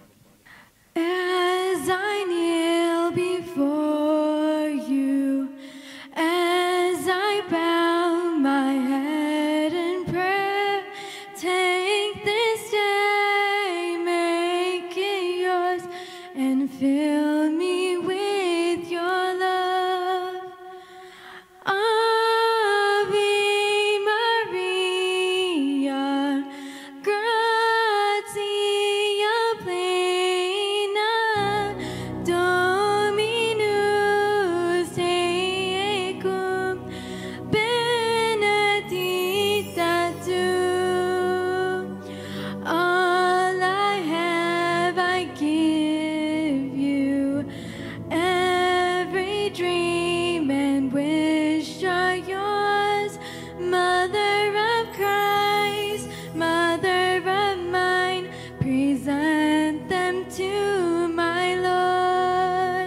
As I kneel before you, as I bow my head in prayer, take this day, make it yours, and fill me with your love. Ave Maria, gratia plena, Dominus tecum, benedicta tu. All I have I give you, every dream and wish are yours, Mother of Christ, Mother of mine, present them to my Lord.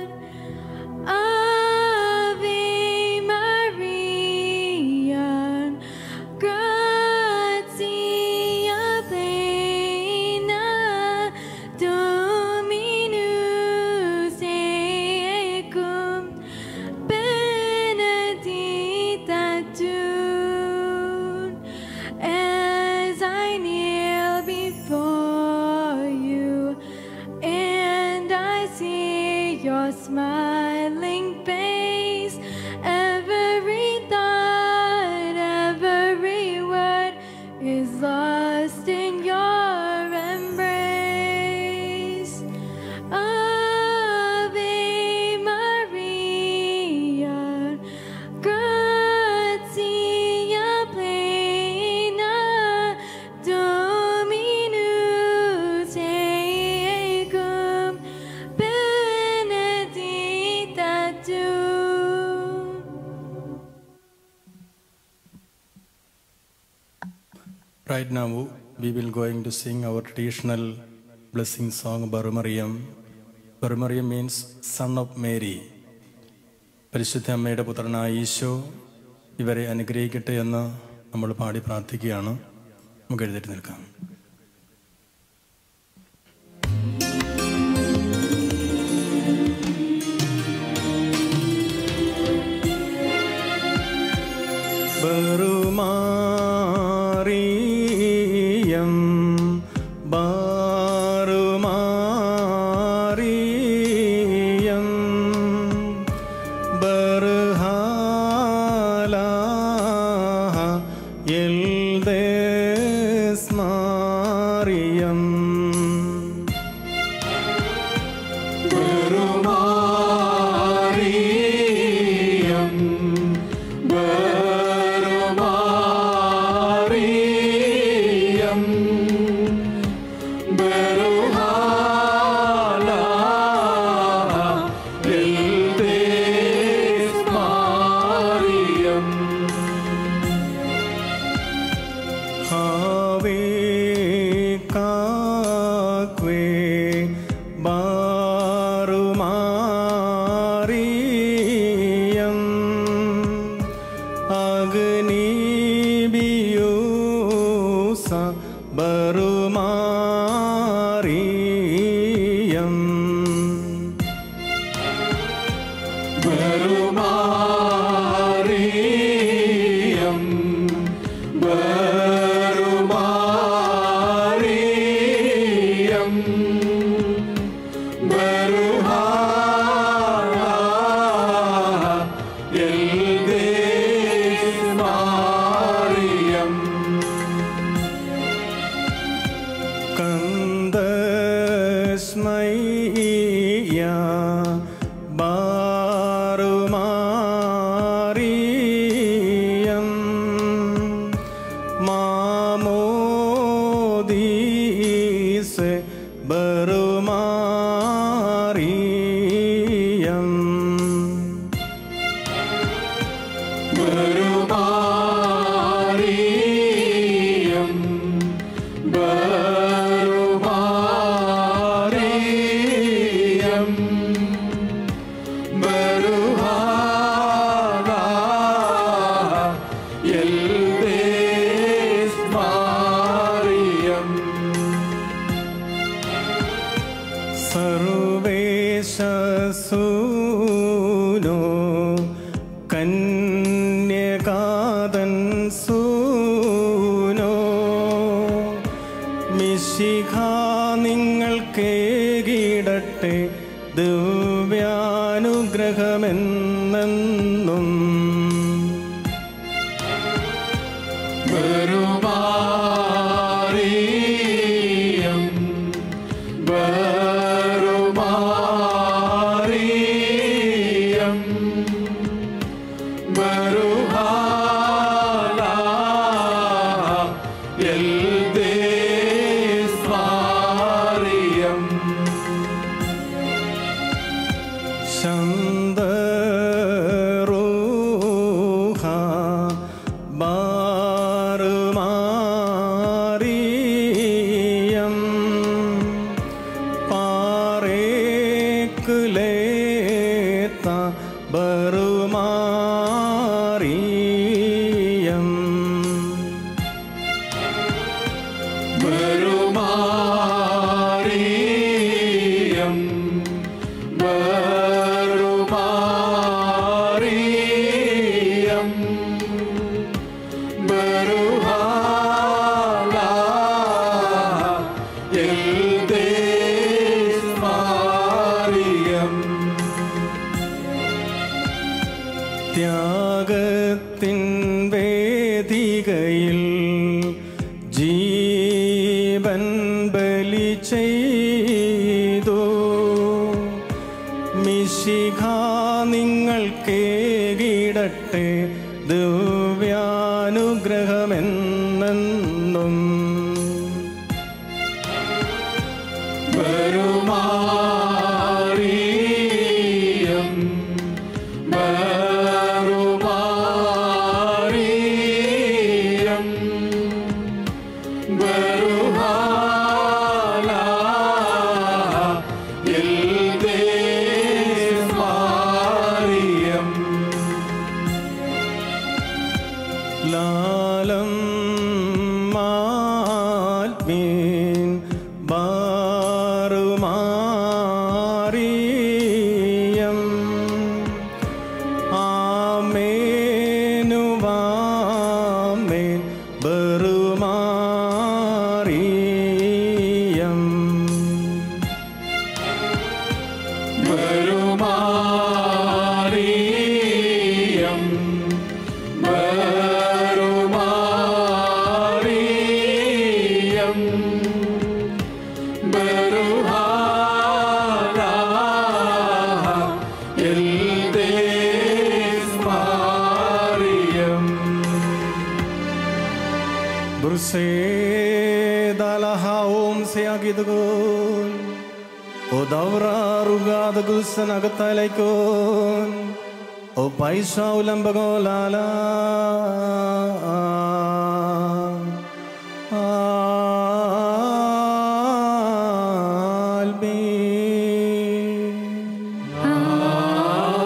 Right now, we will going to sing our traditional blessing song Barumariam. Barumariam means son of Mary. പരിശുദ്ധ അമ്മയുടെ പുത്രനായ ഈശോ ഇവരെ അനുഗ്രഹിക്കട്ടെ എന്ന് നമ്മൾ പാടി പ്രാർത്ഥിക്കുകയാണ് നമുക്ക് എഴുന്നേറ്റ് നിൽക്കാം ബറുമാറിയം ബാറുമാറിയം ബർഹാല എൽദേസ് മാറിയം ബറുമാറിയം ബറുമാറിയം ബറുഹാല എൽദേസ് മാറിയം ഹാവേ കാക്വേ ബാറുമാറിയം അഗ്നിബിയൂസ ബറുമാറിയം ബറുമാറിയം ബറുമാറിയം ബറുഹാല എൽദേസ് മാറിയം കന്ദസ്മയ്യ ബാറുമാറിയം മാമോദീസ് ബറുമാറിയം ബറുമാറിയം ബറുമാറിയം ബറുഹാല എൽദേസ് മാറിയം സർവേശസൂനോ കന്യകാതൻ സൂനോ മിശിഖ നിങ്ങൾ കേകിടട്ടെ ദിവ്യാനുഗ്രഹമെന്നെന്നും ബറുമാറിയം ബറുമാറിയം ബറുഹാല എൽദേസ് മാറിയം ശന്തറൂഹ ബാറുമാറിയം പാറേക്കുലേത്ത ബറുമാറിയം ബറുമാറിയം ബറുമാറിയം ബറുഹാല എൽദേസ് മാറിയം ത്യാഗത്തിൻ വേദികയിൽ ജീവൻ ബലി ചെയ്തു മിശിഖ നിങ്ങൾ കേകിടട്ടെ ദിവ്യാനുഗ്രഹമെന്നെന്നും ബറുമാറിയം ബറുമാറിയം കാലം മാൽമീൻ ബാറുമാറിയം ആമേനുവാമേൻ ബറുമാറിയം ബറുമാറിയം ബറുമാറിയം ബറുഹാരാ എൽദേസ് മാറിയം Brusedalahaom seagidgon O davrarugad gulsan agatalaykon O paisa ulambagolala Almin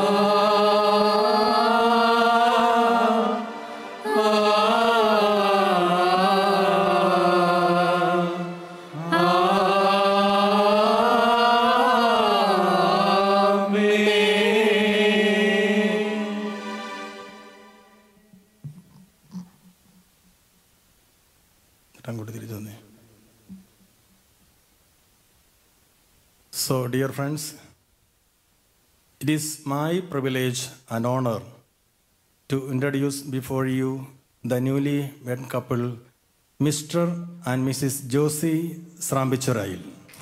അങ്ങോട്ട് തിരിച്ചു വന്നേ so dear friends it is my privilege and honour to introduce before you the newly wed couple, Mr. and Mrs. Josie Srambicharail.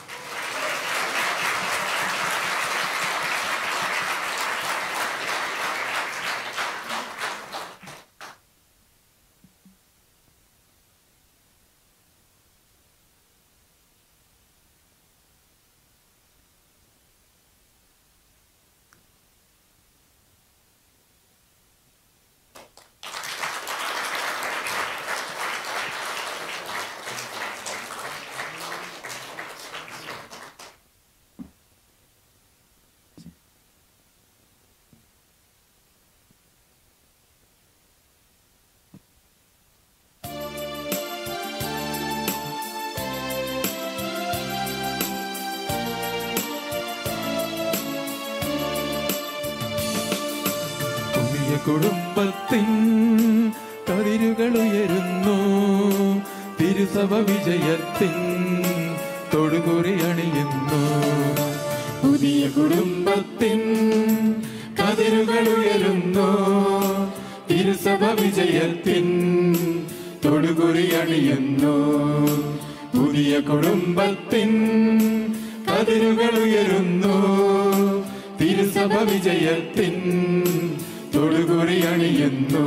പുതിയ കുടുംബത്തിൻ കതിരുകൾ ഉയരുന്നു തിരുസഭ വിജയത്തിൻ തൊടുകുറി അണിയുന്നു പുതിയ കുടുംബത്തിൻ കതിരുകൾ ഉയരുന്നു തിരുസഭ വിജയത്തിൻ തൊടുകുറി അണിയുന്നു പുതിയ കുടുംബത്തിൻ കതിരുകൾ ഉയരുന്നു തിരുസഭ വിജയത്തിൻ തൊടുകുറി അണിയുന്നു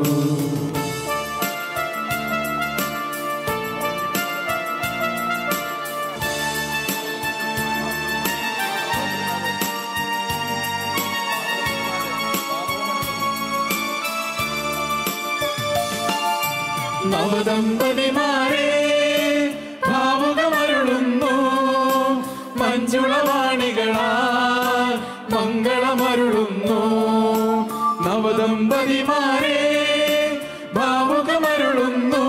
നവദമ്പതിമാരെ ഭാവുകമരുളുന്നു മഞ്ജുളവാണികളാൽ മംഗളമരുളുന്നു നവദമ്പതിമാരെ ഭാവുകമരുളുന്നു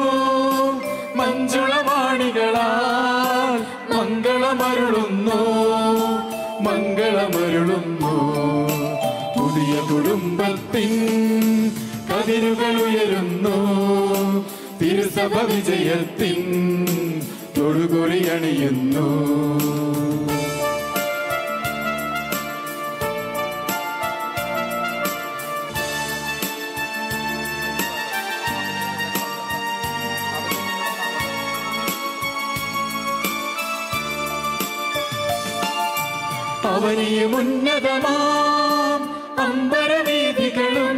മഞ്ജുളവാണികളാൽ മംഗളമരുളുന്നു മംഗളമരുളുന്നു പുതിയ കുടുംബത്തിൻ കതിരുകൾ ഉയരുന്നു തിരുസഭ വിജയത്തിൻ തൊടുകുറി അണിയുന്നു അവനിയും ഉന്നതമാം അമ്പരവീതികളും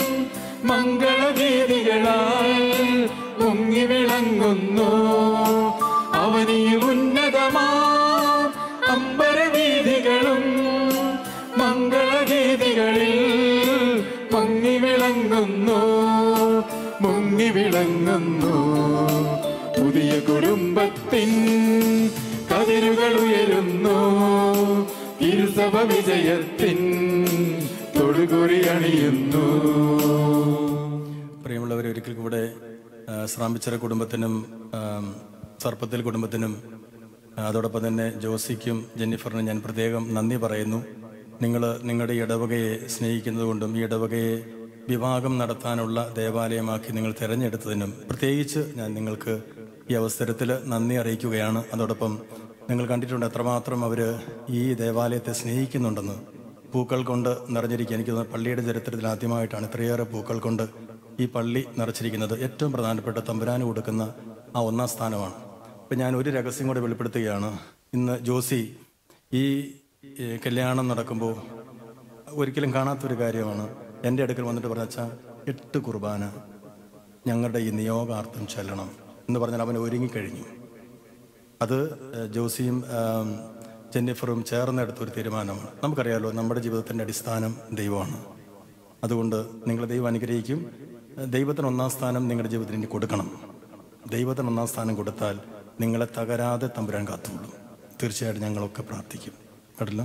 മംഗളഗീതികളാൽ മുങ്ങി വിളങ്ങുന്നു അവനിയും ഉന്നതമാം അമ്പരവീതികളും മംഗളഗീതികളിൽ മുങ്ങി വിളങ്ങുന്നു മുങ്ങി വിളങ്ങുന്നു പുതിയ കുടുംബത്തിൻ കതിരുകൾ ഉയരുന്നു ഇരുസഭ വിജയത്തിൻ തൊടുകുറി അണിയുന്നു പ്രിയമുള്ളവരെ ഒരിക്കൽ കൂടെ ആ, ശ്രാമ്പിച്ചറ കുടുംബത്തിനും ആ, സർപ്പത്തിൽ കുടുംബത്തിനും ആ, അതോടൊപ്പം തന്നെ ജോസിക്കും ജെന്നിഫറിനും ഞാൻ പ്രത്യേകം നന്ദി പറയുന്നു നിങ്ങൾ നിങ്ങളുടെ ഈ ഇടവകയെ സ്നേഹിക്കുന്നതുകൊണ്ടും ഈ ഇടവകയെ വിവാഹം നടത്താനുള്ള ദേവാലയമാക്കി നിങ്ങൾ തിരഞ്ഞെടുത്തതിനും പ്രത്യേകിച്ച് ഞാൻ നിങ്ങൾക്ക് ഈ അവസരത്തിൽ നന്ദി അറിയിക്കുകയാണ് അതോടൊപ്പം നിങ്ങൾ കണ്ടിട്ടുണ്ട് എത്രമാത്രം അവർ ഈ ദേവാലയത്തെ സ്നേഹിക്കുന്നുണ്ടെന്ന് പൂക്കൾ കൊണ്ട് നിറഞ്ഞിരിക്കുക എനിക്ക് തോന്നുന്നു പള്ളിയുടെ ചരിത്രത്തിൽ ആദ്യമായിട്ടാണ് ഇത്രയേറെ പൂക്കൾ കൊണ്ട് ഈ പള്ളി നിറച്ചിരിക്കുന്നത് ഏറ്റവും പ്രധാനപ്പെട്ട തമ്പുരാന് കൊടുക്കുന്ന ആ ഒന്നാം സ്ഥാനമാണ് അപ്പം ഞാൻ ഒരു രഹസ്യം കൂടെ വെളിപ്പെടുത്തുകയാണ് ഇന്ന് ജോസി ഈ ഏ, കല്യാണം നടക്കുമ്പോൾ ഒരിക്കലും കാണാത്തൊരു കാര്യമാണ് എൻ്റെ അടുക്കൽ വന്നിട്ട് പറഞ്ഞാ എട്ട് കുർബാന ഞങ്ങളുടെ ഈ നിയോഗാർത്ഥം ചെല്ലണം എന്ന് പറഞ്ഞാൽ അവൻ ഒരുങ്ങിക്കഴിഞ്ഞു അത് ഏഹ്, ജോസിയും ആം, ജെന്നിഫറും ചേർന്നെടുത്ത ഒരു തീരുമാനമാണ് നമുക്കറിയാലോ നമ്മുടെ ജീവിതത്തിൻ്റെ അടിസ്ഥാനം ദൈവമാണ് അതുകൊണ്ട് നിങ്ങൾ ദൈവം അനുഗ്രഹിക്കും ദൈവത്തിന് ഒന്നാം സ്ഥാനം നിങ്ങളുടെ ജീവിതത്തിൽ ഇനി കൊടുക്കണം ദൈവത്തിന് ഒന്നാം സ്ഥാനം കൊടുത്താൽ നിങ്ങളെ തകരാതെ തമ്പുരാൻ കാത്തുകൊള്ളും തീർച്ചയായിട്ടും ഞങ്ങളൊക്കെ പ്രാർത്ഥിക്കും കേട്ടല്ലോ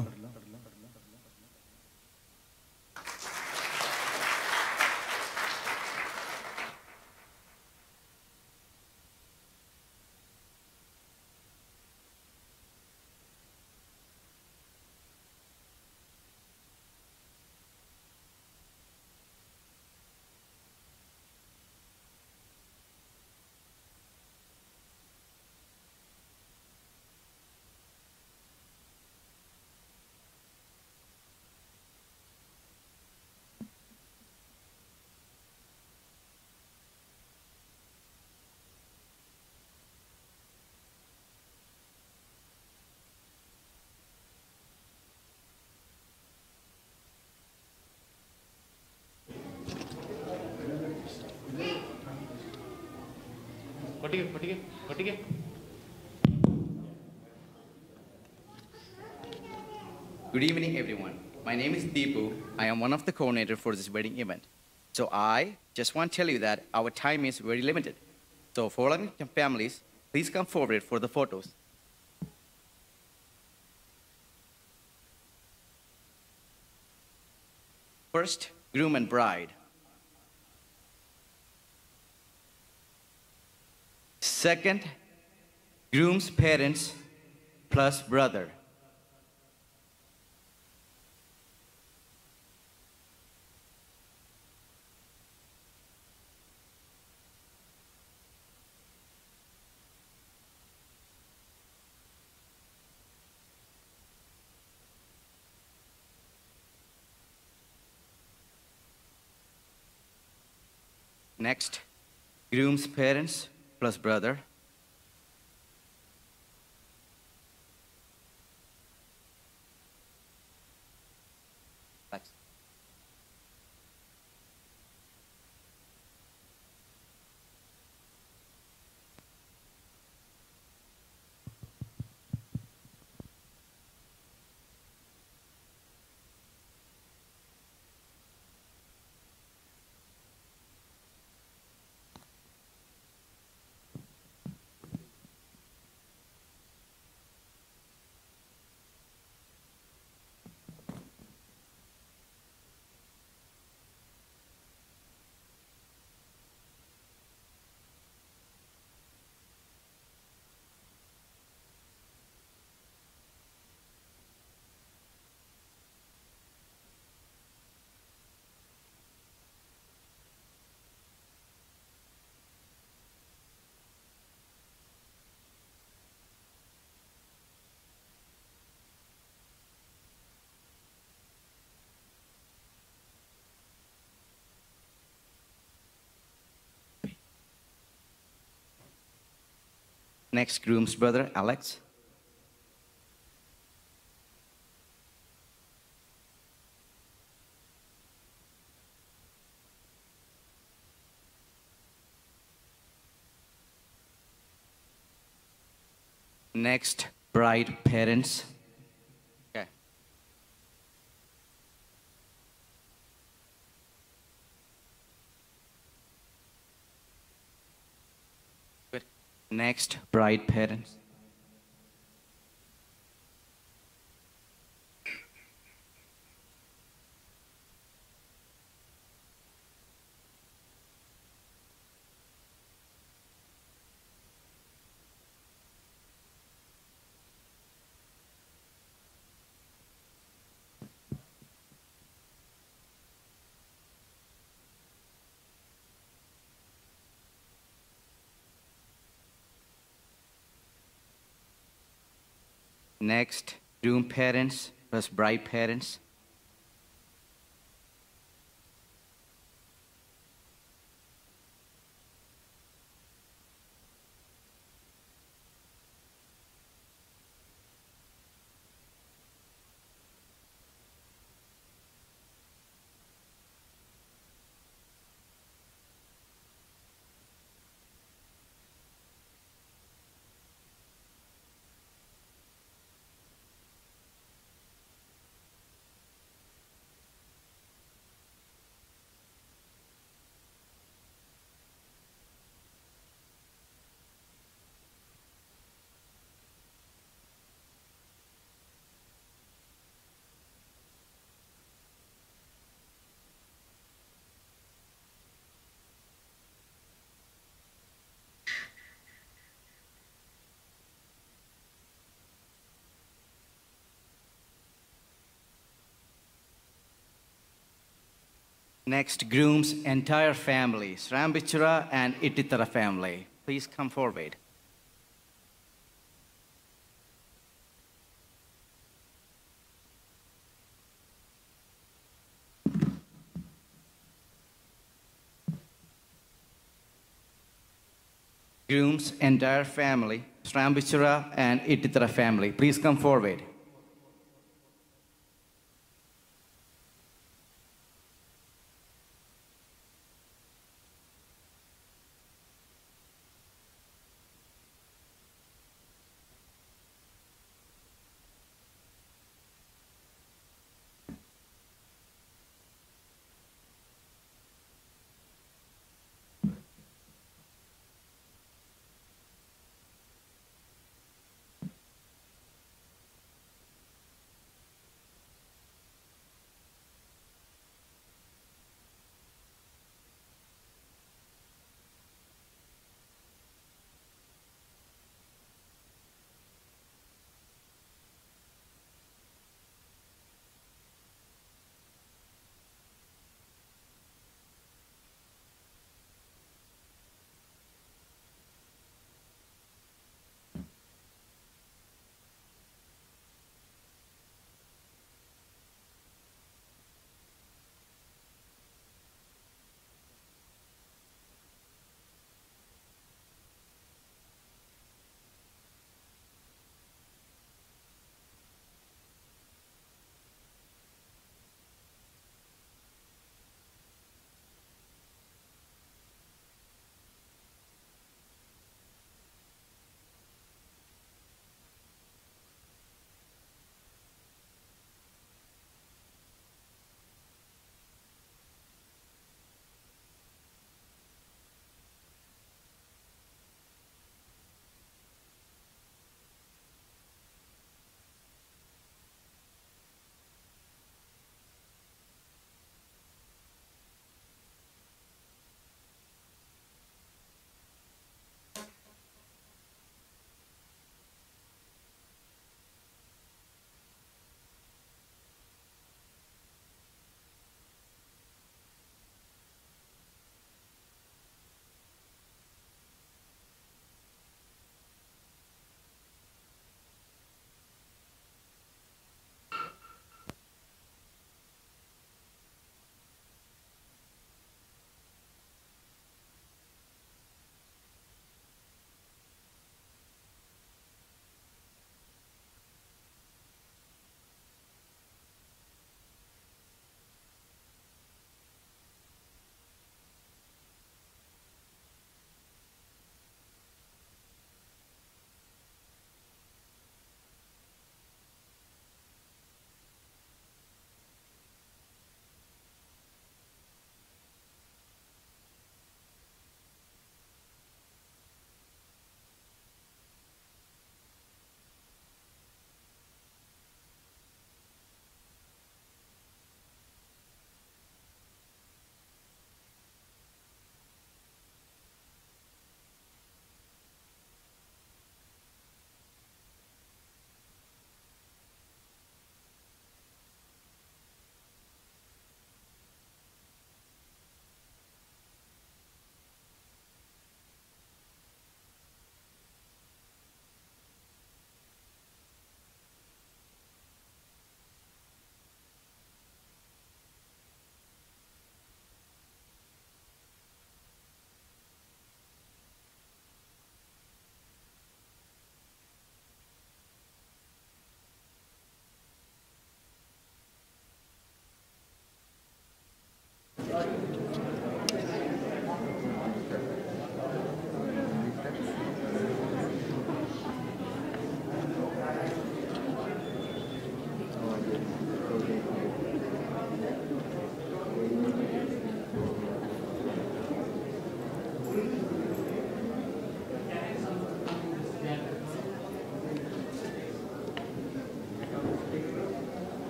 Good evening, everyone. My name is Deepu. I am one of the coordinators for this wedding event. So I just want to tell you that our time is very limited. So following families, please come forward for the photos. First, groom and bride. Second, groom's parents plus brother. Next, groom's parents plus brother. Thanks. Next, groom's brother, Alex. Next, bride parents. Okay. Good. Next, bride parents. Next, groom parents plus bride parents. Next, groom's entire family, Srambichura and Ititara family. Please come forward. Groom's entire family, Srambichura and Ititara family. Please come forward.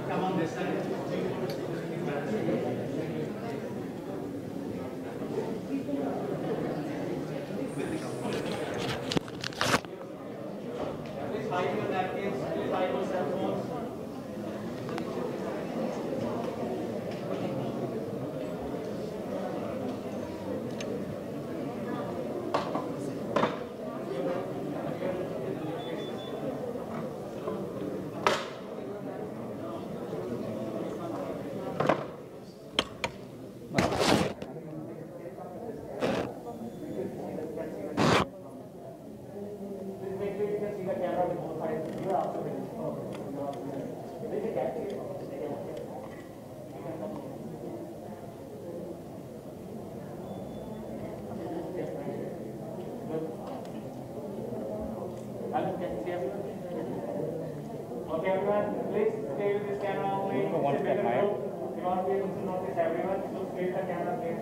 Okay, everyone, please stay with this camera only. It's a bigger group. You want to be able to notice everyone, so stay with the camera, please.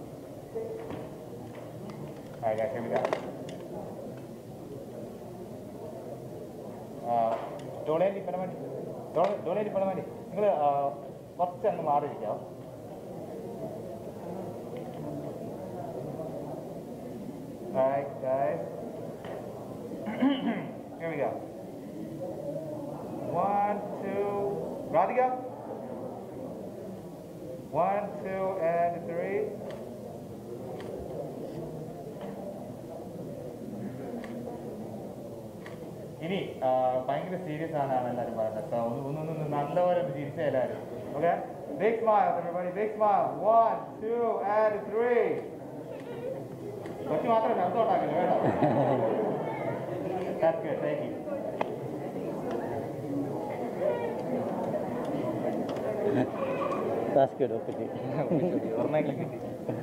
Alright, guys, here we go. Donate ഇപ്പം വേണ്ടി donate ഇപ്പം വേണ്ടി നിങ്ങൾ കുറച്ച് അങ്ങ് മാറിയിരിക്കാം Alright, guys. Here we go. One, two, Radhika. One, two, and three. ഇനി ആ, ഭയങ്കര സീരിയസ് ആണെന്നാണ് എല്ലാവരും പറയുന്നത് കേട്ടോ ഒന്ന് ഒന്ന് ഒന്ന് നല്ലപോലെ ഒന്ന് ചിരിച്ച എല്ലാവരും okay big smile everybody big smile one two and three കൊച്ചു മാത്രം ശബ്ദം ഉണ്ടാക്കില്ല കേട്ടോ That's good, thank you. That's good, okay. ഒരെണ്ണെങ്കിലും കിട്ടി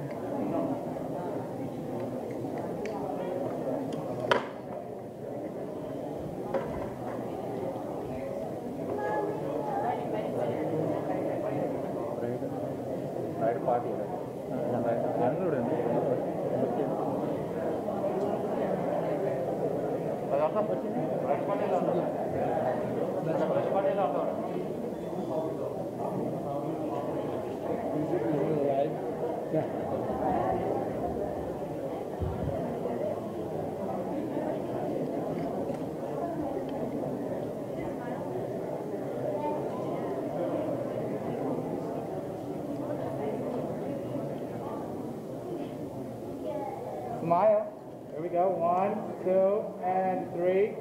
Smile. Here we go. One, two, and three.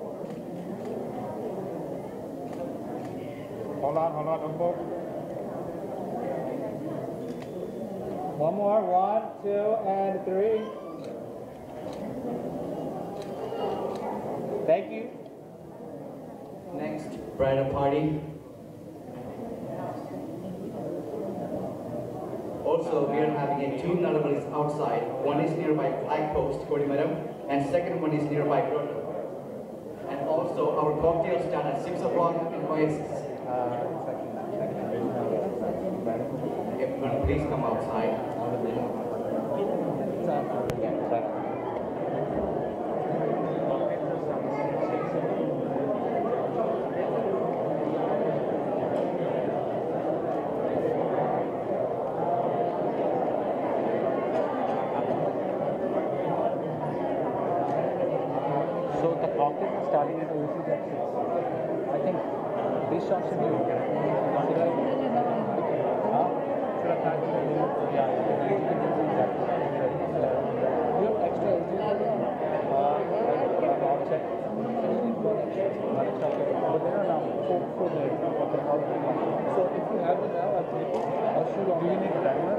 Hold on, hold on, don't move. One more. One, two, and three. Thank you. Next, bridal party. Also, we are having a two nullibles outside. One is nearby flag post, Kodimaram, and second one is nearby Grotto. And also, our cocktails start at 6 o'clock in Oasis. Everyone, please come outside. So the cocktails are starting at Oasis at 6. I think this shot should be okay. Should I? Huh? Should I pack it in? Yeah, yeah. You can do that. You have extra LG? Uh, I'll check. I'll check it. But there are now four, four there. Okay, how do you want? So if you have it now, I'll take it. I'll shoot on. Do you need a timer?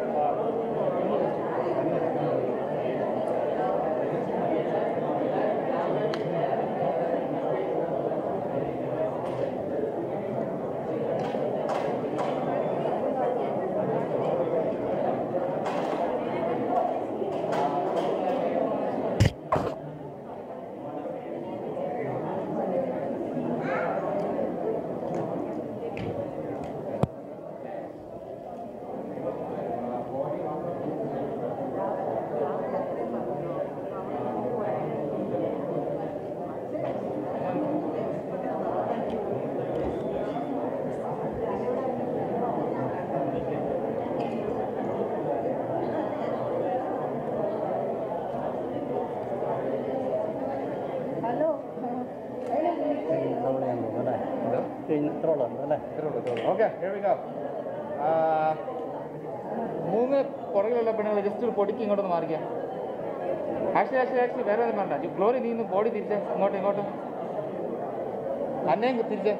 കഴിഞ്ഞ് ഇത്ര ഉള്ളത് അല്ലേ okay മൂന്ന് പുറകിലുള്ള പെണ്ണുങ്ങൾ just ഒരു പൊടിക്ക് ഇങ്ങോട്ടൊന്ന് മാറിക്കാം ആക്ച്വലി ആക്ച്വലി ആക്ച്വലി വേറെ ഒന്നും വേണ്ട ഗ്ലോറി നീ ഇന്ന് ബോഡി തിരിച്ചേ ഇങ്ങോട്ട് ഇങ്ങോട്ട് അന്നേം തിരിച്ചേ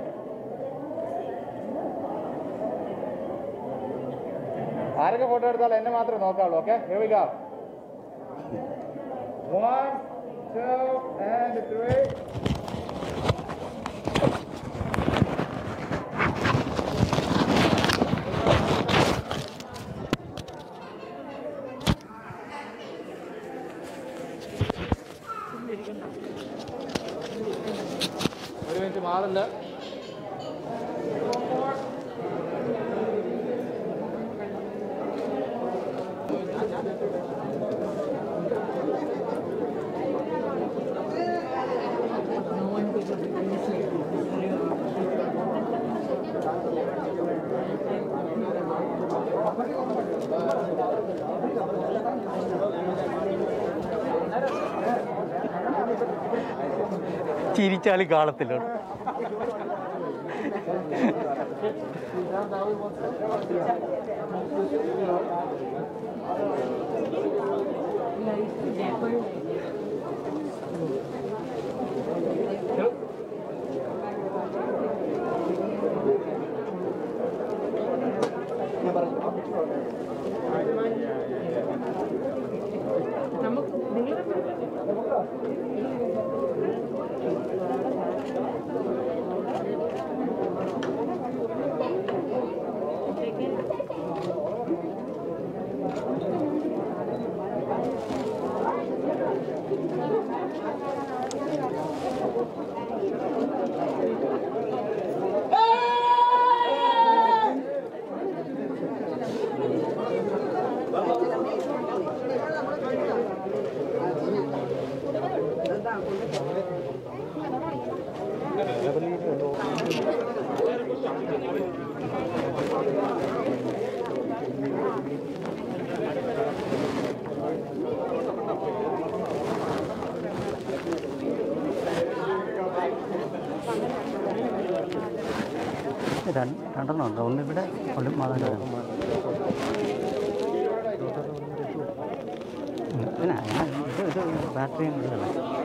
ആരൊക്കെ ഫോട്ടോ എടുത്താലും എന്നെ മാത്രമേ നോക്കാവുള്ളൂ ഓക്കെ ഹെവിക വൺ ടു ആൻഡ് ത്രീ ഒരു മിനിറ്റ് മാറില്ല ചിരിച്ചാലും കാണത്തില്ല രണ്ടെണ്ണം ഉണ്ട് ഒന്നിവിടെ ഒന്ന് മാതാ പിന്നെ ഞാൻ ഇത് ഇത് ബാറ്ററിയും കൂടുതലാണ്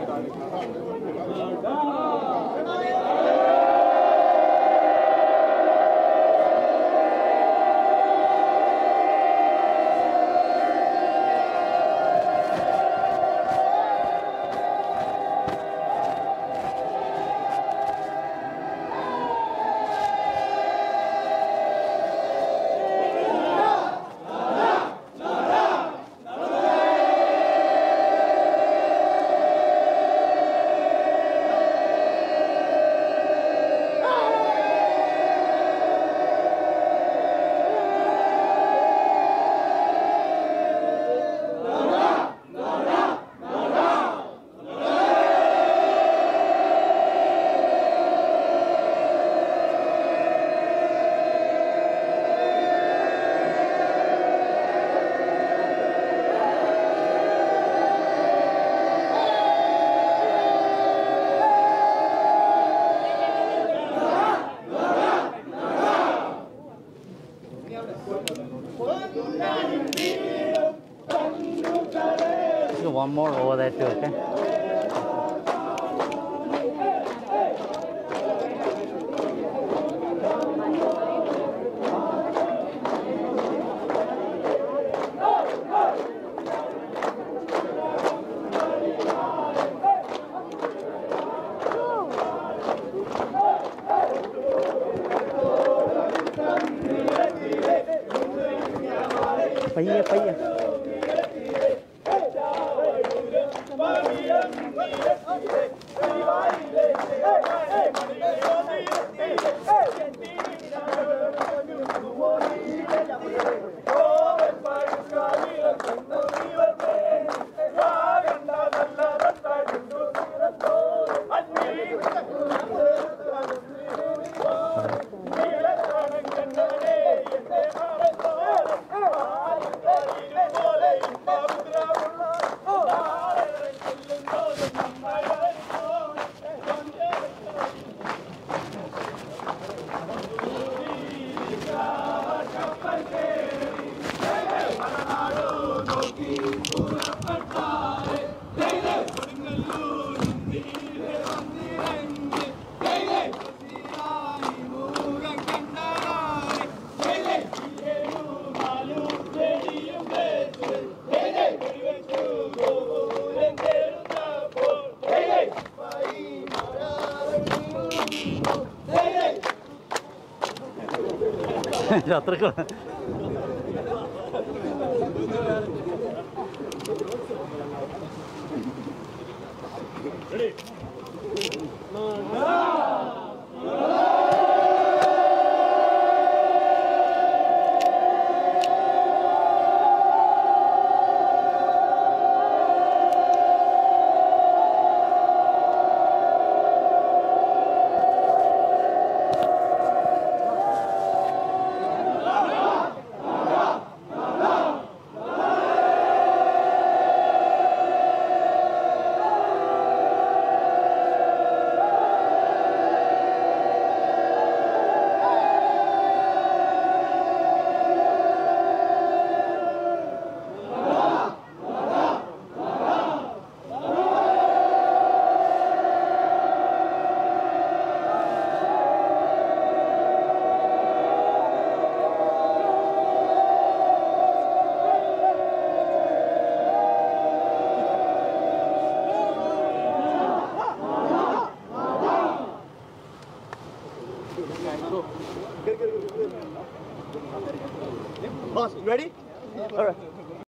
One more over there too, okay? പയ്യെ പയ്യെ ശത്രുക്കൾ Boss, you ready?